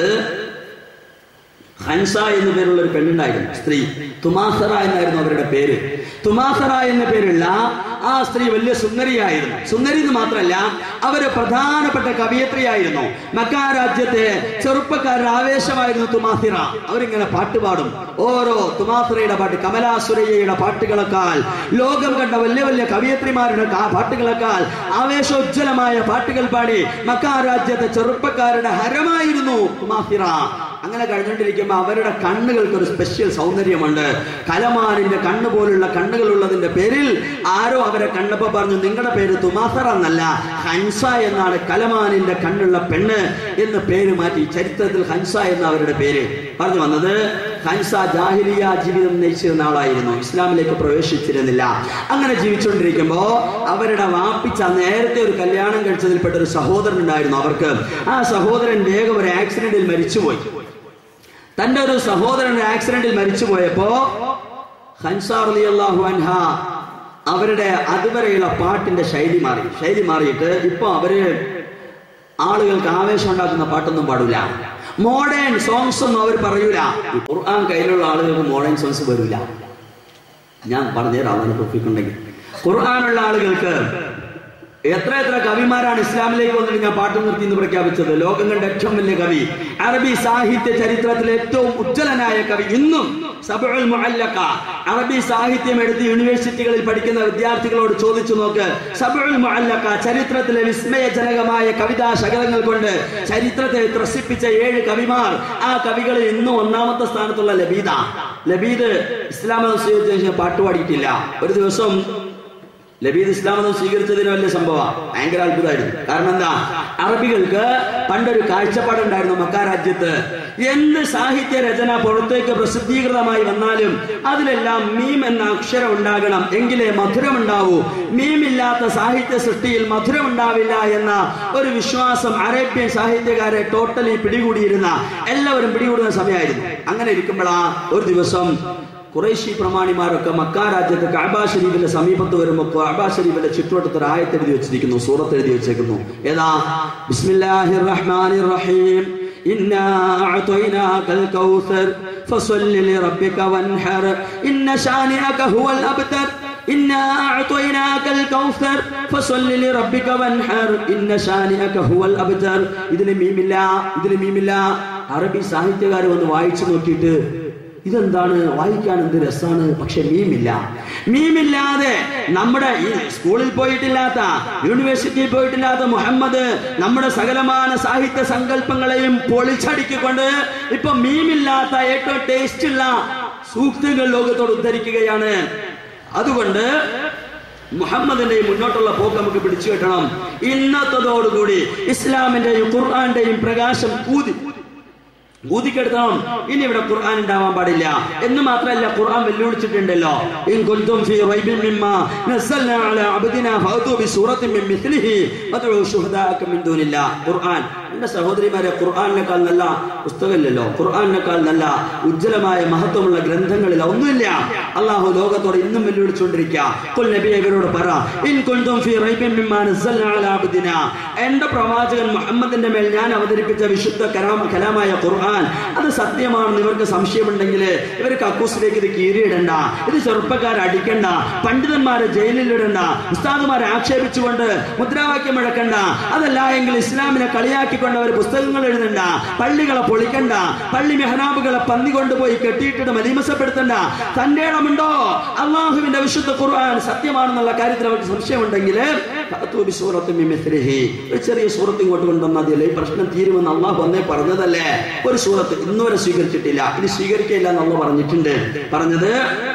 ഹൻസ എന്നു പേരുള്ള ഒരു പെണ്ണുണ്ടായിരുന്നു സ്ത്രീ തുമാസറ എന്നായിരുന്നു അവരുടെ പേര് തുമാസറ എന്ന പേരുള്ള ആ സ്ത്രീ വലിയ സുന്ദരിയായിരുന്നു സുന്ദരി എന്ന് മാത്രമല്ല അവര് പ്രധാനപ്പെട്ട കവിയത്രിയായിരുന്നു മക്കാ രാജ്യത്തെ ചെറുപ്പക്കാരുടെ ആവേശമായിരുന്നു തുമാസിറ അവരിങ്ങനെ പാട്ട് പാടും ഓരോ തുമാസിറയുടെ പാട്ട് കമലാസുരയ്യയുടെ പാട്ടുകളെക്കാൾ ലോകം കണ്ട വലിയ വലിയ കവിയത്രിമാരുടെ കാ- പാട്ടുകളെക്കാൾ ആവേശോജ്വലമായ പാട്ടുകൾ പാടി മക്കാ രാജ്യത്തെ ചെറുപ്പക്കാരുടെ ഹരമായിരുന്നു തുമാസിറ അങ്ങനെ കഴിഞ്ഞുകൊണ്ടിരിക്കുമ്പോൾ അവരുടെ കണ്ണുകൾക്ക് ഒരു സ്പെഷ്യൽ സൗന്ദര്യമുണ്ട് കലമാനിന്റെ കണ്ണ് പോലുള്ള കണ്ണുകൾ ഉള്ളതിന്റെ പേരിൽ ആരോ അവരെ കണ്ടപ്പോ പറഞ്ഞു നിങ്ങളുടെ പേര് തുമാസറ എന്നല്ല ഹൻസ എന്നാണ് കലമാനിന്റെ കണ്ണുള്ള പെണ്ണ് എന്ന് പേര് മാറ്റി ചരിത്രത്തിൽ ഹൻസ എന്ന അവരുടെ പേര് പറഞ്ഞു വന്നത് ഹൻസ ജാഹിലിയ ജീവിതം നയിച്ചിരുന്ന ആളായിരുന്നു ഇസ്ലാമിലേക്ക് പ്രവേശിച്ചിരുന്നില്ല അങ്ങനെ ജീവിച്ചുകൊണ്ടിരിക്കുമ്പോ അവരുടെ വാപ്പിച്ച നേരത്തെ ഒരു കല്യാണം കഴിച്ചതിൽപ്പെട്ട ഒരു സഹോദരൻ ഉണ്ടായിരുന്നു അവർക്ക് ആ സഹോദരൻ വേഗം ഒരു ആക്സിഡന്റിൽ മരിച്ചുപോയി തന്റെ ഒരു സഹോദരൻ ഒരു ആക്സിഡന്റിൽ മരിച്ചുപോയപ്പോ ഹൻസാർ അള്ളാഹു അൻഹ അവരുടെ അതുവരെയുള്ള പാട്ടിന്റെ ശൈലി മാറി ശൈലി മാറിയിട്ട് ഇപ്പൊ അവര് ആളുകൾക്ക് ആവേശം ഉണ്ടാക്കുന്ന പാട്ടൊന്നും പാടില്ല മോഡേൺ സോങ്സ് ഒന്നും അവർ പറയൂല ഈ ഖുർആൻ കയ്യിലുള്ള ആളുകൾക്ക് മോഡേൺ സോങ്സ് വരില്ല ഞാൻ പറഞ്ഞുതരാം അതിനെ തൊപ്പിക്കുണ്ടെങ്കിൽ ഖുർആനുള്ള ആളുകൾക്ക് എത്ര എത്ര കവിമാരാണ് ഇസ്ലാമിലേക്ക് വന്നിട്ട് ഞാൻ പാട്ട് നിർത്തി എന്ന് പ്രഖ്യാപിച്ചത് ലോകം കണ്ട ഏറ്റവും വലിയ കവി അറബി സാഹിത്യ ചരിത്രത്തിലെ ഏറ്റവും ഉജ്ജ്വലനായ കവി ഇന്നും സബഉൽ മുഅല്ലഖ അറബി സാഹിത്യം എടുത്ത് യൂണിവേഴ്സിറ്റികളിൽ പഠിക്കുന്ന വിദ്യാർത്ഥികളോട് ചോദിച്ചു നോക്ക് സബഉൽ മുഅല്ലഖ ചരിത്രത്തിലെ വിസ്മയജനകമായ കവിതാ ശകലങ്ങൾ കൊണ്ട് ചരിത്രത്തെ ത്രസിപ്പിച്ച ഏഴ് കവിമാർ ആ കവികളിൽ ഇന്നും ഒന്നാമത്തെ സ്ഥാനത്തുള്ള ലബീദ ലബീദ് ഇസ്ലാം മതം സ്വീകരിച്ച ശേഷം പാട്ട് പാടിയിട്ടില്ല ഒരു ദിവസം ലബീദ് ഇസ്ലാം മതം സ്വീകരിച്ചതിന് വലിയ സംഭവം ഭയങ്കര അത്ഭുതമായിരുന്നു കാരണം എന്താ അറബികൾക്ക് പണ്ടൊരു കാഴ്ചപ്പാടുണ്ടായിരുന്നു മക്ക രാജ്യത്ത് എന്ത് സാഹിത്യ രചന പുറത്തേക്ക് പ്രസിദ്ധീകൃതമായി വന്നാലും അതിലെല്ലാം മീം എന്ന അക്ഷരം ഉണ്ടാകണം എങ്കിലേ മധുരം ഉണ്ടാവൂ മീം ഇല്ലാത്ത സാഹിത്യ സൃഷ്ടിയിൽ മധുരം ഉണ്ടാവില്ല എന്ന ഒരു വിശ്വാസം അറേബ്യൻ സാഹിത്യകാരെ ടോട്ടലി പിടികൂടിയിരുന്ന എല്ലാവരും പിടികൂടുന്ന സമയമായിരുന്നു അങ്ങനെ ഇരിക്കുമ്പോഴാ ഒരു ദിവസം കുറേശി പ്രമാണിമാരൊക്കെ മക്ക രാജ്യത്ത് കാബാ ഷരീഫിന്റെ സമീപത്ത് വരുമ്പോൾ കാബാ ഷരീഫിന്റെ ചുറ്റുവട്ടത്ത് ഒരു ആയത്ത് എഴുതി വെച്ചിരിക്കുന്നു സൂറത്ത് എഴുതി വെച്ചേക്കുന്നു ഏതാ ബിസ്മില്ലാഹിർ റഹ്മാനിർ റഹീം ഇന്നാ അഅ്തൈനാകൽ കൗസർ ഫസല്ലി ലിറബ്ബിക വൻഹർ ഇന്ന ശാനിഅക ഹുവൽ അബ്തർ إنا أعطيناك الكوثر فصل لربك وانحر إن شانئك هو الأبتر ഇതിന് മീമില്ല ഇതിന് മീമില്ല അറബി സാഹിത്യകാർ വന്ന് വായിച്ചു നോക്കിയിട്ട് ഇതെന്താണ് വായിക്കാൻ എന്ത് രസാണ് പക്ഷെ മീമില്ല മീമില്ലാതെ നമ്മുടെ ഈ സ്കൂളിൽ പോയിട്ടില്ലാത്ത യൂണിവേഴ്സിറ്റിയിൽ പോയിട്ടില്ലാത്ത മുഹമ്മദ് നമ്മുടെ സകലമാന സാഹിത്യ സങ്കല്പങ്ങളെയും പൊളിച്ചടിക്കൊണ്ട് ഇപ്പൊ മീമില്ലാത്ത ഏറ്റവും ടേസ്റ്റ് ഉള്ള സൂക്തങ്ങൾ ലോകത്തോട് ഉദ്ധരിക്കുകയാണ് അതുകൊണ്ട് മുഹമ്മദിന്റെ ഈ മുന്നോട്ടുള്ള പോക്ക് നമുക്ക് പിടിച്ചു കെട്ടണം ഇന്നത്തതോടുകൂടി ഇസ്ലാമിന്റെയും ഖുർആന്റെയും പ്രകാശം ഊതി ഊതിക്കെടുത്തണം ഇനി ഇവിടെ ഖുർആൻ ഉണ്ടാവാൻ പാടില്ല എന്ന് മാത്രമല്ല ഖുർആൻ വെല്ലുവിളിച്ചിട്ടുണ്ടല്ലോ ഇൻ കുൻതും ഫീ റൈബിൻ മിമ്മാ നസ്സൽനാ അലാ അബ്ദിനാ ഫഅതു ബിസൂറത്തിൻ മിൻ മിസ്ലിഹി വദഉ ശുഹദാഅക മിൻ ദൂനില്ലാ ഖുർആൻ എന്റെ സഹോദരിമാരെ ഖുർആനിനേക്കാൾ നല്ല പുസ്തകമില്ലല്ലോ ഖുർആനിനേക്കാൾ നല്ല ഉജ്ജ്വലമായ മഹത്വമുള്ള ഗ്രന്ഥങ്ങളില്ല ഒന്നുമില്ല അള്ളാഹു ലോകത്തോട് ഇന്നും വെല്ലുവിളിച്ചുകൊണ്ടിരിക്കുക ഖുൽ നബി ഇവരോട് പറ ഇൻ കുൻതും ഫീ റൈബിൻ മിമ്മാ നസ്സൽനാ അലാ അബ്ദിനാ എന്റെ പ്രവാചകൻ മുഹമ്മദിന്റെ മേൽ ഞാൻ അവതരിപ്പിച്ച വിശുദ്ധ കലാം കലാമായ ഖുർആൻ അത് സത്യമാണെന്ന് ഇവർക്ക് സംശയമുണ്ടെങ്കിൽ ഇവർ കക്കൂസിലേക്ക് ഇത് കീറിയിടണ്ട ഇത് ചെറുപ്പക്കാരെ അടിക്കണ്ട പണ്ഡിതന്മാരെ ജയിലിൽ ഇടണ്ട ഉസ്താദുമാരെ ആക്ഷേപിച്ചുകൊണ്ട് മുദ്രാവാക്യം മുഴക്കണ്ട അതല്ല എങ്കിൽ ഇസ്ലാമിനെ കളിയാക്കിക്കൊണ്ട് അവർ പുസ്തകങ്ങൾ എഴുതണ്ട പള്ളികളെ പൊളിക്കണ്ട പള്ളി മെഹനാബുകളെ പന്നി കൊണ്ടുപോയി കെട്ടിയിട്ടിട്ട് മലീമസപ്പെടുത്തണ്ട തന്റെ ഇടമുണ്ടോ അള്ളാഹുവിന്റെ വിശുദ്ധ ഖുർആൻ സത്യമാണെന്നുള്ള കാര്യത്തിൽ അവർക്ക് സംശയമുണ്ടെങ്കിൽ ഫഅതു ബിസൂറത്തിൻ മിൻ മിസ്ലിഹി. ഒരു ചെറിയ സൂറത്ത് ഇങ്ങോട്ട് കൊണ്ടുവന്നാൽ മതിയല്ലേ ഈ പ്രശ്നം തീരുമെന്ന് അള്ളാഹു അന്നേ പറഞ്ഞതല്ലേ ഒരു സൂറത്ത് ഇന്നുവരെ സ്വീകരിച്ചിട്ടില്ല ഇനി സ്വീകരിക്കില്ല എന്ന് അള്ളാഹ് പറഞ്ഞിട്ടുണ്ട് പറഞ്ഞത്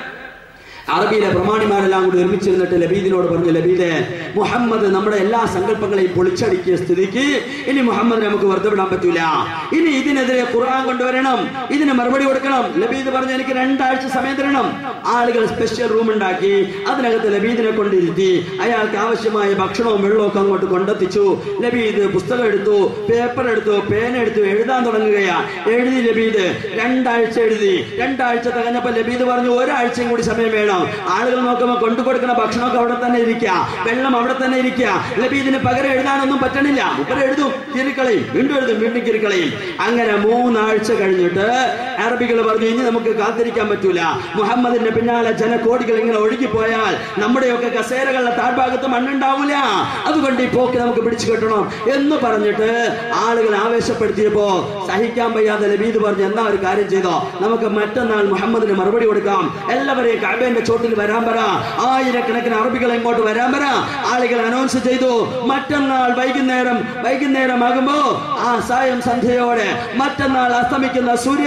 അറബിയിലെ പ്രമാണിമാരെല്ലാം കൂടി ഒരുമിച്ചിരുന്നിട്ട് ലബീദിനോട് പറഞ്ഞു ലബീദെ മുഹമ്മദ് നമ്മുടെ എല്ലാ സങ്കല്പങ്ങളെയും പൊളിച്ചടിക്കിയ സ്ഥിതിക്ക് ഇനി മുഹമ്മദിനെ നമുക്ക് വെറുതെ വിടാൻ പറ്റൂല ഇനി ഇതിനെതിരെ ഖുർആൻ കൊണ്ടുവരണം ഇതിന് മറുപടി കൊടുക്കണം ലബീദ് പറഞ്ഞു എനിക്ക് രണ്ടാഴ്ച സമയം തരണം ആളുകൾ സ്പെഷ്യൽ റൂം ഉണ്ടാക്കി അതിനകത്ത് ലബീദിനെ കൊണ്ടിരുത്തി അയാൾക്ക് ആവശ്യമായ ഭക്ഷണവും വെള്ളവും ഒക്കെ അങ്ങോട്ട് കൊണ്ടെത്തിച്ചു ലബീദ് പുസ്തകം എടുത്തു പേപ്പർ എടുത്തു പേന എടുത്തു എഴുതാൻ തുടങ്ങുകയാ എഴുതി ലബീദ് രണ്ടാഴ്ച എഴുതി രണ്ടാഴ്ച തികഞ്ഞപ്പോ ലബീദ് പറഞ്ഞു ഒരാഴ്ചയും കൂടി സമയം വേണം ആളുകൾ നോക്കുമ്പോൾ കൊണ്ടു കൊടുക്കുന്ന ഭക്ഷണമൊക്കെ അവിടെ തന്നെ ഇരിക്കുക വെള്ളം അവിടെ തന്നെ ഇരിക്കുക ലബീദിന് പകരം എഴുതാനൊന്നും പറ്റണില്ല മുപ്പര് എഴുതും തിരിക്കളയും വീണ്ടും എഴുതും വീണ്ടും തിരിക്കളയും അങ്ങനെ മൂന്നാഴ്ച കഴിഞ്ഞിട്ട് അറബികൾ പറഞ്ഞു ഇനി നമുക്ക് കാത്തിരിക്കാൻ പറ്റൂല മുഹമ്മദിന്റെ പിന്നാലെ ജനകോടികൾ ഇങ്ങനെ ഒഴുകിപ്പോയാൽ നമ്മുടെയൊക്കെ കസേരകളുടെ താഴ്ഭാഗത്ത് മണ്ണുണ്ടാവൂല അതുകൊണ്ട് ഈ പോക്ക് നമുക്ക് പിടിച്ചു കെട്ടണം എന്ന് പറഞ്ഞിട്ട് ആളുകൾ ആവേശപ്പെടുത്തിയപ്പോ സഹിക്കാൻ വയ്യാതെ ലബീദ് പറഞ്ഞു എന്താ ഒരു കാര്യം ചെയ്തോ നമുക്ക് മറ്റന്നാൾ മുഹമ്മദിന് മറുപടി കൊടുക്കാം എല്ലാവരെയും കഅബേന്റെ ചോട്ടിൽ വരാൻ പറ ആയിരക്കണക്കിന് അറബികൾ ഇങ്ങോട്ട് വരാൻ പറ ആളുകൾ അനൗൺസ് ചെയ്തു മറ്റന്നാൾ വൈകുന്നേരം വൈകുന്നേരം ആകുമ്പോ ആ സായം സന്ധ്യയോടെ മറ്റന്നാൾ അസ്തമിക്കുന്ന സൂര്യൻ അത്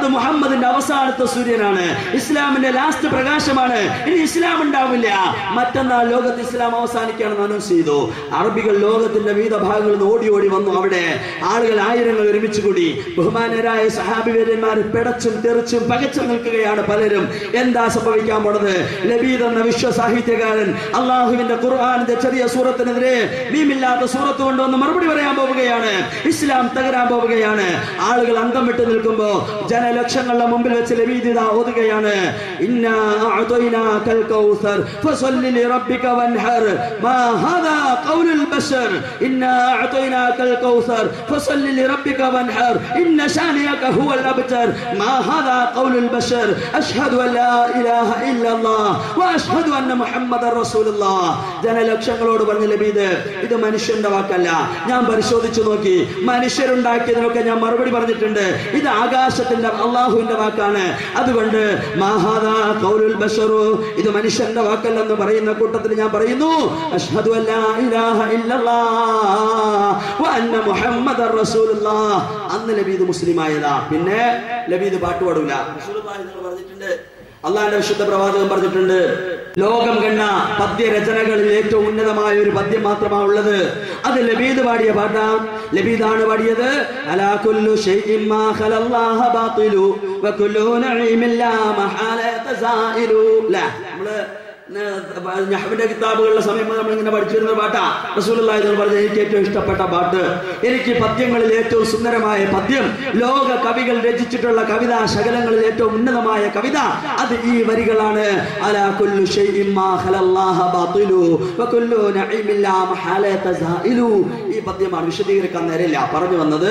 മുഹമ്മദിന്റെ അവസാനത്തെ സൂര്യനാണ് ഇസ്ലാമിന്റെ ലാസ്റ്റ് പ്രകാശമാണ് ഇനി ഇസ്ലാം ഉണ്ടാവില്ല മറ്റന്നാൾ ലോകത്ത് ഇസ്ലാം അവസാനിക്കുകയാണെന്ന് അനൗൺസ് ചെയ്തു അറബികൾ ലോകത്തിന്റെ വിവിധ ഭാഗങ്ങളിൽ നിന്ന് ഓടി ഓടി വന്നു അവിടെ ആളുകൾ ആയിരങ്ങൾ ഒരുമിച്ച് കൂടി ബഹുമാനരായ സഹാബിവര്യന്മാർ പിടച്ചും തെറിച്ചും പകച്ചും നിൽക്കുകയാണ് പലരും എന്താ സംഭവിക്കാൻ പോണത് ലബീദ് എന്ന വിശ്വ സാഹിത്യകാരൻ അള്ളാഹുവിന്റെ ഖുർആാനിന്റെ ചെറിയ സൂറത്തിനെതിരെ മീമില്ലാത്ത സൂറത്ത് കൊണ്ടുവന്ന് മറുപടി പറയാൻ പോവുകയാണ് ഇസ്ലാം തകരാൻ പോവുകയാണ് ആളുകൾ അന്തം വിട്ട് നിൽക്കുമ്പോ ജനലക്ഷങ്ങളുടെ മുമ്പിൽ വെച്ച് ലബീദ് ഇതാ ഓതുകയാണ് ഇന്നാ അഅ്തൈനാകൽ കൗസർ ഫസല്ലി ലിറബ്ബിക വൻഹർ മാ ഹാദാ ഖൗലുൽ ബശർ ഇന്നാ അഅ്തൈനാകൽ കൗസർ ഫസല്ലി ലിറബ്ബിക വൻഹർ ഇന്ന ശാനിയക ഹുവൽ അബ്തർ മാ ഹാദാ ഖൗലുൽ ബശർ അഷ്ഹദു അൻ ലാ ഇലാഹ ഇല്ലല്ലാഹ് വഅഷ്ഹദു അന്ന മുഹമ്മദർ റസൂലുള്ളാഹ് ജനലക്ഷങ്ങളോട് പറഞ്ഞ ലബീദ് ഇത് മനുഷ്യന്റെ വാക്കല്ല ഞാൻ പരിശോധിച്ചു നോക്കി മനുഷ്യരുണ്ടാക്കിയതിനൊക്കെ ഞാൻ മറുപടി പറഞ്ഞിട്ടുണ്ട് ഇത് ആകാശത്തിന്റെ അള്ളാഹുവിന്റെ വാക്കാണ് അതുകൊണ്ട് മാഹാദാ ഖൗലുൽ ബശറു ഇത് മനുഷ്യന്റെ വാക്കല്ലെന്ന് പറയുന്ന കൂട്ടത്തിൽ ഞാൻ പറയുന്നു അഷ്ഹദു അല്ലാ ഇലാഹ ഇല്ലല്ലാഹ് വ അന്ന മുഹമ്മദർ റസൂലുള്ളാഹ് അന്ന് ലബീദ് മുസ്ലിം ആയതാ പിന്നെ ലബീദ് പാട്ട് പാടൂല റസൂലുള്ളാഹി എന്ന് പറഞ്ഞിട്ടുണ്ട് അള്ളാഹിന്റെ വിശുദ്ധ പ്രവാചകൻ പറഞ്ഞിട്ടുണ്ട് ലോകം കണ്ട പദ്യരചനകളിൽ ഏറ്റവും ഉന്നതമായ ഒരു പദ്യം മാത്രമാണ് ഉള്ളത് അത് ലബീദ് പാടിയ പാട്ടാ ലബീദാണ് പാടിയത് അലാ കുല്ലു ശൈഇൻ മാ ഖലല്ലാഹ ബാത്തിലു വകുല്ലു നഈമിൻ ലാ മഹാല തസായിലു ലാ നമ്മള് നഹ്വിന്റെ കിതാബുകളുടെ സമയം നമ്മൾ ഇങ്ങനെ പഠിച്ചിരുന്ന പാട്ടാ റസൂലുള്ളാഹി തങ്ങൾ പറഞ്ഞ എനിക്ക് ഏറ്റവും ഇഷ്ടപ്പെട്ട പാട്ട് എനിക്ക് പദ്യങ്ങളിൽ ഏറ്റവും സുന്ദരമായ പദ്യം ലോക കവികൾ രചിച്ചിട്ടുള്ള കവിത ശകലങ്ങളിൽ ഏറ്റവും ഉന്നതമായ കവിത അത് ഈ വരികളാണ് അലാ കുല്ലു ശൈഇൻ മാ ഖലല്ലാഹ ബാത്തിലു വകുല്ലു നഈമിൻ ലാ മഹാല തസായിലു ഈ പദ്യമാണ് വിശദീകരിക്കാൻ നേരമില്ല പറഞ്ഞു വന്നത്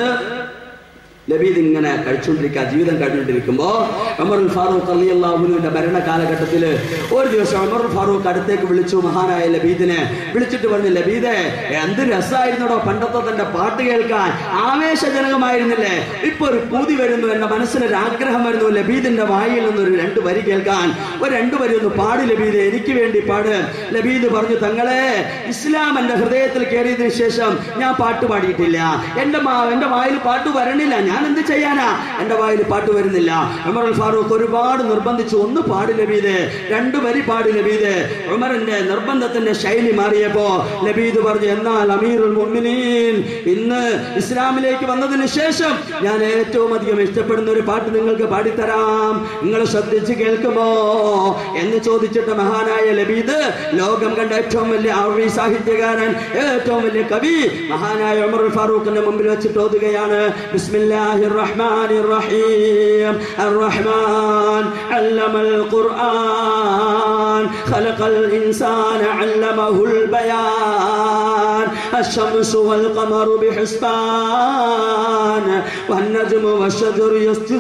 ലബീദ് ഇങ്ങനെ കഴിച്ചുകൊണ്ടിരിക്കുക ജീവിതം കഴിഞ്ഞുകൊണ്ടിരിക്കുമ്പോ ഉമർ ഫാറൂഖ് അലി അള്ളാഹുവിന്റെ ഭരണ കാലഘട്ടത്തിൽ ഒരു ദിവസം ഉമർ ഫാറൂഖ് അടുത്തേക്ക് വിളിച്ചു മഹാനായ ലബീദിനെ വിളിച്ചിട്ട് പറഞ്ഞു ലബീദെ എന്ത് രസമായിരുന്നടോ പണ്ടത്തെ തന്റെ പാട്ട് കേൾക്കാൻ ആവേശജനകമായിരുന്നില്ലേ ഇപ്പൊ ഒരു പൂതി വരുന്നു എന്റെ മനസ്സിനൊരു ആഗ്രഹം വരുന്നു ലബീദിന്റെ വായിൽ നിന്ന് ഒരു രണ്ട് വരി കേൾക്കാൻ ഒരു രണ്ട് വരി ഒന്ന് പാട് ലബീദ് എനിക്ക് വേണ്ടി പാട് ലബീദ് പറഞ്ഞു തങ്ങളെ ഇസ്ലാം എന്റെ ഹൃദയത്തിൽ കയറിയതിനു ശേഷം ഞാൻ പാട്ട് പാടിയിട്ടില്ല എന്റെ മാ എന്റെ വായിൽ പാട്ട് വരണില്ല ഞാൻ എന്ത് ചെയ്യാനാ എന്റെ വായിൽ പാട്ട് വരുന്നില്ല ഉമർ അൽ ഫാറൂഖ് ഒരുപാട് നിർബന്ധിച്ചു ഒന്ന് പാട് ലബീദ് രണ്ടു വരി പാട് ലബീദ് ഉമറിന്റെ നിർബന്ധത്തിന്റെ ശൈലി മാറിയപ്പോ ലബീദ് പറഞ്ഞു എന്നാൽ അമീറുൽ മുഅ്മിനീൻ ഇന്ന് ഇസ്ലാമിലേക്ക് വന്നതിന് ശേഷം ഞാൻ ഏറ്റവും അധികം ഇഷ്ടപ്പെടുന്ന ഒരു പാട്ട് നിങ്ങൾക്ക് പാടിത്തരാം നിങ്ങൾ ശ്രദ്ധിച്ച് കേൾക്കുമോ എന്ന് ചോദിച്ചിട്ട് മഹാനായ ലബീദ് ലോകം കണ്ട ഏറ്റവും വലിയ അറബി സാഹിത്യകാരൻ ഏറ്റവും വലിയ കവി മഹാനായ ഉമർ അൽ ഫാറൂഖിന്റെ മുമ്പിൽ വെച്ചിട്ട് ഓതുകയാണ് ബിസ്മില്ലാഹിർ റഹ്മാനിർ റഹീം الرحمن علم القرآن خلق الإنسان علمه البيان الشمس والقمر بحسبان والنجم والشجر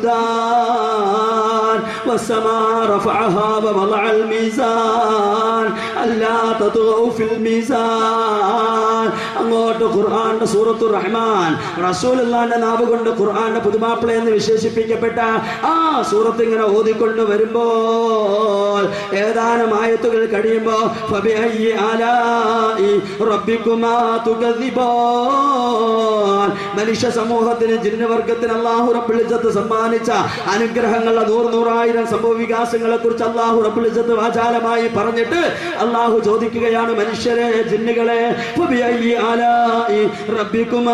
يسجدان والسماء رفعها ووضع الميزان ألا تطغوا في الميزان അങ്ങോട്ട് ഖുർആന്റെ സൂറത്തു റഹ്മാൻ റസൂലുള്ളാന്റെ നാവ് കൊണ്ട് ഖുർആന്റെ പുതുമാപ്പിള എന്ന് വിശേഷിപ്പിക്കപ്പെട്ട ആ സൂറത്ത് ഇങ്ങനെ ഓതിക്കൊണ്ട് വരുമ്പോൾ ഏതാനും ആയത്തുകൾ കഴിയുമ്പോ ഫബിഅയ്യി ആലാഇ റബ്ബിക്കുമാ തുകദ്ദിബാൻ മനുഷ്യ സമൂഹത്തിന് ജിന്നവർഗത്തിന് അള്ളാഹു റബ്ബുൽ ഇസ്സത്ത് സമ്മാനിച്ച അനുഗ്രഹങ്ങളുടെ നൂറ് നൂറായിരം സംഭവ വികാസങ്ങളെ കുറിച്ച് അള്ളാഹു റബ്ബുൽ ഇസ്സത്ത് വാചാലമായി പറഞ്ഞിട്ട് അള്ളാഹു ചോദിക്കുകയാണ് മനുഷ്യരെ ജിന്നുകളെ ഫബിഅയ്യി ആലാഇ റബ്ബിക്കുമാ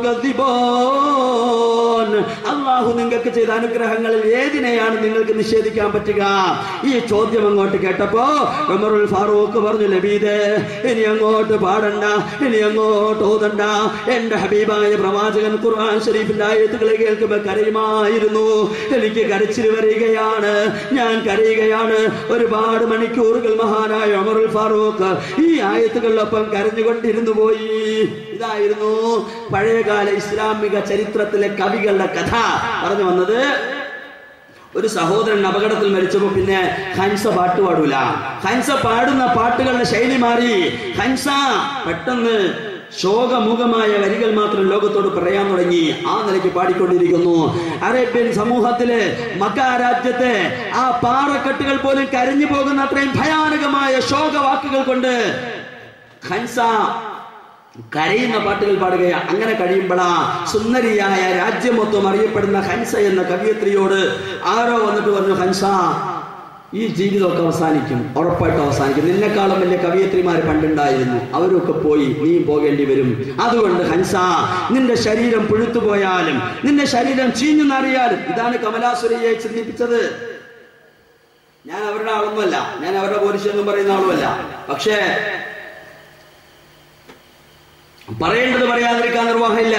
തുകദ്ദിബാൻ അള്ളാഹു നിങ്ങൾക്ക് ചെയ്ത അനുഗ്രഹങ്ങളിൽ ഏതിനെയാണ് നിങ്ങൾക്ക് നിഷേധിക്കാൻ പറ്റുക ഈ ചോദ്യം അങ്ങോട്ട് കേട്ടപ്പോ ഉമറുൽ ഫാറൂഖ് പറഞ്ഞു ലബീദേ ഇനി അങ്ങോട്ട് പാടണ്ട ഇനി അങ്ങോട്ട് ഓതണ്ട എന്റെ ഹബീബായ പ്രവാചകൻ ഖുർആൻ ഷരീഫിന്റെ ആയത്തുകളെ കേൾക്കുമ്പോൾ കരയുമായിരുന്നു എനിക്ക് കരച്ചിൽ വരികയാണ് ഞാൻ കരയുകയാണ് ഒരുപാട് മണിക്കൂറുകൾ മഹാനായ ഉമറുൽ ഫാറൂഖ് ഈ ആയത്തുകളിലൊപ്പം കരഞ്ഞുകൊണ്ടിരുന്നു പോയി ഇതായിരുന്നു പഴയകാല ഇസ്ലാമിക ചരിത്രത്തിലെ കവികളുടെ കഥ പറഞ്ഞു വന്നത് ഒരു സഹോദരൻ അപകടത്തിൽ മരിച്ചപ്പോ പിന്നെ ഹൻസ പാട്ട് പാടൂല ഹൻസ പാടുന്ന പാട്ടുകളുടെ ശൈലി മാറി ഹൻസ പെട്ടെന്ന് ശോകമുഖമായ വരികൾ മാത്രം ലോകത്തോട് പറയാൻ തുടങ്ങി ആ നിലയ്ക്ക് പാടിക്കൊണ്ടിരിക്കുന്നു അറേബ്യൻ സമൂഹത്തില് മക്ക രാജ്യത്തെ ആ പാറക്കെട്ടുകൾ പോലും കരഞ്ഞു പോകുന്ന അത്രയും ഭയാനകമായ ശോകവാക്കുകൾ കൊണ്ട് ഹൻസ കരയുന്ന പാട്ടുകൾ പാടുകയാ അങ്ങനെ കഴിയുമ്പോഴാ സുന്ദരിയായ രാജ്യം മൊത്തം അറിയപ്പെടുന്ന ഹൻസ എന്ന കവിയത്രിയോട് ആരോ വന്നിട്ട് പറഞ്ഞു ഹൻസ ഈ ജീവിതമൊക്കെ അവസാനിക്കും ഉറപ്പായിട്ടും അവസാനിക്കും നിന്നെക്കാളും വലിയ കവിയത്രിമാർ പണ്ടുണ്ടായിരുന്നു അവരൊക്കെ പോയി നീ പോകേണ്ടി വരും അതുകൊണ്ട് ഹൻസ നിന്റെ ശരീരം പുഴുത്തു പോയാലും നിന്റെ ശരീരം ചീഞ്ഞു നാറിയാലും ഇതാണ് കമലാസുരയെ ചിന്തിപ്പിച്ചത് ഞാൻ അവരുടെ ആളൊന്നുമല്ല ഞാൻ അവരുടെ പോലീസൊന്നും പറയുന്ന ആളുമല്ല പക്ഷേ പറയേണ്ടത് പറയാതിരിക്കാൻ നിർവാഹമില്ല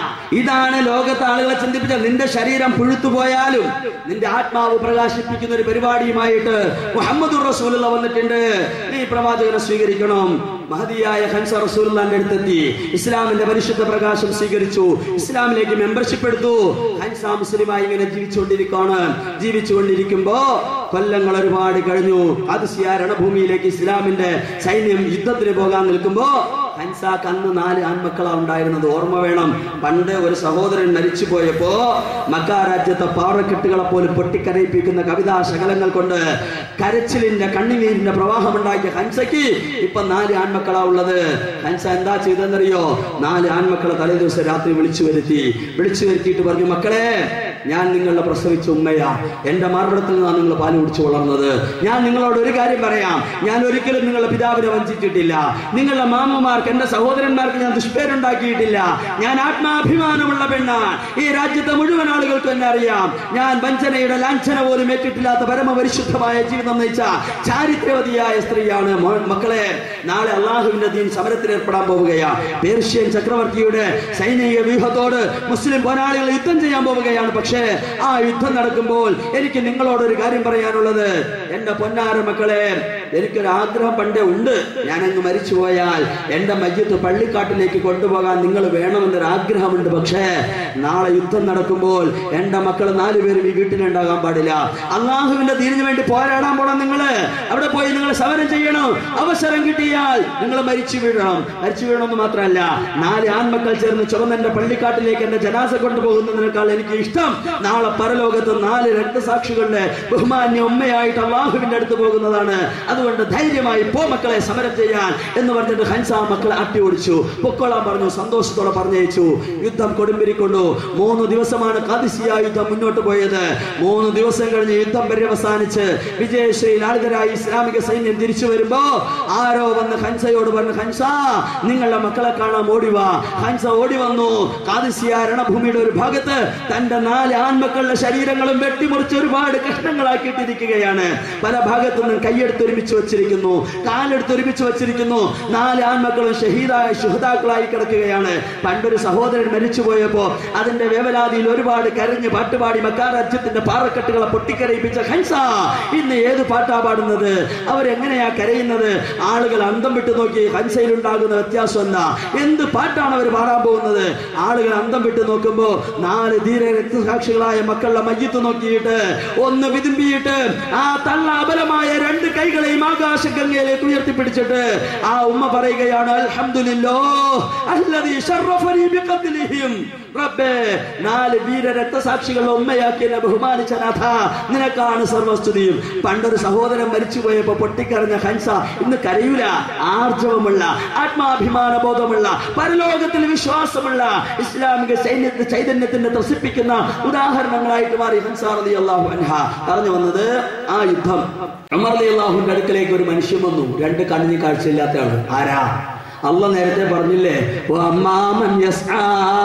ഇതാണ് ലോകത്തെ ആളുകളെ ചിന്തിപ്പിച്ച നിന്റെ ശരീരം പുഴുത്തു പോയാലും നിന്റെ ആത്മാവ് പ്രകാശിപ്പിക്കുന്ന ഒരു പരിപാടിയുമായിട്ട് മുഹമ്മദ് റസൂലുള്ള വന്നിട്ടുണ്ട് നീ പ്രവാചകനെ സ്വീകരിക്കണം മഹതിയായ ഹൻസ റസൂലുള്ളാന്റെ അടുത്തെത്തി ഇസ്ലാമിന്റെ പരിശുദ്ധ പ്രകാശം സ്വീകരിച്ചു ഇസ്ലാമിലേക്ക് മെമ്പർഷിപ്പ് എടുത്തു ഹൻസ മുസ്ലിമായി ഇങ്ങനെ ജീവിച്ചുകൊണ്ടിരിക്കുകയാണ് ജീവിച്ചുകൊണ്ടിരിക്കുമ്പോ കൊല്ലങ്ങൾ ഒരുപാട് കഴിഞ്ഞു അത് രണഭൂമിയിലേക്ക് ഇസ്ലാമിന്റെ സൈന്യം യുദ്ധത്തിന് പോകാൻ നിൽക്കുമ്പോ ഹൻസാക്ക് അന്ന് നാല് ആൺമക്കളാ ഉണ്ടായിരുന്നത് ഓർമ്മ വേണം പണ്ട് ഒരു സഹോദരൻ മരിച്ചു പോയപ്പോ മക്ക രാജ്യത്തെ പാറക്കെട്ടുകളെ പോലും പൊട്ടിക്കരയിപ്പിക്കുന്ന കവിതാ ശകലങ്ങൾ കൊണ്ട് കരച്ചിലിന്റെ കണ്ണുനീരിന്റെ പ്രവാഹമുണ്ടാക്കിയ ഹൻസയ്ക്ക് ഇപ്പൊ നാല് ആൺമക്കളാ ഉള്ളത് ഹൻസ എന്താ ചെയ്തെന്നറിയോ നാല് ആൺമക്കളെ തലേ ദിവസം രാത്രി വിളിച്ചു വരുത്തി വിളിച്ചു വരുത്തിയിട്ട് പറഞ്ഞു മക്കളെ ഞാൻ നിങ്ങളെ പ്രസവിച്ച ഉമ്മയാ എന്റെ മാർഗത്തിൽ നിന്നാണ് നിങ്ങൾ പാല് കുടിച്ചു വളർന്നത് ഞാൻ നിങ്ങളോട് ഒരു കാര്യം പറയാം ഞാൻ ഒരിക്കലും നിങ്ങളുടെ പിതാവിനെ വഞ്ചിച്ചിട്ടില്ല നിങ്ങളുടെ മാമമാർക്ക് എന്റെ സഹോദരന്മാർക്ക് ഞാൻ ദുഷ്പേരുണ്ടാക്കിയിട്ടില്ല ഞാൻ ആത്മാഭിമാനമുള്ള പെണ്ണാണ് ഈ രാജ്യത്തെ മുഴുവൻ ആളുകൾക്കും എന്നെ അറിയാം ഞാൻ വഞ്ചനയുടെ ലാഞ്ചന പോലും ഏറ്റിട്ടില്ലാത്ത പരമപരിശുദ്ധമായ ജീവിതം നയിച്ച ചാരിത്രവതിയായ സ്ത്രീയാണ് മോ- മക്കളെ നാളെ അള്ളാഹുവിന്റെ ദീൻ സമരത്തിൽ ഏർപ്പെടാൻ പോവുകയാ പേർഷ്യൻ ചക്രവർത്തിയുടെ സൈനിക വ്യൂഹത്തോട് മുസ്ലിം പോരാളികൾ യുദ്ധം ചെയ്യാൻ പോവുകയാണ് പക്ഷേ ആ യുദ്ധം നടക്കുമ്പോൾ എനിക്ക് നിങ്ങളോട് ഒരു കാര്യം പറയാനുള്ളത് എന്റെ പൊന്നാര മക്കളെ എനിക്കൊരു ആഗ്രഹം പണ്ടേ ഉണ്ട് ഞാൻ അങ്ങ് മരിച്ചുപോയാൽ എന്റെ മയ്യത്ത് പള്ളിക്കാട്ടിലേക്ക് കൊണ്ടുപോകാൻ നിങ്ങൾ വേണമെന്നൊരു ആഗ്രഹമുണ്ട് പക്ഷേ നാളെ യുദ്ധം നടക്കുമ്പോൾ എന്റെ മക്കൾ നാലുപേരും ഈ വീട്ടിലുണ്ടാകാൻ പാടില്ല അള്ളാഹുവിന്റെ ദീനിന് വേണ്ടി പോരാടാൻ പോണം നിങ്ങള് അവിടെ പോയി നിങ്ങൾ സമരം ചെയ്യണം അവസരം കിട്ടിയാൽ നിങ്ങൾ മരിച്ചു വീഴണം മരിച്ചു വീഴണമെന്ന് മാത്രമല്ല നാല് ആൺമക്കൾ ചേർന്ന് ചുവന്നെന്റെ പള്ളിക്കാട്ടിലേക്ക് എന്റെ ജനാസ കൊണ്ടുപോകുന്നതിനേക്കാൾ എനിക്ക് ഇഷ്ടം നാളെ പരലോകത്ത് നാല് രക്തസാക്ഷികളുടെ ബഹുമാന്യ ഉമ്മയായിട്ട് അള്ളാഹുവിന്റെ അടുത്ത് പോകുന്നതാണ് അതുകൊണ്ട് ധൈര്യമായി പോ മക്കളെ സമരം ചെയ്യാൻ എന്ന് പറഞ്ഞിട്ട് ഹൻസ മക്കളെ അട്ടി ഓടിച്ചു പൊക്കോളാൻ പറഞ്ഞു സന്തോഷത്തോടെ പറഞ്ഞയച്ചു യുദ്ധം കൊടുമ്പിരിക്കൊണ്ടു മൂന്ന് ദിവസമാണ് കാദിസിയ യുദ്ധം മുന്നോട്ട് പോയത് മൂന്ന് ദിവസം കഴിഞ്ഞ് യുദ്ധം പര്യവസാനിച്ച് വിജയശ്രീ ലാളിതരായി ഇസ്ലാമിക സൈന്യം തിരിച്ചു വരുമ്പോ ആരോ വന്ന് ഹൻസയോട് പറഞ്ഞു ഹൻസ നിങ്ങളുടെ മക്കളെ കാണാൻ ഓടിവാ ഹൻസ ഓടി വന്നു കാദിസിയ രണഭൂമിയുടെ ഒരു ഭാഗത്ത് തന്റെ നാല് ആൺമക്കളുടെ ശരീരങ്ങളും വെട്ടിമുറിച്ച് ഒരുപാട് കഷ്ണങ്ങളാക്കിയിട്ടിരിക്കുകയാണ് പല ഭാഗത്തു നിന്നും കൈയെടുത്ത് ഒരുമിച്ച് വെച്ചിരിക്കുന്നു കാലെടുത്ത് ഒരുമിച്ച് വെച്ചിരിക്കുന്നു നാല് ആൺമക്കളും ഷഹീദായ ശുഹതാക്കളായി കിടക്കുകയാണ് പണ്ടൊരു സഹോദരൻ മരിച്ചുപോയപ്പോ അതിന്റെ വേവലാതിയിൽ ഒരുപാട് കരഞ്ഞ് പാട്ടുപാടി മക്കാ രാജ്യത്തിന്റെ പാറക്കെട്ടുകളെ പൊട്ടിക്കരയിപ്പിച്ച ഹൻസ ഇന്ന് ഏത് പാട്ടാ പാടുന്നത് അവരെങ്ങനെയാ കരയുന്നത് ആളുകൾ അന്തം വിട്ടു നോക്കി ഹൻസയിൽ ഉണ്ടാകുന്ന വ്യത്യാസം എന്താ എന്ത് പാട്ടാണ് അവർ പാടാൻ പോകുന്നത് ആളുകൾ അന്തം വിട്ട് നോക്കുമ്പോ നാല് ധീര രക്തസാക്ഷികളായ മക്കളുടെ മയ്യത്ത് നോക്കിയിട്ട് ഒന്ന് വിതുമ്പിയിട്ട് ആ തള്ള അബലമായ രണ്ട് കൈകളെയും ആകാശഗംഗയിലേക്ക് ഉയർത്തിപ്പിടിച്ചിട്ട് ആ ഉമ്മ പറയുകയാണ് അൽഹംദുലില്ലോ അല്ലദീ ശറഫനി ബിഖത്ലിഹിം റബ്ബേ നാല് വീര രക്തസാക്ഷികളുടെ ഉമ്മയാക്കി എന്നെ ബഹുമാനിച്ച നാഥ നിനക്കാണ് സർവസ്തുതിയും പണ്ടൊരു സഹോദരൻ മരിച്ചുപോയപ്പോ പൊട്ടിക്കറിഞ്ഞ ഹൻസ ഇന്ന് കരയൂല ആർജവമുള്ള ആത്മാഭിമാന ബോധമുള്ള പരലോകത്തിൽ വിശ്വാസമുള്ള ഇസ്ലാമിക സൈന്യത്തിന്റെ ചൈതന്യത്തിന്റെ ത്രസിപ്പിക്കുന്ന ഉദാഹരണങ്ങളായിട്ട് മാറി ഹൻസ റളിയല്ലാഹു അൻഹ പറഞ്ഞു വന്നത് ആ യുദ്ധം ഉമർ റളിയല്ലാഹുവിന്റെ അടുക്കലേക്ക് ഒരു മനുഷ്യൻ വന്നു രണ്ട് കണ്ണിന് കാഴ്ചയില്ലാത്ത ആള് ആരാ അല്ല നേരത്തെ പറഞ്ഞില്ലേ വഅമ്മാമൻ യസ്ആ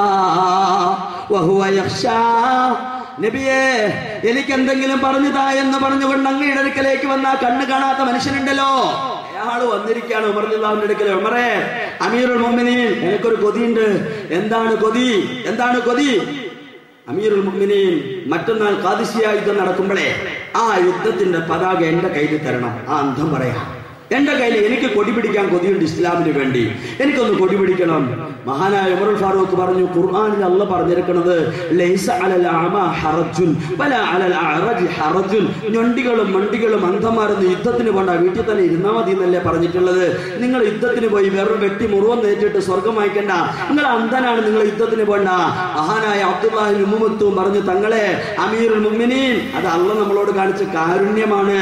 വഹുവ യഖ്ശാ നബിയേ എനിക്ക് എന്തെങ്കിലും പറഞ്ഞതാ എന്ന് പറഞ്ഞുകൊണ്ട് അങ്ങയുടെ അടുക്കലേക്ക് വന്ന ആ കണ്ണ് കാണാത്ത മനുഷ്യനുണ്ടല്ലോ അയാള് വന്നിരിക്കുകയാണ് ഉമർലാവിന്റെ അടുക്കൽ ഉമറേ അമീറുൽ മുഅ്മിനീൻ എനിക്കൊരു കൊതിയുണ്ട് എന്താണ് കൊതി എന്താണ് കൊതി അമീറുൽ മുഅ്മിനീൻ മറ്റന്നാൾ കാദിസിയ യുദ്ധം നടക്കുമ്പോഴേ ആ യുദ്ധത്തിന്റെ പതാക എന്റെ കയ്യിൽ തരണം ആ അന്ധം പറയാം എന്റെ കയ്യിൽ എനിക്ക് കൊടി പിടിക്കാൻ കൊതിയുണ്ട് ഇസ്ലാമിന് വേണ്ടി എനിക്കൊന്ന് കൊടി പിടിക്കണം മഹാനായ ഉമറുൽ ഫാറൂഖ് പറഞ്ഞു ഖുർആനിൽ അല്ല പറഞ്ഞിരിക്കുന്നത് ലൈസ അലൽ അഅമ ഹറജുൻ വല അലൽ അഅറജി ഹറജുൻ ഞൊണ്ടികളും മണ്ടികളും അന്ധന്മാരൊന്നും യുദ്ധത്തിന് പോണ്ട വീട്ടിൽ തന്നെ ഇരുന്നാ മതി എന്നല്ലേ പറഞ്ഞിട്ടുള്ളത് നിങ്ങൾ യുദ്ധത്തിന് പോയി വെറും വെട്ടി മുറിവം നേറ്റിട്ട് സ്വർഗം വായിക്കണ്ട നിങ്ങൾ അന്ധനാണ് നിങ്ങൾ യുദ്ധത്തിന് പോണ്ട മഹാനായ അബ്ദുല്ലാഹി ഉമ്മുമത്തും പറഞ്ഞു തങ്ങളെ അമീറുൽ മുഅ്മിനീൻ അത് അല്ല നമ്മളോട് കാണിച്ച കാരുണ്യമാണ്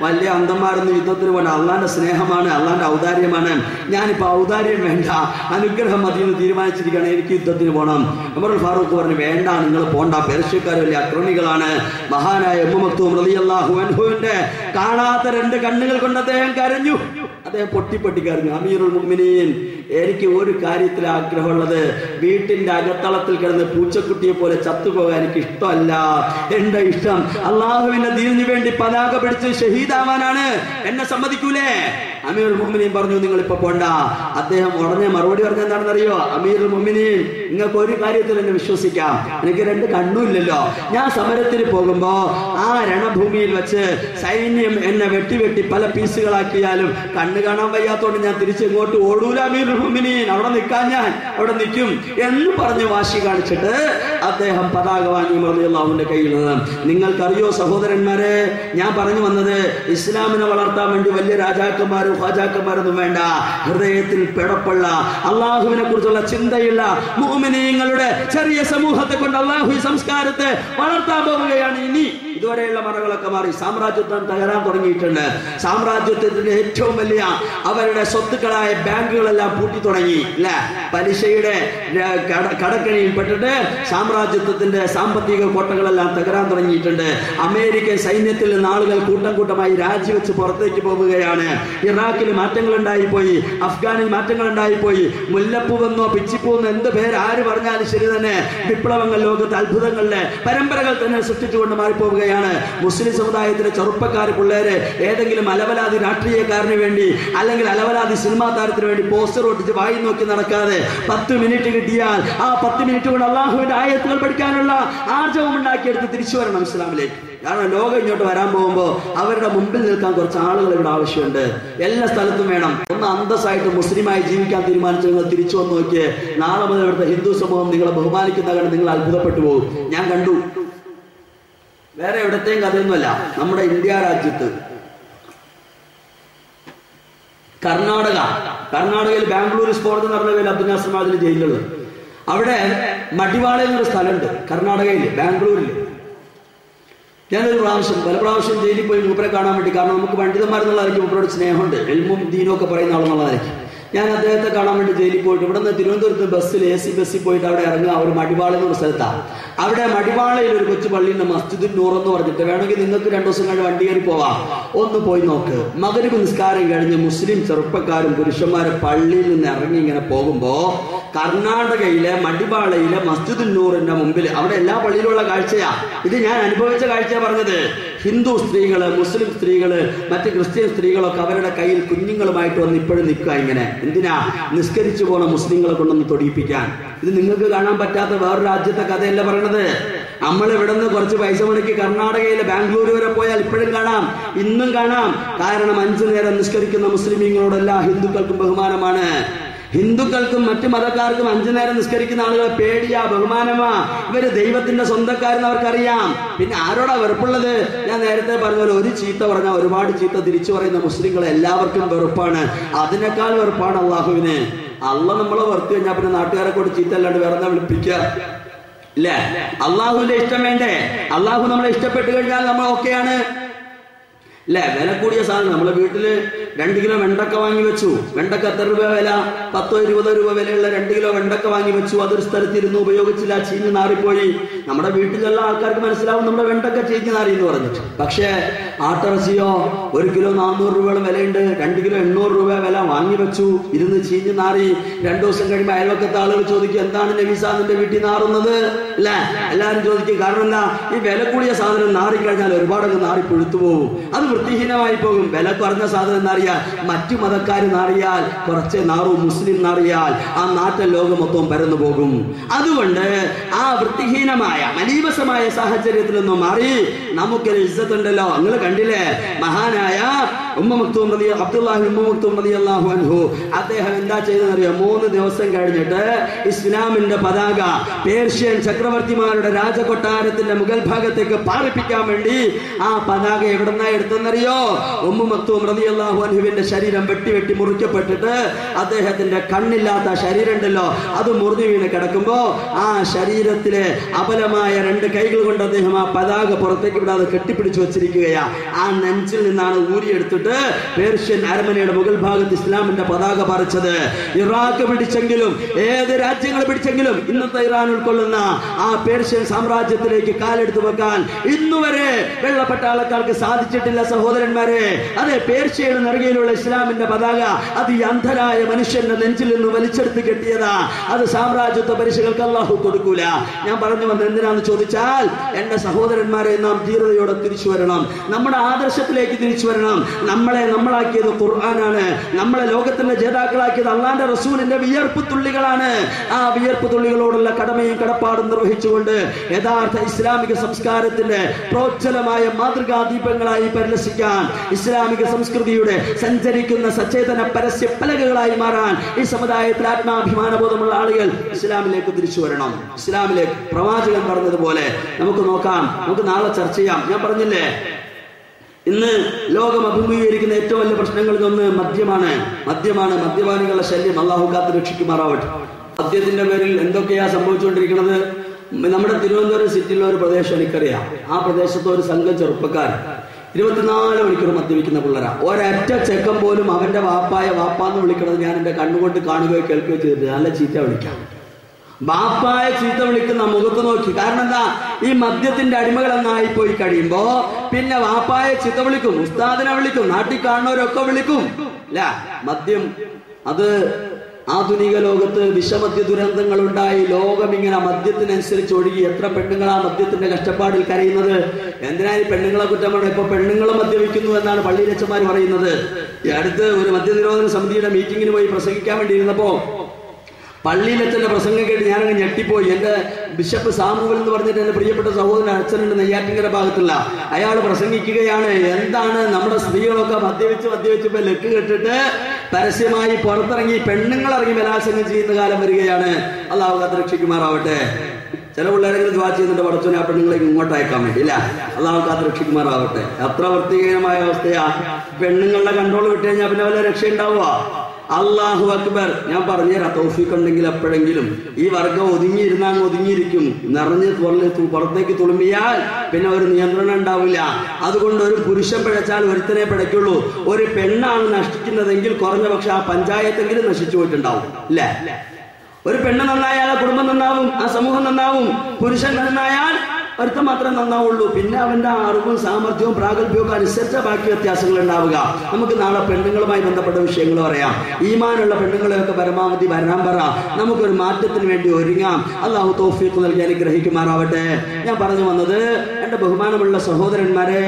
വലിയ അന്തന്മാരൊന്നും യുദ്ധത്തിന് പോലെ അള്ളാന്റെ സ്നേഹമാണ് അള്ളാന്റെ ഔദാര്യമാണ് ഞാനിപ്പോ ഔദാര്യം വേണ്ട അനുഗ്രഹം മതി എന്ന് തീരുമാനിച്ചിരിക്കുകയാണ് എനിക്ക് യുദ്ധത്തിന് പോകണം ഉമർ ഫാറൂഖ് പറഞ്ഞു വേണ്ട നിങ്ങൾ പോണ്ട പേർഷ്യക്കാർ വലിയ അക്രമികളാണ് മഹാനായ ഉമ്മത്തും റളിയല്ലാഹു അൻഹുവിന്റെ കാണാത്ത രണ്ട് കണ്ണുകൾ കൊണ്ട് അദ്ദേഹം കരഞ്ഞു അദ്ദേഹം പൊട്ടി പൊട്ടി കരഞ്ഞു അമീറുൽ മുഅ്മിനീൻ എനിക്ക് ഒരു കാര്യത്തിൽ ആഗ്രഹമുള്ളത് വീട്ടിന്റെ അകത്തളത്തിൽ കിടന്ന് പൂച്ചക്കുട്ടിയെ പോലെ ചത്തുപോകാൻ എനിക്ക് ഇഷ്ടമല്ല എന്റെ ഇഷ്ടം അള്ളാഹുവിന്റെ ദീനിനു വേണ്ടി പതാക പിടിച്ച് ഷഹീദാവാനാണ് എന്നെ സമ്മതിക്കൂലേ അമീർ മുഹമ്മിനെയും പറഞ്ഞു നിങ്ങൾ ഇപ്പൊ പോണ്ട അദ്ദേഹം ഉടനെ മറുപടി പറഞ്ഞ എന്താണെന്നറിയോ അമീർ മുഹമ്മിനെയും നിങ്ങൾക്ക് ഒരു കാര്യത്തിൽ എന്നെ വിശ്വസിക്കാം എനിക്ക് രണ്ട് കണ്ണുമില്ലല്ലോ ഞാൻ സമരത്തിന് പോകുമ്പോ ആ രണഭൂമിയിൽ വെച്ച് സൈന്യം എന്നെ വെട്ടി വെട്ടി പല പീസുകളാക്കിയാലും കണ്ണ് കാണാൻ വയ്യാത്തോണ്ട് ഞാൻ തിരിച്ച് ഇങ്ങോട്ട് ഓടൂല അമീർ മുഹമ്മിനീൻ അവിടെ നിൽക്കാൻ ഞാൻ അവിടെ നിൽക്കും എന്ന് പറഞ്ഞ് വാശി കാണിച്ചിട്ട് അദ്ദേഹം പതാക വാങ്ങി മറിയാവുന്റെ കയ്യിൽ നിന്ന് നിങ്ങൾക്കറിയോ സഹോദരന്മാരെ ഞാൻ പറഞ്ഞു വന്നത് ഇസ്ലാമിനെ വളർത്താൻ വേണ്ടി വലിയ രാജാക്കന്മാരും ഹാജാക്കന്മാരൊന്നും വേണ്ട ഹൃദയത്തിൽ പിടപ്പുള്ള അള്ളാഹുവിനെ കുറിച്ചുള്ള ചിന്തയുള്ള മോമിനിയങ്ങളുടെ ചെറിയ സമൂഹത്തെ കൊണ്ട് അള്ളാഹു ഈ സംസ്കാരത്തെ വളർത്താൻ പോവുകയാണ് ഇനി ഇതുവരെയുള്ള മറകളൊക്കെ മാറി സാമ്രാജ്യത്വം തകരാൻ തുടങ്ങിയിട്ടുണ്ട് സാമ്രാജ്യത്വത്തിന്റെ ഏറ്റവും വലിയ അവരുടെ സ്വത്തുക്കളായ ബാങ്കുകളെല്ലാം പൂട്ടി തുടങ്ങി അല്ലെ പലിശയുടെ ര- കട- കടക്കെണിയിൽപ്പെട്ടിട്ട് സാമ്രാജ്യത്വത്തിന്റെ സാമ്പത്തിക കോട്ടകളെല്ലാം തകരാൻ തുടങ്ങിയിട്ടുണ്ട് അമേരിക്കൻ സൈന്യത്തിൽ നിന്ന് ആളുകൾ കൂട്ടം കൂട്ടമായി രാജിവെച്ച് പുറത്തേക്ക് പോവുകയാണ് ഇറാഖിൽ മാറ്റങ്ങൾ ഉണ്ടായിപ്പോയി അഫ്ഗാനിൽ മാറ്റങ്ങൾ ഉണ്ടായിപ്പോയി മുല്ലപ്പൂവെന്നോ പിച്ചിപ്പൂവെന്നോ എന്ത് പേര് ആര് പറഞ്ഞാലും ശരി തന്നെ വിപ്ലവങ്ങൾ ലോകത്ത് അത്ഭുതങ്ങളുടെ പരമ്പരകൾ തന്നെ സൃഷ്ടിച്ചുകൊണ്ട് മാറിപ്പോവുകയാണ് മുസ്ലിം സമുദായത്തിലെ ചെറുപ്പക്കാർ പിള്ളേര് ഏതെങ്കിലും അലവലാതി രാഷ്ട്രീയക്കാരന് വേണ്ടി അല്ലെങ്കിൽ അലവലാതി സിനിമാ താരത്തിന് വേണ്ടി പോസ്റ്റർ ഒട്ടിച്ച് വായി നോക്കി നടക്കാതെ പത്ത് മിനിറ്റ് കിട്ടിയാൽ ആ പത്ത് മിനിറ്റ് കൊണ്ട് അള്ളാഹുവിന്റെ ആയത്തുകൾ പഠിക്കാനുള്ള ആർജവം ഉണ്ടാക്കിയെടുത്ത് തിരിച്ചു വരണം ഇസ്ലാമിലേക്ക് കാരണം ലോകം ഇങ്ങോട്ട് വരാൻ പോകുമ്പോൾ അവരുടെ മുമ്പിൽ നിൽക്കാൻ കുറച്ച് ആളുകൾ ഇവിടെ ആവശ്യമുണ്ട് എല്ലാ സ്ഥലത്തും വേണം ഒന്ന് അന്തസ്സായിട്ട് മുസ്ലിമായി ജീവിക്കാൻ തീരുമാനിച്ചു നിങ്ങൾ തിരിച്ചു വന്ന് നോക്കിയേ നാളെ മുതൽ ഇവിടുത്തെ ഹിന്ദു സമൂഹം നിങ്ങളെ ബഹുമാനിക്കുന്ന കണ്ട് നിങ്ങൾ അത്ഭുതപ്പെട്ടു പോകും ഞാൻ കണ്ടു വേറെ എവിടത്തെയും കഥയൊന്നുമല്ല നമ്മുടെ ഇന്ത്യ രാജ്യത്ത് കർണാടക കർണാടകയിൽ ബാംഗ്ലൂർ സ്ഫോടനം നടന്ന പേര് അബ്ദുൽ നാസർ മാതിരി ജയിലുള്ളത് അവിടെ മടിവാള എന്നൊരു സ്ഥലമുണ്ട് കർണാടകയിൽ ബാംഗ്ലൂരിൽ ഞാനൊരു പ്രാവശ്യം പല പ്രാവശ്യം ജയിലിൽ പോയി മൂപ്പരെ കാണാൻ വേണ്ടി കാരണം നമുക്ക് പണ്ഡിതന്മാരെന്നുള്ളതായിരിക്കും മൂപ്പരോട് സ്നേഹമുണ്ട് എൽമും ദീനും ഒക്കെ പറയുന്ന ആളെന്നുള്ളതായിരിക്കും ഞാൻ അദ്ദേഹത്തെ കാണാൻ വേണ്ടി ജയിലിൽ പോയിട്ട് ഇവിടെ നിന്ന് തിരുവനന്തപുരത്ത് ബസ്സിൽ എ സി ബസ്സിൽ പോയിട്ട് അവിടെ ഇറങ്ങുക ഒരു മടിവാള എന്നൊരു സ്ഥലത്താണ് അവിടെ മടിവാളയിൽ ഒരു കൊച്ചു പള്ളിയുണ്ട് മസ്ജിദുൽ നൂർ എന്ന് പറഞ്ഞിട്ട് വേണമെങ്കിൽ നിങ്ങൾക്ക് രണ്ടു ദിവസം കഴിഞ്ഞ് വണ്ടി കയറി പോവാം ഒന്ന് പോയി നോക്ക് മകരവ് നിസ്കാരം കഴിഞ്ഞ് മുസ്ലിം ചെറുപ്പക്കാരും പുരുഷന്മാരും പള്ളിയിൽ നിന്ന് ഇറങ്ങി ഇങ്ങനെ പോകുമ്പോ കർണാടകയിലെ മടിവാളയിലെ മസ്ജിദുൽ നൂറിന്റെ മുമ്പിൽ അവിടെ എല്ലാ പള്ളിയിലുള്ള കാഴ്ചയാ ഇത് ഞാൻ അനുഭവിച്ച കാഴ്ച പറഞ്ഞത് ഹിന്ദു സ്ത്രീകള് മുസ്ലിം സ്ത്രീകള് മറ്റ് ക്രിസ്ത്യൻ സ്ത്രീകളൊക്കെ അവരുടെ കയ്യിൽ കുഞ്ഞുങ്ങളുമായിട്ട് വന്ന് ഇപ്പോഴും നിൽക്കുക ഇങ്ങനെ എന്തിനാ നിസ്കരിച്ചു പോണ മുസ്ലിങ്ങളെ കൊണ്ടൊന്ന് തൊടിയിപ്പിക്കാൻ ഇത് നിങ്ങൾക്ക് കാണാൻ പറ്റാത്ത വേറൊരു രാജ്യത്തെ കഥയല്ല പറയണത് നമ്മൾ ഇവിടെ നിന്ന് കുറച്ച് പൈസ മുടക്കി കർണാടകയിലെ ബാംഗ്ലൂർ വരെ പോയാൽ ഇപ്പോഴും കാണാം ഇന്നും കാണാം കാരണം അഞ്ചു നേരം നിസ്കരിക്കുന്ന മുസ്ലിമീങ്ങളോടെല്ലാം ഹിന്ദുക്കൾക്കും ബഹുമാനമാണ് ഹിന്ദുക്കൾക്കും മറ്റു മതക്കാർക്കും അഞ്ചു നേരം നിസ്കരിക്കുന്ന ആളുകളെ പേടിയാ ബഹുമാനമാ ഇവര് ദൈവത്തിന്റെ സ്വന്തക്കാരെന്ന് അവർക്കറിയാം പിന്നെ ആരോടാ വെറുപ്പുള്ളത് ഞാൻ നേരത്തെ പറഞ്ഞ പോലെ ഒരു ചീത്ത പറഞ്ഞാൽ ഒരുപാട് ചീത്ത തിരിച്ചു പറയുന്ന മുസ്ലിങ്ങളെ എല്ലാവർക്കും വെറുപ്പാണ് അതിനേക്കാൾ വെറുപ്പാണ് അള്ളാഹുവിന് അള്ള നമ്മളെ വെറുത്ത് കഴിഞ്ഞാൽ പിന്നെ നാട്ടുകാരെ കൂടി ചീത്ത അല്ലാണ്ട് വേറെ എന്താ വിളിപ്പിക്കുക ഇല്ല അള്ളാഹുവിന്റെ ഇഷ്ടം വേണ്ടേ അള്ളാഹു നമ്മളെ ഇഷ്ടപ്പെട്ടു കഴിഞ്ഞാൽ നമ്മൾ ഓക്കെയാണ് അല്ലേ വില കൂടിയ സാധനം നമ്മളെ വീട്ടില് രണ്ട് കിലോ വെണ്ടക്ക വാങ്ങി വെച്ചു വെണ്ടക്ക എത്ര രൂപ വില പത്തോ ഇരുപതോ രൂപ വിലയുള്ള രണ്ട് കിലോ വെണ്ടക്ക വാങ്ങി വെച്ചു അതൊരു സ്ഥലത്ത് ഇരുന്ന് ഉപയോഗിച്ചില്ല ചീഞ്ഞ് നാറിപ്പോയി നമ്മുടെ വീട്ടിലുള്ള ആൾക്കാർക്ക് മനസ്സിലാവും നമ്മുടെ വെണ്ടക്ക ചീഞ്ഞ് നാറി എന്ന് പറഞ്ഞിട്ട് പക്ഷേ ആട്ടിറച്ചിയോ ഒരു കിലോ നാനൂറ് രൂപയുടെ വിലയുണ്ട് രണ്ട് കിലോ എണ്ണൂറ് രൂപ വില വാങ്ങി വെച്ചു ഇരുന്ന് ചീഞ്ഞ് നാറി രണ്ടു ദിവസം കഴിയുമ്പോൾ അയൽവക്കത്തെ ആളുകൾ ചോദിക്കും എന്താണ് നബീസ നിന്റെ വീട്ടിൽ നാറുന്നത് അല്ലേ എല്ലാവരും ചോദിക്കും കാരണം എന്താ ഈ വില കൂടിയ സാധനം നാറിക്കഴിഞ്ഞാൽ ഒരുപാടൊക്കെ നാറി പുഴുത്തു പോകും അത് വൃത്തിഹീനമായി പോകും വില കുറഞ്ഞ സാധനം എന്നറിയാൽ മറ്റു മതക്കാർ നാറിയാൽ കുറച്ച് നാറും മുസ്ലിം നാറിയാൽ ആ നാട്ടിൽ ലോകം മൊത്തം പരന്നു പോകും അതുകൊണ്ട് ആ വൃത്തിഹീനമായ മലീവസമായ സാഹചര്യത്തിൽ നിന്നും മാറി നമുക്കൊരു ഇജ്ജത്തുണ്ടല്ലോ നിങ്ങൾ കണ്ടില്ലേ മഹാനായ ഉമ്മ മക്തൂം റതി അബ്ദുല്ലാഹി ഉമ്മ മക്തൂം റതി അള്ളാഹു അൻഹു അദ്ദേഹം എന്താ ചെയ്തെന്നറിയോ മൂന്ന് ദിവസം കഴിഞ്ഞിട്ട് ഇസ്ലാമിന്റെ പതാക പേർഷ്യൻ ചക്രവർത്തിമാരുടെ രാജകൊട്ടാരത്തിന്റെ മുകൾ ഭാഗത്തേക്ക് പാറിപ്പിക്കാൻ വേണ്ടി ആ പതാക എവിടുന്നാ എടുത്തെന്നറിയോ ഉമ്മ മക്തൂം റതി അള്ളാഹു അൻഹുവിന്റെ ശരീരം വെട്ടി വെട്ടി മുറിക്കപ്പെട്ടിട്ട് അദ്ദേഹത്തിന്റെ കണ്ണില്ലാത്ത ശരീരം ഉണ്ടല്ലോ അത് മുറിഞ്ഞു വീണ് കിടക്കുമ്പോ ആ ശരീരത്തിലെ അബലമായ രണ്ട് കൈകൾ കൊണ്ട് അദ്ദേഹം ആ പതാക പുറത്തേക്ക് വിടാതെ കെട്ടിപ്പിടിച്ചു വെച്ചിരിക്കുകയാ ആ നെഞ്ചിൽ നിന്നാണ് ഊരിയെടുത്തിട്ട് പേർഷ്യൻ അരമനയുടെ മുകൾ ഭാഗത്ത് ഇസ്ലാമിന്റെ പതാക പറിച്ചത് ഇറാഖ് പിടിച്ചെങ്കിലും ഏത് രാജ്യങ്ങൾ പിടിച്ചെങ്കിലും ഇന്നത്തെ ഇറാൻ ഉൾക്കൊള്ളുന്ന ആ പേർഷ്യൻ സാമ്രാജ്യത്തിലേക്ക് കാലെടുത്തു വെക്കാൻ ഇന്നുവരെ വെള്ളപ്പട്ടാളക്കാർക്ക് സാധിച്ചിട്ടില്ല സഹോദരന്മാരെ അതെ പേർഷ്യയുടെ നെറുകയിലുള്ള ഇസ്ലാമിന്റെ പതാക അത് ഈ അന്ധരായ മനുഷ്യന്റെ നെഞ്ചിൽ നിന്ന് വലിച്ചെടുത്ത് കെട്ടിയതാ അത് സാമ്രാജ്യത്വ പരിശകൾക്ക് അള്ളാഹു കൊടുക്കൂല ഞാൻ പറഞ്ഞു വന്നത് എന്തിനാന്ന് ചോദിച്ചാൽ എന്റെ സഹോദരന്മാരെ നാം ധീരതയോടെ തിരിച്ചു വരണം നമ്മുടെ ആദർശത്തിലേക്ക് തിരിച്ചു വരണം നമ്മളെ നമ്മളാക്കിയത് ഖുർആനാണ് നമ്മളെ ലോകത്തിന്റെ ജേതാക്കളാക്കിയത് അള്ളാന്റെ റസൂലിന്റെ വിയർപ്പ് തുള്ളികളാണ് ആ വിയർപ്പ് തുള്ളികളോടുള്ള കടമയും കടപ്പാടും നിർവഹിച്ചുകൊണ്ട് യഥാർത്ഥ ഇസ്ലാമിക സംസ്കാരത്തിന്റെ പ്രോജ്വലമായ മാതൃകാ ദീപങ്ങളായി പരിലസിക്കാൻ ഇസ്ലാമിക സംസ്കൃതിയുടെ സഞ്ചരിക്കുന്ന സചേതന പരസ്യ പലകകളായി മാറാൻ ഈ സമുദായത്തിൽ ആത്മാഭിമാനബോധമുള്ള ആളുകൾ ഇസ്ലാമിലേക്ക് തിരിച്ചു വരണം ഇസ്ലാമിലേക്ക് പ്രവാചകൻ പറഞ്ഞതുപോലെ നമുക്ക് നോക്കാം നമുക്ക് നാളെ ചർച്ച ചെയ്യാം ഞാൻ പറഞ്ഞില്ലേ ഇന്ന് ലോകം അഭിമുഖീകരിക്കുന്ന ഏറ്റവും വലിയ പ്രശ്നങ്ങളിൽ ഒന്ന് മദ്യമാണ് മദ്യമാണ് മദ്യപാനികളുടെ ശല്യം അള്ളാഹു കാത്ത് രക്ഷിക്കുമാറാവട്ടെ മദ്യത്തിന്റെ പേരിൽ എന്തൊക്കെയാ സംഭവിച്ചുകൊണ്ടിരിക്കുന്നത് നമ്മുടെ തിരുവനന്തപുരം സിറ്റിയിലെ ഒരു പ്രദേശം എനിക്കറിയാം ആ പ്രദേശത്ത് ഒരു സംഘം ചെറുപ്പക്കാർ ഇരുപത്തിനാല് മണിക്കൂർ മദ്യപിക്കുന്ന പിള്ളേരാ ഒരൊറ്റ ചെക്കൻ പോലും അവന്റെ വാപ്പായ വാപ്പാന്ന് വിളിക്കണത് ഞാൻ എന്റെ കണ്ണുകൊണ്ട് കാണുകയോ കേൾക്കുകയോ ചെയ്തിട്ട് നല്ല ചീത്ത വിളിക്കാം ബാപ്പായ ചീത്ത വിളിക്കുന്ന മുഖത്ത് നോക്കി കാരണം എന്താ ഈ മദ്യത്തിന്റെ അടിമകൾ എന്നായി പോയി കഴിയുമ്പോ പിന്നെ വാപ്പായ ചീത്ത വിളിക്കും ഉസ്താദിനെ വിളിക്കും നാട്ടിൽ കാണുന്നവരൊക്കെ വിളിക്കും അല്ല മദ്യം അത് ആധുനിക ലോകത്ത് വിഷമദ്യ ദുരന്തങ്ങൾ ഉണ്ടായി ലോകം ഇങ്ങനെ മദ്യത്തിനനുസരിച്ച് ഒഴുകി എത്ര പെണ്ണുങ്ങളാ മദ്യത്തിന്റെ കഷ്ടപ്പാടിൽ കരയുന്നത് എന്തിനാ ഈ പെണ്ണുങ്ങളെ കുറ്റം പറഞ്ഞത് ഇപ്പൊ പെണ്ണുങ്ങൾ മദ്യപിക്കുന്നു എന്നാണ് പള്ളിയിലച്ചന്മാർ പറയുന്നത് ഈ അടുത്ത് ഒരു മദ്യനിരോധന സമിതിയുടെ മീറ്റിങ്ങിന് പോയി പ്രസംഗിക്കാൻ വേണ്ടി ഇരുന്നപ്പോ പള്ളിയിലച്ഛന്റെ പ്രസംഗം കേട്ട് ഞാനങ്ങ് ഞെട്ടിപ്പോയി എന്റെ ബിഷപ്പ് സാമുവൽ എന്ന് പറഞ്ഞിട്ട് എന്റെ പ്രിയപ്പെട്ട സഹോദരൻ അച്ഛനുണ്ട് നെയ്യാറ്റിങ്കര ഭാഗത്തുള്ള അയാൾ പ്രസംഗിക്കുകയാണ് എന്താണ് നമ്മുടെ സ്ത്രീകളൊക്കെ മദ്യവെച്ച് മദ്യവെച്ച് ഇപ്പൊ ലക്ക് കെട്ടിട്ട് പരസ്യമായി പുറത്തിറങ്ങി പെണ്ണുങ്ങൾ ഇറങ്ങി ബലാത്സംഗം ചെയ്യുന്ന കാലം വരികയാണ് അള്ളാഹു കാത്ത് രക്ഷിക്കുമാറാവട്ടെ ചില പിള്ളേരെങ്കിലും ദ്വാ ചെയ്യുന്നുണ്ട് പടച്ചോനെ ആ പെണ്ണുങ്ങളെ ഇങ്ങോട്ട് അയക്കാൻ വേണ്ടി ഇല്ല അള്ളാഹു കാത്ത് രക്ഷിക്കുമാറാവട്ടെ അത്ര വൃത്തിഹീനമായ അവസ്ഥയാ പെണ്ണുങ്ങളുടെ കൺട്രോൾ വിട്ടു കഴിഞ്ഞാൽ പിന്നെ വല്ല രക്ഷ ഉണ്ടാവുക അള്ളാഹു അക്ബർ ഞാൻ പറഞ്ഞുതരാം തൗഫീഖ് ഉണ്ടെങ്കിൽ എപ്പോഴെങ്കിലും ഈ വർഗം ഒതുങ്ങിയിരുന്ന അങ്ങ് ഒതുങ്ങിയിരിക്കും നിറഞ്ഞ് തുറന്ന് തു- പുറത്തേക്ക് തുളുമ്പിയാൽ പിന്നെ ഒരു നിയന്ത്രണം ഉണ്ടാവില്ല അതുകൊണ്ട് ഒരു പുരുഷൻ പിഴച്ചാൽ ഒരുത്തനെ പിഴയ്ക്കുള്ളൂ ഒരു പെണ്ണാണ് നശിക്കുന്നതെങ്കിൽ കുറഞ്ഞ പക്ഷെ ആ പഞ്ചായത്തെങ്കിലും നശിച്ചു പോയിട്ടുണ്ടാവും ഇല്ലേ ഒരു പെണ്ണ് നന്നായാൽ ആ കുടുംബം നന്നാവും ആ സമൂഹം നന്നാവും പുരുഷൻ നന്നായാൽ ഒരുത്തം മാത്രമേ നന്നാവുള്ളൂ പിന്നെ അവന്റെ അറിവും സാമർഥ്യവും പ്രാഗൽഭ്യവും ഒക്കെ അനുസരിച്ച ബാക്കി വ്യത്യാസങ്ങൾ ഉണ്ടാവുക നമുക്ക് നാളെ പെണ്ണുങ്ങളുമായി ബന്ധപ്പെട്ട വിഷയങ്ങൾ പറയാം ഈമാനുള്ള പെണ്ണുങ്ങളെയൊക്കെ പരമാവധി വരാൻ പറ നമുക്കൊരു മാറ്റത്തിന് വേണ്ടി ഒരുങ്ങാം അള്ളാഹു തോഫീക്ക് നൽകി അനുഗ്രഹിക്കുമാറാവട്ടെ ഞാൻ പറഞ്ഞു വന്നത് എന്റെ ബഹുമാനമുള്ള സഹോദരന്മാരെ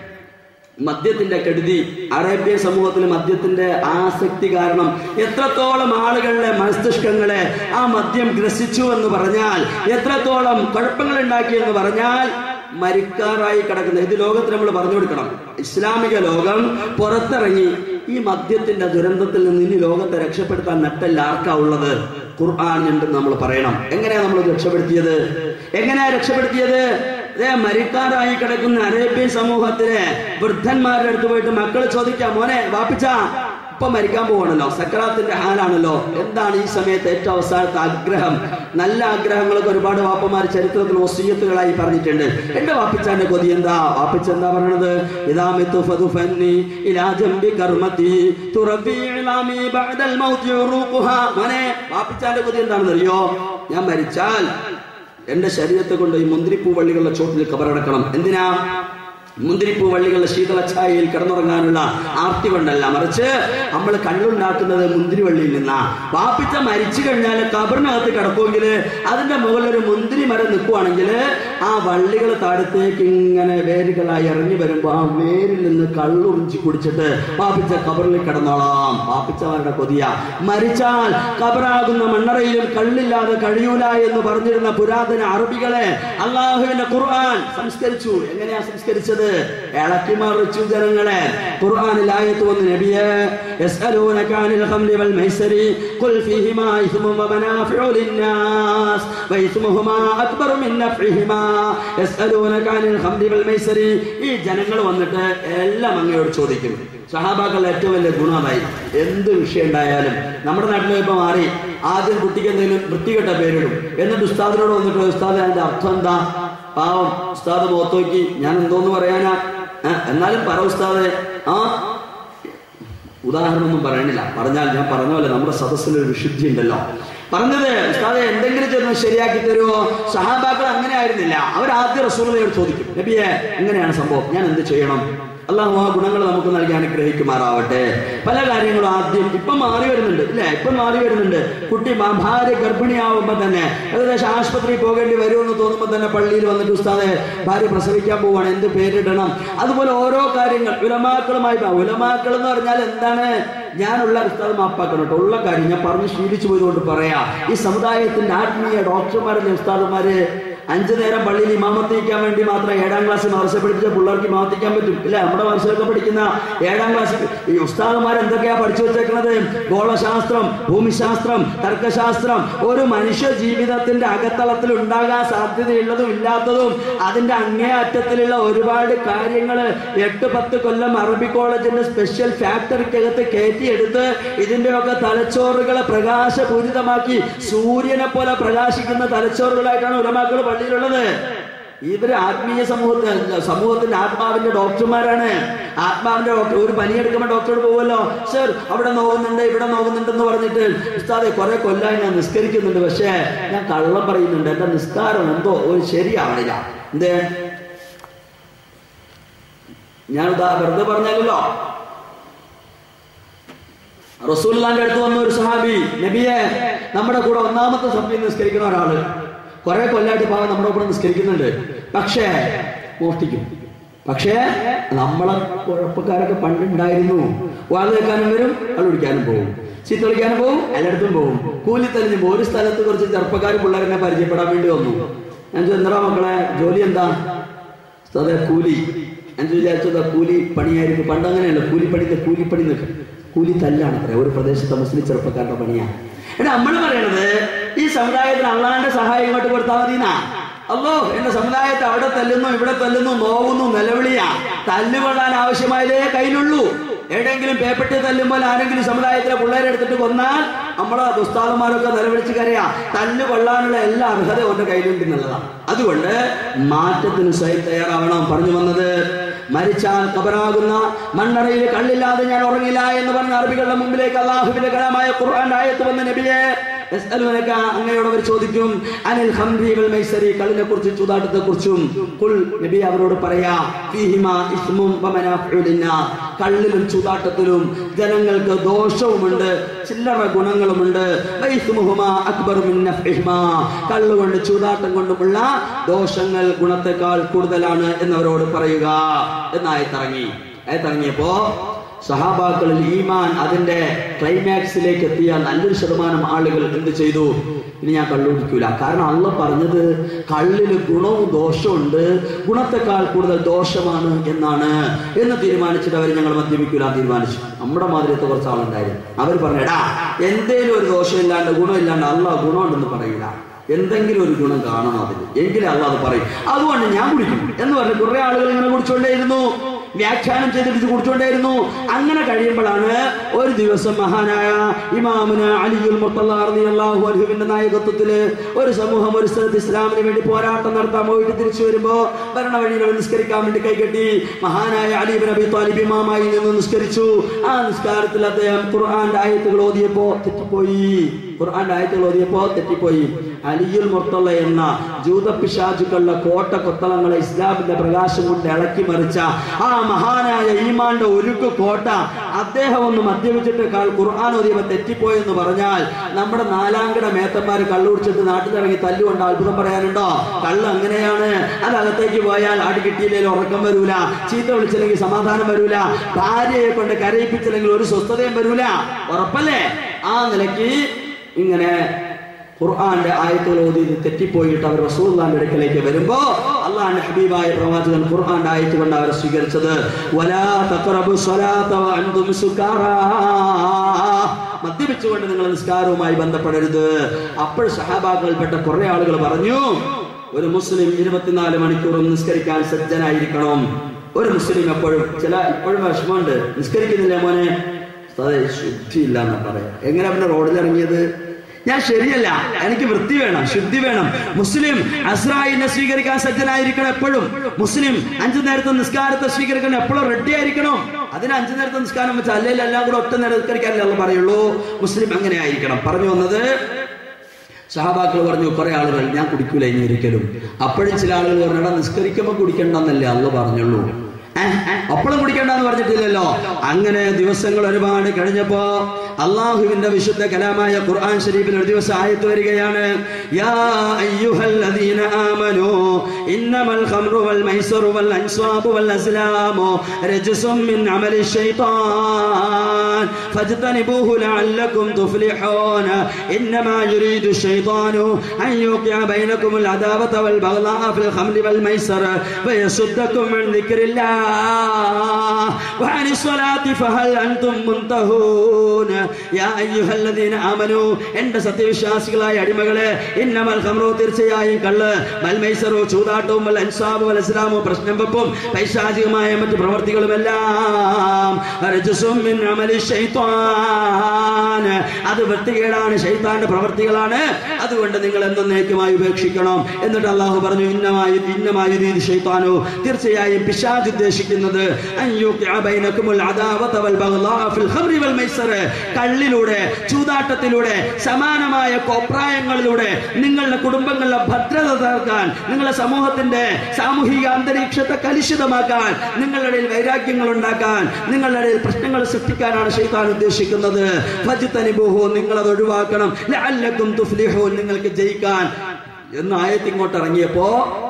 മദ്യത്തിന്റെ കെടുതി അറേബ്യൻ സമൂഹത്തിൽ മദ്യത്തിന്റെ ആസക്തി കാരണം എത്രത്തോളം ആളുകളുടെ മസ്തിഷ്കങ്ങളെ ആ മദ്യം ഗ്രസിച്ചു എന്ന് പറഞ്ഞാൽ എത്രത്തോളം കുഴപ്പങ്ങൾ ഉണ്ടാക്കി എന്ന് പറഞ്ഞാൽ മരിക്കാറായി കിടക്കുന്ന ഇത് ലോകത്തിന് നമ്മൾ പറഞ്ഞു കൊടുക്കണം ഇസ്ലാമിക ലോകം പുറത്തിറങ്ങി ഈ മദ്യത്തിന്റെ ദുരന്തത്തിൽ നിന്ന് ഇനി ലോകത്തെ രക്ഷപ്പെടുത്താൻ നട്ടല്ല ആർക്കാ ഉള്ളത് ഖുർആൻ ഉണ്ടെന്ന് നമ്മൾ പറയണം എങ്ങനെയാ നമ്മൾ രക്ഷപ്പെടുത്തിയത് എങ്ങനെയാ രക്ഷപ്പെടുത്തിയത് ദേ മരിക്കാറായി കിടക്കുന്ന അറേബ്യൻ സമൂഹത്തിലെ വൃദ്ധന്മാരുടെ അടുത്ത് പോയിട്ട് മക്കൾ ചോദിക്കാം മോനെ വാപ്പിച്ച ഇപ്പൊ മരിക്കാൻ പോവാണല്ലോ സക്രാത്തിന്റെ ഹാലാണല്ലോ എന്താണ് ഈ സമയത്ത് ഏറ്റവും അവസാനത്തെ ആഗ്രഹം നല്ല ആഗ്രഹങ്ങളൊക്കെ ഒരുപാട് വാപ്പമാർ ചരിത്രത്തിൽ വസീയത്തുകളായി പറഞ്ഞിട്ടുണ്ട് എന്റെ വാപ്പിച്ചാന്റെ കൊതി എന്താ വാപ്പിച്ച എന്താ പറയണത് ഇതാ മിത്തു ഫദുഫന്നി ഇലാ ജംബി കർമ്മത്തി തുറബി ഇലാമി ബഅദൽ മൗതി ഉറൂഖുഹാ മോനെ വാപ്പിച്ചാന്റെ കൊതി എന്താണെന്ന് അറിയോ ഞാൻ മരിച്ചാൽ എന്റെ ശരീരത്തെ കൊണ്ട് ഈ മുന്തിരിപ്പൂ വള്ളികളുടെ ചോട്ടിൽ കബറടക്കണം എന്തിനാ മുന്തിരിപ്പൂ വള്ളികളുടെ ശീതളഛായയിൽ കിടന്നുറങ്ങാനുള്ള ആർത്തി കൊണ്ടല്ല മറിച്ച് നമ്മൾ കണ്ണുണ്ടാക്കുന്നത് മുന്തിരി വള്ളിയിൽ നിന്നാ വാപ്പിച്ച മരിച്ചു കഴിഞ്ഞാൽ കബറിനകത്ത് കിടക്കുമെങ്കിൽ അതിന്റെ മുകളിൽ ഒരു മുന്തിരി മരം നിൽക്കുവാണെങ്കിൽ ആ വള്ളികൾ താഴത്തേക്ക് ഇങ്ങനെ വേരുകളായി ഇറങ്ങി വരുമ്പോ ആ വേരിൽ നിന്ന് കള്ളുറിഞ്ചി കുടിച്ചിട്ട് വാപ്പിച്ച കബറിൽ കിടന്നോളാം വാപ്പിച്ചവരുടെ കൊതിയ മരിച്ചാൽ കബറാകുന്ന മണ്ണറയിലും കള്ളില്ലാതെ കഴിയൂല എന്ന് പറഞ്ഞിരുന്ന പുരാതന അറബികളെ അള്ളാഹുവിന്റെ ഖുർആൻ സംസ്കരിച്ചു എങ്ങനെയാ സംസ്കരിച്ചത് ചോദിച്ചത് ഇളക്കി മറിച്ചു ജനങ്ങളെ ഖുർആനിൽ ആയത്ത് വന്നു നബിയെ യസ്അലൂനക അനിൽ ഖംരി വൽ മൈസരി ഖുൽ ഫീഹിമാ ഇസ്മുൻ വമനാഫിഉ ലിന്നാസ് വഇസ്മുഹുമാ അക്ബറു മിൻ നഫ്ഇഹിമാ യസ്അലൂനക അനിൽ ഖംരി വൽ മൈസരി ഈ ജനങ്ങൾ വന്നിട്ട് എല്ലാം അങ്ങയോട് ചോദിക്കും സഹാബാക്കളുടെ ഏറ്റവും വലിയ ഗുണമായി എന്ത് വിഷയം ഉണ്ടായാലും നമ്മുടെ നാട്ടിൽ ഇപ്പൊ മാറി ആദ്യം കുട്ടിക്ക് എന്തെങ്കിലും വൃത്തികെട്ട പേരിടും എന്നിട്ട് ഉസ്താദിനോട് വന്നിട്ട് ഉസ്താദ് അതിന്റെ അർത്ഥം എന്താ പാവം ഉസ്താദ് മുഖത്ത് നോക്കി ഞാൻ എന്തോന്ന് പറയാനാ ഏ, എന്നാലും പറ ഉസ്താദെ ആ ഉദാഹരണമൊന്നും പറയണില്ല പറഞ്ഞാൽ ഞാൻ പറഞ്ഞ പോലെ നമ്മുടെ സദസ്സിൽ ഒരു വിശുദ്ധി ഉണ്ടല്ലോ പറഞ്ഞത് ഉസ്താദെ എന്തെങ്കിലും ചെന്ന് ശരിയാക്കി തരുമോ സഹാബാക്കൾ അങ്ങനെ ആയിരുന്നില്ല അവർ ആദ്യം റസൂലിനോട് ചോദിക്കും നബിയെ എങ്ങനെയാണ് സംഭവം ഞാൻ എന്ത് ചെയ്യണം അള്ളാഹു ആ ഗുണങ്ങൾ നമുക്ക് നൽകി അനുഗ്രഹിക്കുമാറാവട്ടെ പല കാര്യങ്ങളും ആദ്യം ഇപ്പം മാറി വരുന്നുണ്ട് ഇല്ലേ ഇപ്പം മാറി വരുന്നുണ്ട് കുട്ടി മാ- ഭാര്യ ഗർഭിണിയാവുമ്പോൾ തന്നെ ഏകദേശം ആശുപത്രിയിൽ പോകേണ്ടി വരുമെന്ന് തോന്നുമ്പോൾ തന്നെ പള്ളിയിൽ വന്നിട്ട് ഉസ്താദെ ഭാര്യ പ്രസവിക്കാൻ പോവാണ് എന്ത് പേരിടണം അതുപോലെ ഓരോ കാര്യങ്ങൾ ഉലമാക്കളുമായി പ- ഉലമാക്കൾ എന്ന് പറഞ്ഞാൽ എന്താണ് ഞാനുള്ള ഉസ്താദ് മാപ്പാക്കണം കേട്ടോ ഉള്ള കാര്യം ഞാൻ പറഞ്ഞ് ശീലിച്ചു പോയതുകൊണ്ട് പറയാ ഈ സമുദായത്തിന്റെ ആത്മീയ ഡോക്ടർമാരല്ലേ ഉസ്താദുമാര് അഞ്ചു നേരം പള്ളിയിൽ ഇമാമത്തിക്കാൻ വേണ്ടി മാത്രം ഏഴാം ക്ലാസ് മറസ പഠിപ്പിച്ച പിള്ളേർക്ക് ഇമാമത്തിക്കാൻ പറ്റും ഇല്ല നമ്മുടെ മറസൊക്കെ പഠിക്കുന്ന ഏഴാം ക്ലാസ് ഈ ഉസ്താദുമാർ എന്തൊക്കെയാ പഠിച്ചു വെച്ചേക്കുന്നത് ഗോളശാസ്ത്രം ഭൂമിശാസ്ത്രം തർക്കശാസ്ത്രം ഒരു മനുഷ്യ ജീവിതത്തിന്റെ അകത്തളത്തിൽ ഉണ്ടാകാൻ സാധ്യതയുള്ളതും ഇല്ലാത്തതും അതിന്റെ അങ്ങേയറ്റത്തിലുള്ള ഒരുപാട് കാര്യങ്ങൾ എട്ട് പത്ത് കൊല്ലം അറബി കോളേജിന്റെ സ്പെഷ്യൽ ഫാക്ടറിക്കകത്ത് കയറ്റിയെടുത്ത് ഇതിന്റെയൊക്കെ തലച്ചോറുകളെ പ്രകാശപൂരിതമാക്കി സൂര്യനെ പോലെ പ്രകാശിക്കുന്ന തലച്ചോറുകളായിട്ടാണ് ഉലമാക്കൾ പള്ളിയിലുള്ളത് ഇവര് ആത്മീയ സമൂഹത്തിന് സമൂഹത്തിന്റെ ആത്മാവിന്റെ ഡോക്ടർമാരാണ് ആത്മാവിന്റെ ഡോക്ടർ ഒരു പനിയെടുക്കുമ്പോൾ ഡോക്ടറോട് പോകുമല്ലോ സർ അവിടെ നോക്കുന്നുണ്ട് ഇവിടെ നോക്കുന്നുണ്ടെന്ന് പറഞ്ഞിട്ട് ഉസ്താദെ കുറെ കൊല്ലാൻ ഞാൻ നിസ്കരിക്കുന്നുണ്ട് പക്ഷേ ഞാൻ കള്ളം പറയുന്നുണ്ട് എന്റെ നിസ്കാരം എന്തോ ഒരു ശരിയാവണില്ല എന്തേ ഞാൻ ഉദാ- വെറുതെ പറഞ്ഞാലല്ലോ റസൂലിന്റെ അടുത്ത് വന്ന ഒരു സഹാബി നബിയെ നമ്മുടെ കൂടെ ഒന്നാമത്തെ സഭയിൽ നിസ്കരിക്കുന്ന ഒരാള് കുറെ കൊല്ലായിട്ട് പാവം നമ്മുടെ കൂടെ നിസ്കരിക്കുന്നുണ്ട് പക്ഷേ മോഷ്ടിക്കും പക്ഷേ നമ്മളെ കുഴപ്പക്കാരൊക്കെ പണ്ടുണ്ടായിരുന്നു വാഴ വെക്കാനും വരും അത് കുടിക്കാനും പോകും ചീത്ത കളിക്കാനും പോകും എല്ലായിടത്തും പോകും കൂലി തെളിഞ്ഞു പോകും ഒരു സ്ഥലത്ത് കുറച്ച് ചെറുപ്പക്കാർ പിള്ളേരെ പരിചയപ്പെടാൻ വേണ്ടി വന്നു ഞാൻ ചോദിച്ചു എന്താ മക്കളെ ജോലി എന്താ അതെ കൂലി ഞാൻ വിചാരിച്ചത് കൂലി പണിയായിരുന്നു പണ്ട് അങ്ങനെയല്ല കൂലിപ്പണി കൂലിപ്പണി നിൽക്കും കൂലി തല്ലാണ് അത്ര ഒരു പ്രദേശത്തെ മുസ്ലിം ചെറുപ്പക്കാരുടെ പണിയാണ് എടാ നമ്മൾ പറയണത് ഈ സമുദായത്തിന് അള്ളാന്റെ സഹായം ഇങ്ങോട്ട് കൊടുത്താൽ മതിനാ അല്ലോ എന്റെ സമുദായത്തെ അവിടെ തല്ലുന്നു ഇവിടെ തല്ലുന്നു നോവുന്നു നിലവിളിയാ തല്ലുകൊള്ളാൻ ആവശ്യമായതേ കയ്യിലുള്ളൂ എവിടെയെങ്കിലും പേപ്പെട്ടി തല്ലുമ്പോൾ ആരെങ്കിലും സമുദായത്തിലെ പിള്ളേരെ എടുത്തിട്ട് കൊന്നാൽ നമ്മളെ ദുസ്താദന്മാരൊക്കെ നിലവിളിച്ച് കരയാ തല്ല് കൊള്ളാനുള്ള എല്ലാ അർഹത അവന്റെ കയ്യിലുണ്ട് എന്നുള്ളതാണ് അതുകൊണ്ട് മാറ്റത്തിന് സ്വയം തയ്യാറാവണം പറഞ്ഞു വന്നത് മരിച്ചാൽ കബറാകുന്ന മണ്ണറയിൽ കള്ളില്ലാതെ ഞാൻ ഉറങ്ങില്ല എന്ന് പറഞ്ഞ അറബികളുടെ മുമ്പിലേക്ക് അള്ളാഹുവിന്റെ കലമായ ഖുർആൻ ആയത്ത് വന്ന നബിയെ യസ്അലൂനക അങ്ങയോട് അവർ ചോദിക്കും അനിൽ ഖംറി വൽ മൈസരി കള്ളിനെ കുറിച്ചും ചൂതാട്ടത്തെ കുറിച്ചും കുൽ നബി അവരോട് പറയാ ഫീഹിമാ ഇസ്മും വമനാഫിഉ ലിന്നാസ് കള്ളിലും ചൂതാട്ടത്തിലും ജനങ്ങൾക്ക് ദോഷവുമുണ്ട് ചില്ലറ ഗുണങ്ങളുമുണ്ട് വൈസ്മുഹുമാ അക്ബറു മിൻ നഫ്ഇഹിമാ കള്ളുകൊണ്ട് ചൂതാട്ടം കൊണ്ടുമുള്ള ദോഷങ്ങൾ ഗുണത്തെക്കാൾ കൂടുതലാണ് എന്നവരോട് പറയുക എന്നായിത്തിറങ്ങി ആയിത്തിറങ്ങിയപ്പോ സഹാബാക്കളിൽ ഈമാൻ അതിന്റെ ക്ലൈമാക്സിലേക്ക് എത്തിയ നല്ലൊരു ശതമാനം ആളുകൾ എന്ത് ചെയ്തു ഇനി ഞാൻ കള്ളു കുടിക്കൂല കാരണം അള്ള പറഞ്ഞത് കള്ളിന് ഗുണവും ദോഷമുണ്ട് ഗുണത്തെക്കാൾ കൂടുതൽ ദോഷമാണ് എന്നാണ് എന്ന് തീരുമാനിച്ചിട്ട് അവർ ഞങ്ങൾ മദ്യപിക്കൂല തീരുമാനിച്ചു നമ്മുടെ മാതിരിയത്തെ കുറച്ച് ആളുണ്ടായിരുന്നു അവർ പറഞ്ഞെടാ എന്തേലും ഒരു ദോഷമില്ലാണ്ട് ഗുണമില്ലാണ്ട് അള്ള ഗുണമുണ്ടെന്ന് പറയില്ല എന്തെങ്കിലും ഒരു ഗുണം കാണണം അതിന് എങ്കിലേ അള്ള അത് പറയും അതുകൊണ്ട് ഞാൻ കുടിക്കും എന്ന് പറഞ്ഞ് കുറെ ആളുകൾ ഇങ്ങനെ കുടിച്ചുകൊണ്ടേയിരുന്നു വ്യാഖ്യാനം ചെയ്തിട്ട് ഇത് കുടിച്ചുകൊണ്ടേയിരുന്നു അങ്ങനെ കഴിയുമ്പോഴാണ് ഒരു ദിവസം മഹാനായ ഇമാമുന അലിയുൽ മുത്തല്ലാ റളിയല്ലാഹു അൻഹുവിന്റെ നായകത്വത്തില് ഒരു സമൂഹം ഒരു സ്ഥലത്ത് ഇസ്ലാമിന് വേണ്ടി പോരാട്ടം നടത്താൻ പോയിട്ട് തിരിച്ചു വരുമ്പോ ഭരണ വഴിയിൽ അവർ നിസ്കരിക്കാൻ വേണ്ടി കൈകെട്ടി മഹാനായ അലി ഇബ്നു അബി താലിബ് ഇമാമായി നിന്ന് നിസ്കരിച്ചു ആ നിസ്കാരത്തിൽ അദ്ദേഹം ഖുർആന്റെ ആയത്തുകൾ ഓതിയപ്പോ തെറ്റിപ്പോയി ഖുർആന്റെ ആയത്തുകൾ ഓതിയപ്പോ തെറ്റിപ്പോയി അലിയുൽ മുർത്തല്ല എന്ന ജൂതപിശാചുക്കളുടെ കോട്ട കൊത്തളങ്ങളെ ഇസ്ലാമിന്റെ പ്രകാശം കൊണ്ട് ഇളക്കി മറിച്ച ആ മഹാനായ ഈമാന്റെ ഒരുക്ക് കോട്ട അദ്ദേഹം ഒന്ന് മദ്യപിച്ചിട്ട് കാൽ ഖുർആൻ ഓതിയപ്പോ തെറ്റിപ്പോയെന്ന് പറഞ്ഞാൽ നമ്മുടെ നാലാംകിട മേത്തന്മാര് കള്ളുടിച്ചിട്ട് നാട്ടിലിറങ്ങി തല്ലുകൊണ്ട് അത്ഭുതം പറയാനുണ്ടോ കള്ള് അങ്ങനെയാണ് അത് അകത്തേക്ക് പോയാൽ ആട് കിട്ടിയില്ലെങ്കിൽ ഉറക്കം വരൂല ചീത്ത വിളിച്ചില്ലെങ്കിൽ സമാധാനം വരൂല ഭാര്യയെ കൊണ്ട് കരയിപ്പിച്ചില്ലെങ്കിൽ ഒരു സ്വസ്ഥതയും വരൂല ഉറപ്പല്ലേ ആ നിലയ്ക്ക് ഇങ്ങനെ ഖുർആന്റെ ആയത്തുകൾ ഓതി ഇത് തെറ്റിപ്പോയിട്ട് അവർ റസൂലുള്ളാഹിന്റെ അടുക്കലേക്ക് വരുമ്പോ അള്ളാഹിന്റെ ഹബീബായ പ്രവാചകൻ ഖുർആന്റെ ആയത്ത് കൊണ്ട് അവരെ സ്വീകരിച്ചത് വലാ തഖറബു സ്വലാത്ത വഅൻതും സുകാറാ മദ്യപിച്ചുകൊണ്ട് നിങ്ങൾ നിസ്കാരവുമായി ബന്ധപ്പെടരുത് അപ്പോൾ സഹാബാക്കളിൽപ്പെട്ട കുറെ ആളുകൾ പറഞ്ഞു ഒരു മുസ്ലിം ഇരുപത്തിനാല് മണിക്കൂറും നിസ്കരിക്കാൻ സജ്ജനായിരിക്കണം ഒരു മുസ്ലിം എപ്പോഴും ചില ഇപ്പോഴും വിഷമമുണ്ട് നിസ്കരിക്കുന്നില്ല മോനെ അതെ ശുദ്ധിയില്ല എന്നാ പറയാം എങ്ങനെ പിന്നെ റോഡിൽ ഇറങ്ങിയത് ഞാൻ ശരിയല്ല എനിക്ക് വൃത്തി വേണം ശുദ്ധി വേണം മുസ്ലിം അസ്രായിനെ സ്വീകരിക്കാൻ സജ്ജനായിരിക്കണം എപ്പോഴും മുസ്ലിം അഞ്ചു നേരത്തെ നിസ്കാരത്തെ സ്വീകരിക്കണം എപ്പോഴും റെഡി ആയിരിക്കണം അതിന് അഞ്ചു നേരത്തെ നിസ്കാരം വെച്ചാൽ അല്ലെങ്കിൽ എല്ലാം കൂടെ ഒറ്റ നേരം നിസ്കരിക്കാനല്ലേ അള്ള പറയുള്ളൂ മുസ്ലിം അങ്ങനെ ആയിരിക്കണം പറഞ്ഞു വന്നത് സഹാബാക്കൾ പറഞ്ഞു കുറെ ആളുകൾ ഞാൻ കുടിക്കൂല ഇനി ഒരിക്കലും അപ്പോഴും ചില ആളുകൾ പറഞ്ഞു "എടാ, നിസ്കരിക്കുമ്പോൾ കുടിക്കണ്ടെന്നല്ലേ അള്ള പറഞ്ഞുള്ളൂ ഏഹ്, അപ്പോഴും കുടിക്കണ്ടെന്ന് പറഞ്ഞിട്ടില്ലല്ലോ അങ്ങനെ ദിവസങ്ങൾ ഒരുപാട് കഴിഞ്ഞപ്പോ അള്ളാഹുവിന്റെ വിശുദ്ധ കലാമായ ഖുർആൻ ഷരീഫിൽ ഒരു ദിവസം ആയത്ത് വരികയാണ് യാ അയ്യുഹല്ലദീന ആമനൂ ഇന്നമൽ ഖംറു വൽ മൈസറു വൽ അൻസ്വാബു വൽ അസ്ലാമു രജ്സും മിൻ അമലി ശൈത്താൻ ഫജ്തനിബൂഹു ലഅല്ലക്കും തുഫ്ലിഹൂന ഇന്നമാ യുരീദു الشيطان أن يوقع بينكم العداوة والبغضاء في الخمر والميسر ويصدكم عن ذكر الله وعن الصلاة فهل أنتم منتهون يا أيها الذين آمنوا എന്റെ സത്യവിശ്വാസികളായ അടിമകളെ ഇന്നമൽ ഖംറു തീർച്ചയായും കള്ള് മൽമൈസറു ചൂതാട്ടവും വൽ അൻസാബു വൽ ഇസ്ലാമു പ്രശ്നം വെപ്പും പൈശാചികമായ മറ്റു പ്രവർത്തികളുമെല്ലാം രജസും മിൻ അമലി ശൈത്താൻ അത് വൃത്തികേടാണ് ശൈത്താന്റെ പ്രവർത്തികളാണ് അതുകൊണ്ട് നിങ്ങൾ എന്നേക്കുമായി ഉപേക്ഷിക്കണം എന്നിട്ട് അള്ളാഹു പറഞ്ഞു ഇന്നമായി ഇന്നമായി രീതി ശൈത്താനോ തീർച്ചയായും പിശാജ് ഉദ്ദേശിക്കുന്നത് അൻ യുഖിഅ ബൈനക്കുമുൽ അദാവത വൽ ബഗ്ളാ ഫിൽ ഖംറി വൽ മൈസർ കള്ളിലൂടെ ചൂതാട്ടത്തിലൂടെ സമാനമായ കോപ്രായങ്ങളിലൂടെ നിങ്ങളുടെ കുടുംബങ്ങളിലെ ഭദ്രത തകർക്കാൻ നിങ്ങളുടെ സമൂഹത്തിന്റെ സാമൂഹിക അന്തരീക്ഷത്തെ കലുഷിതമാക്കാൻ നിങ്ങളുടെ ഇടയിൽ വൈരാഗ്യങ്ങൾ ഉണ്ടാക്കാൻ നിങ്ങളുടെ ഇടയിൽ പ്രശ്നങ്ങൾ സൃഷ്ടിക്കാനാണ് ഷെയ്ത്താൻ ഉദ്ദേശിക്കുന്നത് ഫജ്തനിബൂഹു നിങ്ങൾ അത് ഒഴിവാക്കണം ലഅല്ലക്കും തുഫ്ലിഹൂൻ നിങ്ങൾക്ക് ജയിക്കാൻ എന്ന് ആയത്ത് ഇങ്ങോട്ട് ഇറങ്ങിയപ്പോ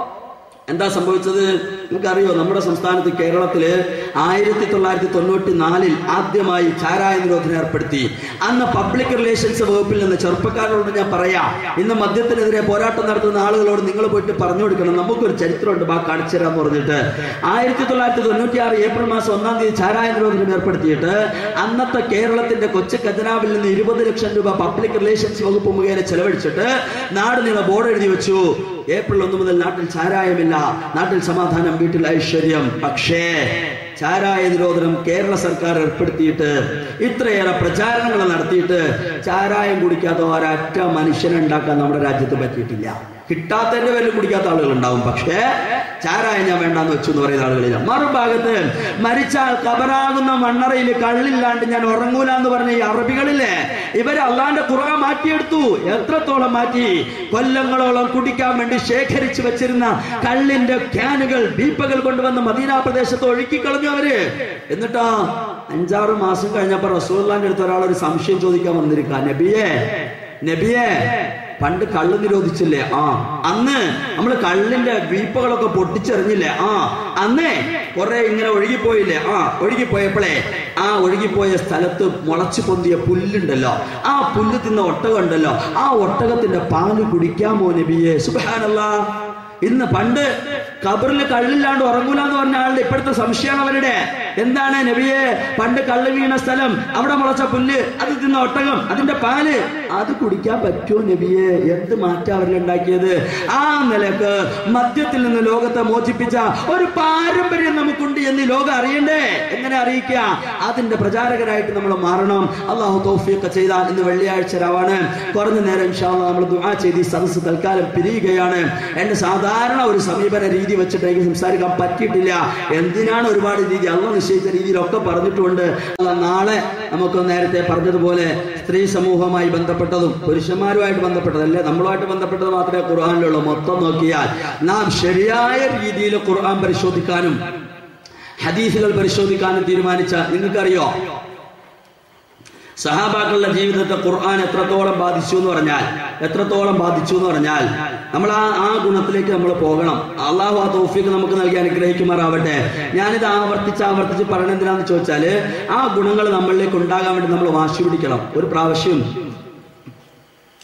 എന്താ സംഭവിച്ചത് നിങ്ങൾക്കറിയോ നമ്മുടെ സംസ്ഥാനത്ത് കേരളത്തില് ആയിരത്തി തൊള്ളായിരത്തി തൊണ്ണൂറ്റി നാലിൽ ആദ്യമായി ചാരായ നിരോധനം ഏർപ്പെടുത്തി അന്ന് പബ്ലിക് റിലേഷൻസ് വകുപ്പിൽ നിന്ന് ചെറുപ്പക്കാരോട് ഞാൻ പറയാം ഇന്ന് മദ്യത്തിനെതിരെ പോരാട്ടം നടത്തുന്ന ആളുകളോട് നിങ്ങൾ പോയിട്ട് പറഞ്ഞു കൊടുക്കണം നമുക്കൊരു ചരിത്രമുണ്ട് ബാ കാണിച്ചു തരാന്ന് പറഞ്ഞിട്ട് ആയിരത്തി തൊള്ളായിരത്തി തൊണ്ണൂറ്റി ആറ് ഏപ്രിൽ മാസം ഒന്നാം തീയതി ചാരായ നിരോധനം ഏർപ്പെടുത്തിയിട്ട് അന്നത്തെ കേരളത്തിന്റെ കൊച്ചു ഖജനാവിൽ നിന്ന് ഇരുപത് ലക്ഷം രൂപ പബ്ലിക് റിലേഷൻസ് വകുപ്പ് മുഖേന ചെലവഴിച്ചിട്ട് നാട് നീള ബോർഡ് എഴുതി വെച്ചു ഏപ്രിൽ ഒന്ന് മുതൽ നാട്ടിൽ ചാരായമില്ല നാട്ടിൽ സമാധാനം വീട്ടിൽ ഐശ്വര്യം പക്ഷേ ചാരായ നിരോധനം കേരള സർക്കാർ ഏർപ്പെടുത്തിയിട്ട് ഇത്രയേറെ പ്രചാരണങ്ങൾ നടത്തിയിട്ട് ചാരായം കുടിക്കാത്ത ഒരൊറ്റ മനുഷ്യനെ ഉണ്ടാക്കാൻ നമ്മുടെ രാജ്യത്ത് പറ്റിയിട്ടില്ല കിട്ടാത്തതിന്റെ പേരിൽ കുടിക്കാത്ത ആളുകൾ ഉണ്ടാവും പക്ഷേ ചാരായം ഞാൻ വേണ്ടാന്ന് വെച്ചു എന്ന് പറയുന്ന ആളുകളില്ല മറുഭാഗത്ത് മരിച്ചാൽ കബറാകുന്ന മണ്ണറയിൽ കള്ളില്ലാണ്ട് ഞാൻ ഉറങ്ങൂല എന്ന് പറഞ്ഞ ഈ അറബികളില്ലേ ഇവര് അള്ളാന്റെ ഖുർആൻ മാറ്റിയെടുത്തു എത്രത്തോളം മാറ്റി കൊല്ലങ്ങളോളം കുടിക്കാൻ വേണ്ടി ശേഖരിച്ചു വെച്ചിരുന്ന കള്ളിന്റെ ക്യാനുകൾ ബീപ്പകൾ കൊണ്ടുവന്ന് മദീന പ്രദേശത്ത് ഒഴുക്കിക്കളഞ്ഞു അവര് എന്നിട്ടാ അഞ്ചാറ് മാസം കഴിഞ്ഞപ്പോ റസൂല്ലാന്റെ അടുത്ത് ഒരാൾ ഒരു സംശയം ചോദിക്കാൻ വന്നിരിക്കുക നബിയെ നബിയെ പണ്ട് കള്ള് നിരോധിച്ചില്ലേ ആ അന്ന് നമ്മൾ കള്ളിന്റെ വീപ്പകളൊക്കെ പൊട്ടിച്ചെറിഞ്ഞില്ലേ ആ അന്നേ കുറെ ഇങ്ങനെ ഒഴുകിപ്പോയില്ലേ ആ ഒഴുകിപ്പോയപ്പോഴേ ആ ഒഴുകിപ്പോയ സ്ഥലത്ത് മുളച്ചു പൊന്തിയ പുല്ലുണ്ടല്ലോ ആ പുല്ല് തിന്ന ഒട്ടകം ഉണ്ടല്ലോ ആ ഒട്ടകത്തിന്റെ പാല് കുടിക്കാമോ നബിയെ സുബാനല്ലാ ഇന്ന് പണ്ട് കബറിൽ കള്ളില്ലാണ്ട് ഉറങ്ങൂല എന്ന് പറഞ്ഞ ആളുടെ ഇപ്പോഴത്തെ സംശയമാണ് അവരുടെ എന്താണ് നബിയെ പണ്ട് കള്ള് വീണ സ്ഥലം അവിടെ മുളച്ച പുല്ല് അത് തിന്ന ഒട്ടകം അതിന്റെ പാല് അത് കുടിക്കാൻ പറ്റുമോ നബിയെ എന്ത് മാറ്റാ അവരിലുണ്ടാക്കിയത് ആ നിലക്ക് മദ്യത്തിൽ നിന്ന് ലോകത്തെ മോചിപ്പിച്ച ഒരു പാരമ്പര്യം നമുക്കുണ്ട് എന്ന് ഈ ലോകം അറിയണ്ടേ എങ്ങനെ അറിയിക്കുക അതിന്റെ പ്രചാരകരായിട്ട് നമ്മൾ മാറണം അള്ളാഹു തൗഫീഖ് ചെയ്താൽ ഇന്ന് വെള്ളിയാഴ്ച രാവാണ് കുറഞ്ഞ നേരം ഇൻഷാല്ലാ നമ്മൾ ദുആ ചെയ്ത് ഈ സദസ്സ് തൽക്കാലം പിരിയുകയാണ് എന്റെ സാധാരണ ഒരു സമീപന രീതി വെച്ചിട്ട് എനിക്ക് സംസാരിക്കാൻ പറ്റിയിട്ടില്ല എന്തിനാണ് ഒരുപാട് രീതി അള്ള നിശ്ചയിച്ച രീതിയിലൊക്കെ പറഞ്ഞിട്ടുണ്ട് അല്ലാ, നാളെ നമുക്ക് നേരത്തെ പറഞ്ഞതുപോലെ സ്ത്രീ സമൂഹവുമായി ബന്ധപ്പെട്ടതും പുരുഷന്മാരുമായിട്ട് ബന്ധപ്പെട്ടതല്ലേ നമ്മളുമായിട്ട് ബന്ധപ്പെട്ടത് മാത്രമേ ഖുർആാനിലുള്ളൂ മൊത്തം നോക്കിയാൽ നാം ശരിയായ രീതിയിൽ ഖുർആൻ പരിശോധിക്കാനും ഹദീസുകൾ പരിശോധിക്കാനും തീരുമാനിച്ച നിങ്ങൾക്കറിയോ സഹാബാക്കളുടെ ജീവിതത്തെ ഖുർആൻ എത്രത്തോളം ബാധിച്ചു എന്ന് പറഞ്ഞാൽ എത്രത്തോളം ബാധിച്ചു എന്ന് പറഞ്ഞാൽ നമ്മൾ ആ ആ ഗുണത്തിലേക്ക് നമ്മൾ പോകണം അള്ളാഹു ആ തോഫിക്ക് നമുക്ക് നൽകി അനുഗ്രഹിക്കുമാറാവട്ടെ ഞാനിത് ആവർത്തിച്ച് ആവർത്തിച്ച് പറയണ എന്തിനാന്ന് ചോദിച്ചാല് ആ ഗുണങ്ങൾ നമ്മളിലേക്ക് ഉണ്ടാകാൻ വേണ്ടി നമ്മൾ വാശി പിടിക്കണം ഒരു പ്രാവശ്യം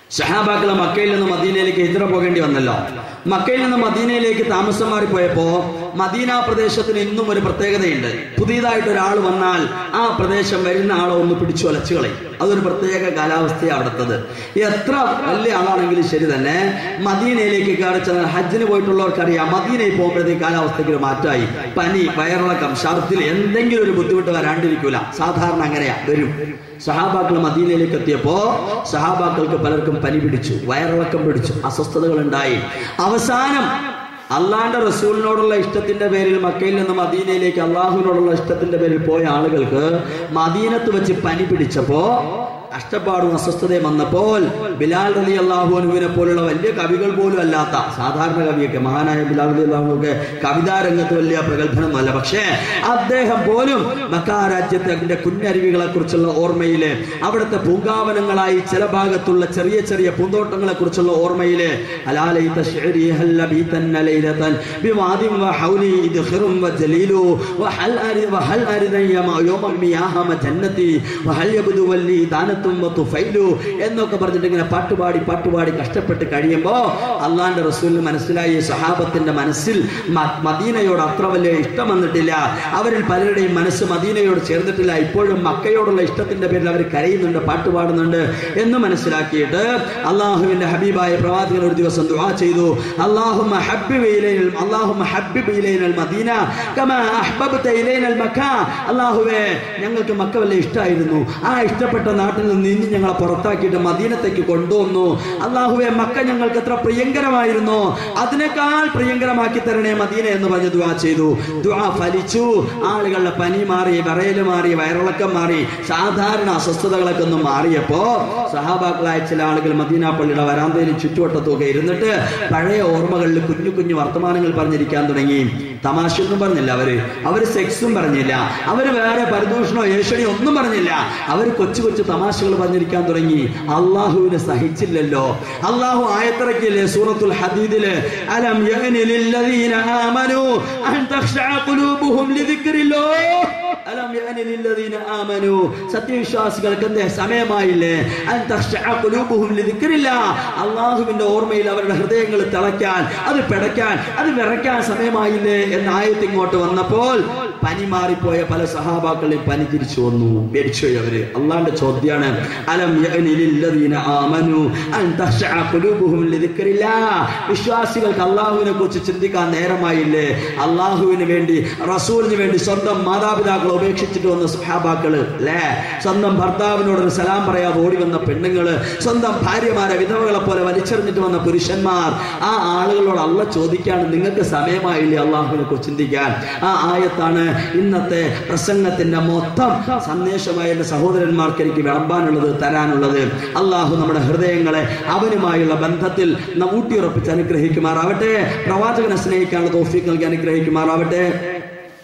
ഷഹാബാക്കളെ മക്കയിൽ നിന്ന് മദീനയിലേക്ക് ഹിജ്റ പോകേണ്ടി വന്നല്ലോ മക്കയിൽ നിന്ന് മദീനയിലേക്ക് താമസം മാറിപ്പോയപ്പോ മദീന പ്രദേശത്തിന് ഇന്നും ഒരു പ്രത്യേകതയുണ്ട് പുതിയതായിട്ട് ഒരാൾ വന്നാൽ ആ പ്രദേശം വരുന്ന ആളെ ഒന്ന് പിടിച്ചു വലച്ചു കളയും അതൊരു പ്രത്യേക കാലാവസ്ഥയാണ് അവിടുത്തത് എത്ര വലിയ ആളാണെങ്കിലും ശരി തന്നെ മദീനയിലേക്ക് കയറി ചെന്നാൽ ഹജ്ജിന് പോയിട്ടുള്ളവർക്കറിയാം മദീനയിൽ പോകുമ്പോഴത്തേക്ക് കാലാവസ്ഥയ്ക്ക് ഒരു മാറ്റമായി പനി വയറിളക്കം ഛർദിൽ എന്തെങ്കിലും ഒരു ബുദ്ധിമുട്ട് വരാണ്ടിരിക്കൂല സാധാരണ അങ്ങനെയാ വരും സഹാബാക്കൾ മദീനയിലേക്ക് എത്തിയപ്പോ സഹാബാക്കൾക്ക് പലർക്കും പനി പിടിച്ചു വയറിളക്കം പിടിച്ചു അസ്വസ്ഥതകൾ ഉണ്ടായി അവസാനം അള്ളാന്റെ റസൂലിനോടുള്ള ഇഷ്ടത്തിന്റെ പേരിൽ മക്കയിൽ നിന്ന് മദീനയിലേക്ക് അള്ളാഹുവിനോടുള്ള ഇഷ്ടത്തിന്റെ പേരിൽ പോയ ആളുകൾക്ക് മദീനത്ത് വെച്ച് പനി പിടിച്ചപ്പോ കഷ്ടപ്പാടും അസ്വസ്ഥതയും വന്നപ്പോൾ ബിലാൽ റലി അള്ളാഹുനുവിനെ പോലുള്ള വലിയ കവികൾ പോലും അല്ലാത്ത സാധാരണ കവിയൊക്കെ മഹാനായ ബിലാൽ റലി അള്ളാഹുനൊക്കെ കവിതാ രംഗത്ത് വലിയ പ്രഗത്ഭനമല്ല പക്ഷേ അദ്ദേഹം പോലും മക്കാ രാജ്യത്തെ അതിന്റെ കുഞ്ഞരുവികളെ കുറിച്ചുള്ള ഓർമ്മയില് അവിടുത്തെ പൂങ്കാവനങ്ങളായി ചില ഭാഗത്തുള്ള ചെറിയ ചെറിയ പൂന്തോട്ടങ്ങളെ കുറിച്ചുള്ള ഓർമ്മയില് അലാലൈത ശിഅരി ഹല്ല ബീതന്ന ലൈലതൻ ബിവാദിൻ വഹൗലി ഇദ്ഖിറും വജലീലു വഹൽ അരി വഹൽ അരിദയ യൗമ മിയാഹമ ജന്നതി വഹൽ യബ്ദു വല്ലി ദാനത്തും വതുഫൈലു എന്നൊക്കെ പറഞ്ഞിട്ട് ഇങ്ങനെ പാട്ടുപാടി പാട്ടുപാടി കഷ്ടപ്പെട്ട് കഴിയുമ്പോ അള്ളാന്റെ റസൂലിന് മനസ്സിലായി സഹാബത്തിന്റെ മനസ്സിൽ മ- മദീനയോട് അത്ര വലിയ ഇഷ്ടം വന്നിട്ടില്ല അവരിൽ പലരുടെയും മനസ്സ് മദീനയോട് ചേർന്നിട്ടില്ല ഇപ്പോഴും മക്കയോടുള്ള ഇഷ്ടത്തിന്റെ പേരിൽ അവർ കരയുന്നുണ്ട് പാട്ടുപാടുന്നുണ്ട് എന്ന് മനസ്സിലാക്കിയിട്ട് അള്ളാഹുവിന്റെ ഹബീബായ പ്രവാചകൻ ഒരു ദിവസം ദുആ ചെയ്തു അള്ളാഹുമ്മ ഹബ്ബിബ് ഇലൈനൽ അള്ളാഹുമ്മ ഹബ്ബിബ് ഇലൈനൽ മദീന കമാ അഹ്ബബ്ത ഇലൈനൽ മക്ക അള്ളാഹുവേ ഞങ്ങൾക്ക് മക്ക വലിയ ഇഷ്ടമായിരുന്നു ആ ഇഷ്ടപ്പെട്ട നാട്ടിൽ നിന്ന് ഇനി ഞങ്ങളെ പുറത്താക്കിയിട്ട് മദീനത്തേക്ക് കൊണ്ടുവന്നു അള്ളാഹുവെ മക്ക ഞങ്ങൾക്ക് എത്ര പ്രിയങ്കരമായിരുന്നു അതിനേക്കാൾ പ്രിയങ്കരമാക്കി തരണേ മദീന എന്ന് പറഞ്ഞ് ദുആ ചെയ്തു ദുആ ഫലിച്ചു ആളുകളുടെ പനി മാറി വിറയല് മാറി വയറിളക്കം മാറി സാധാരണ അസ്വസ്ഥതകളൊക്കെ ഒന്ന് മാറിയപ്പോ സഹാബാക്കളായ ചില ആളുകൾ മദീന പള്ളിയുടെ വരാന്തയിൽ ചുറ്റുവട്ടത്തൊക്കെ ഇരുന്നിട്ട് പഴയ ഓർമ്മകളിൽ കുഞ്ഞു കുഞ്ഞു വർത്തമാനങ്ങൾ പറഞ്ഞിരിക്കാൻ തുടങ്ങി തമാശയൊന്നും പറഞ്ഞില്ല അവര് അവര് സെക്സും പറഞ്ഞില്ല അവര് വേറെ പരിദൂഷണോ ഏഷണിയോ ഒന്നും പറഞ്ഞില്ല അവര് കൊച്ചു കൊച്ചു തമാശകൾ പറഞ്ഞിരിക്കാൻ തുടങ്ങി അള്ളാഹുവിനെ സഹിച്ചില്ലല്ലോ അള്ളാഹു ആയത്തിറക്കില്ലേ സൂറത്തുൽ ഹദീദില് അലം യഅനി ലില്ലദീന ആമനു അൻ തഖ്ശഅ ഖുലൂബുഹും ലിദിക്രില്ലാഹ് അലം യഅനി ലില്ലദീന ആമനു സത്യവിശ്വാസികൾക്ക് എന്തേ സമയമായില്ലേ അൻ തഖ്ശഅ ഖുലൂബുഹും ലിദിക്രില്ലാഹ് അള്ളാഹുവിന്റെ ഓർമ്മയിൽ അവരുടെ ഹൃദയങ്ങൾ തിളയ്ക്കാൻ അത് പിടയ്ക്കാൻ അത് വിറയ്ക്കാൻ സമയമായില്ലേ എന്ന ആയത്ത് ഇങ്ങോട്ട് വന്നപ്പോൾ പനി മാറിപ്പോയ പല സഹാബാക്കളെയും പനി തിരിച്ചു വന്നു മരിച്ചുപോയി അവര് അള്ളാന്റെ ചോദ്യാണ് അലം യഅനി ലില്ലദീന ആമനു അൻ തഖ്ശഅ ഖുലൂബുഹും ലിദിക്രില്ലാഹ് വിശ്വാസികൾക്ക് അള്ളാഹുവിനെ കുറിച്ച് ചിന്തിക്കാൻ നേരമായില്ലേ അള്ളാഹുവിന് വേണ്ടി റസൂലിന് വേണ്ടി സ്വന്തം മാതാപിതാക്കളെ ഉപേക്ഷിച്ചിട്ട് വന്ന സഹാബാക്കള് അല്ലേ സ്വന്തം ഭർത്താവിനോട് ഒരു സലാം പറയാതെ ഓടി വന്ന പെണ്ണുങ്ങള് സ്വന്തം ഭാര്യമാരെ വിധവകളെ പോലെ വലിച്ചെറിഞ്ഞിട്ട് വന്ന പുരുഷന്മാർ ആ ആളുകളോട് അള്ള ചോദിക്കാണ് നിങ്ങൾക്ക് സമയമായില്ലേ അള്ളാഹുവിനെ കുറിച്ച് ചിന്തിക്കാൻ ആ ആയത്താണ് ഇന്നത്തെ പ്രസംഗത്തിന്റെ മൊത്തം സന്ദേശമായ എന്റെ സഹോദരന്മാർക്ക് എനിക്ക് വിളമ്പാനുള്ളത് തരാനുള്ളത് അള്ളാഹു നമ്മുടെ ഹൃദയങ്ങളെ അവനുമായുള്ള ബന്ധത്തിൽ ന- ഊട്ടിയുറപ്പിച്ച് അനുഗ്രഹിക്കുമാറാവട്ടെ പ്രവാചകനെ സ്നേഹിക്കാനുള്ള തോഫീക്ക് നൽകി അനുഗ്രഹിക്കുമാറാവട്ടെ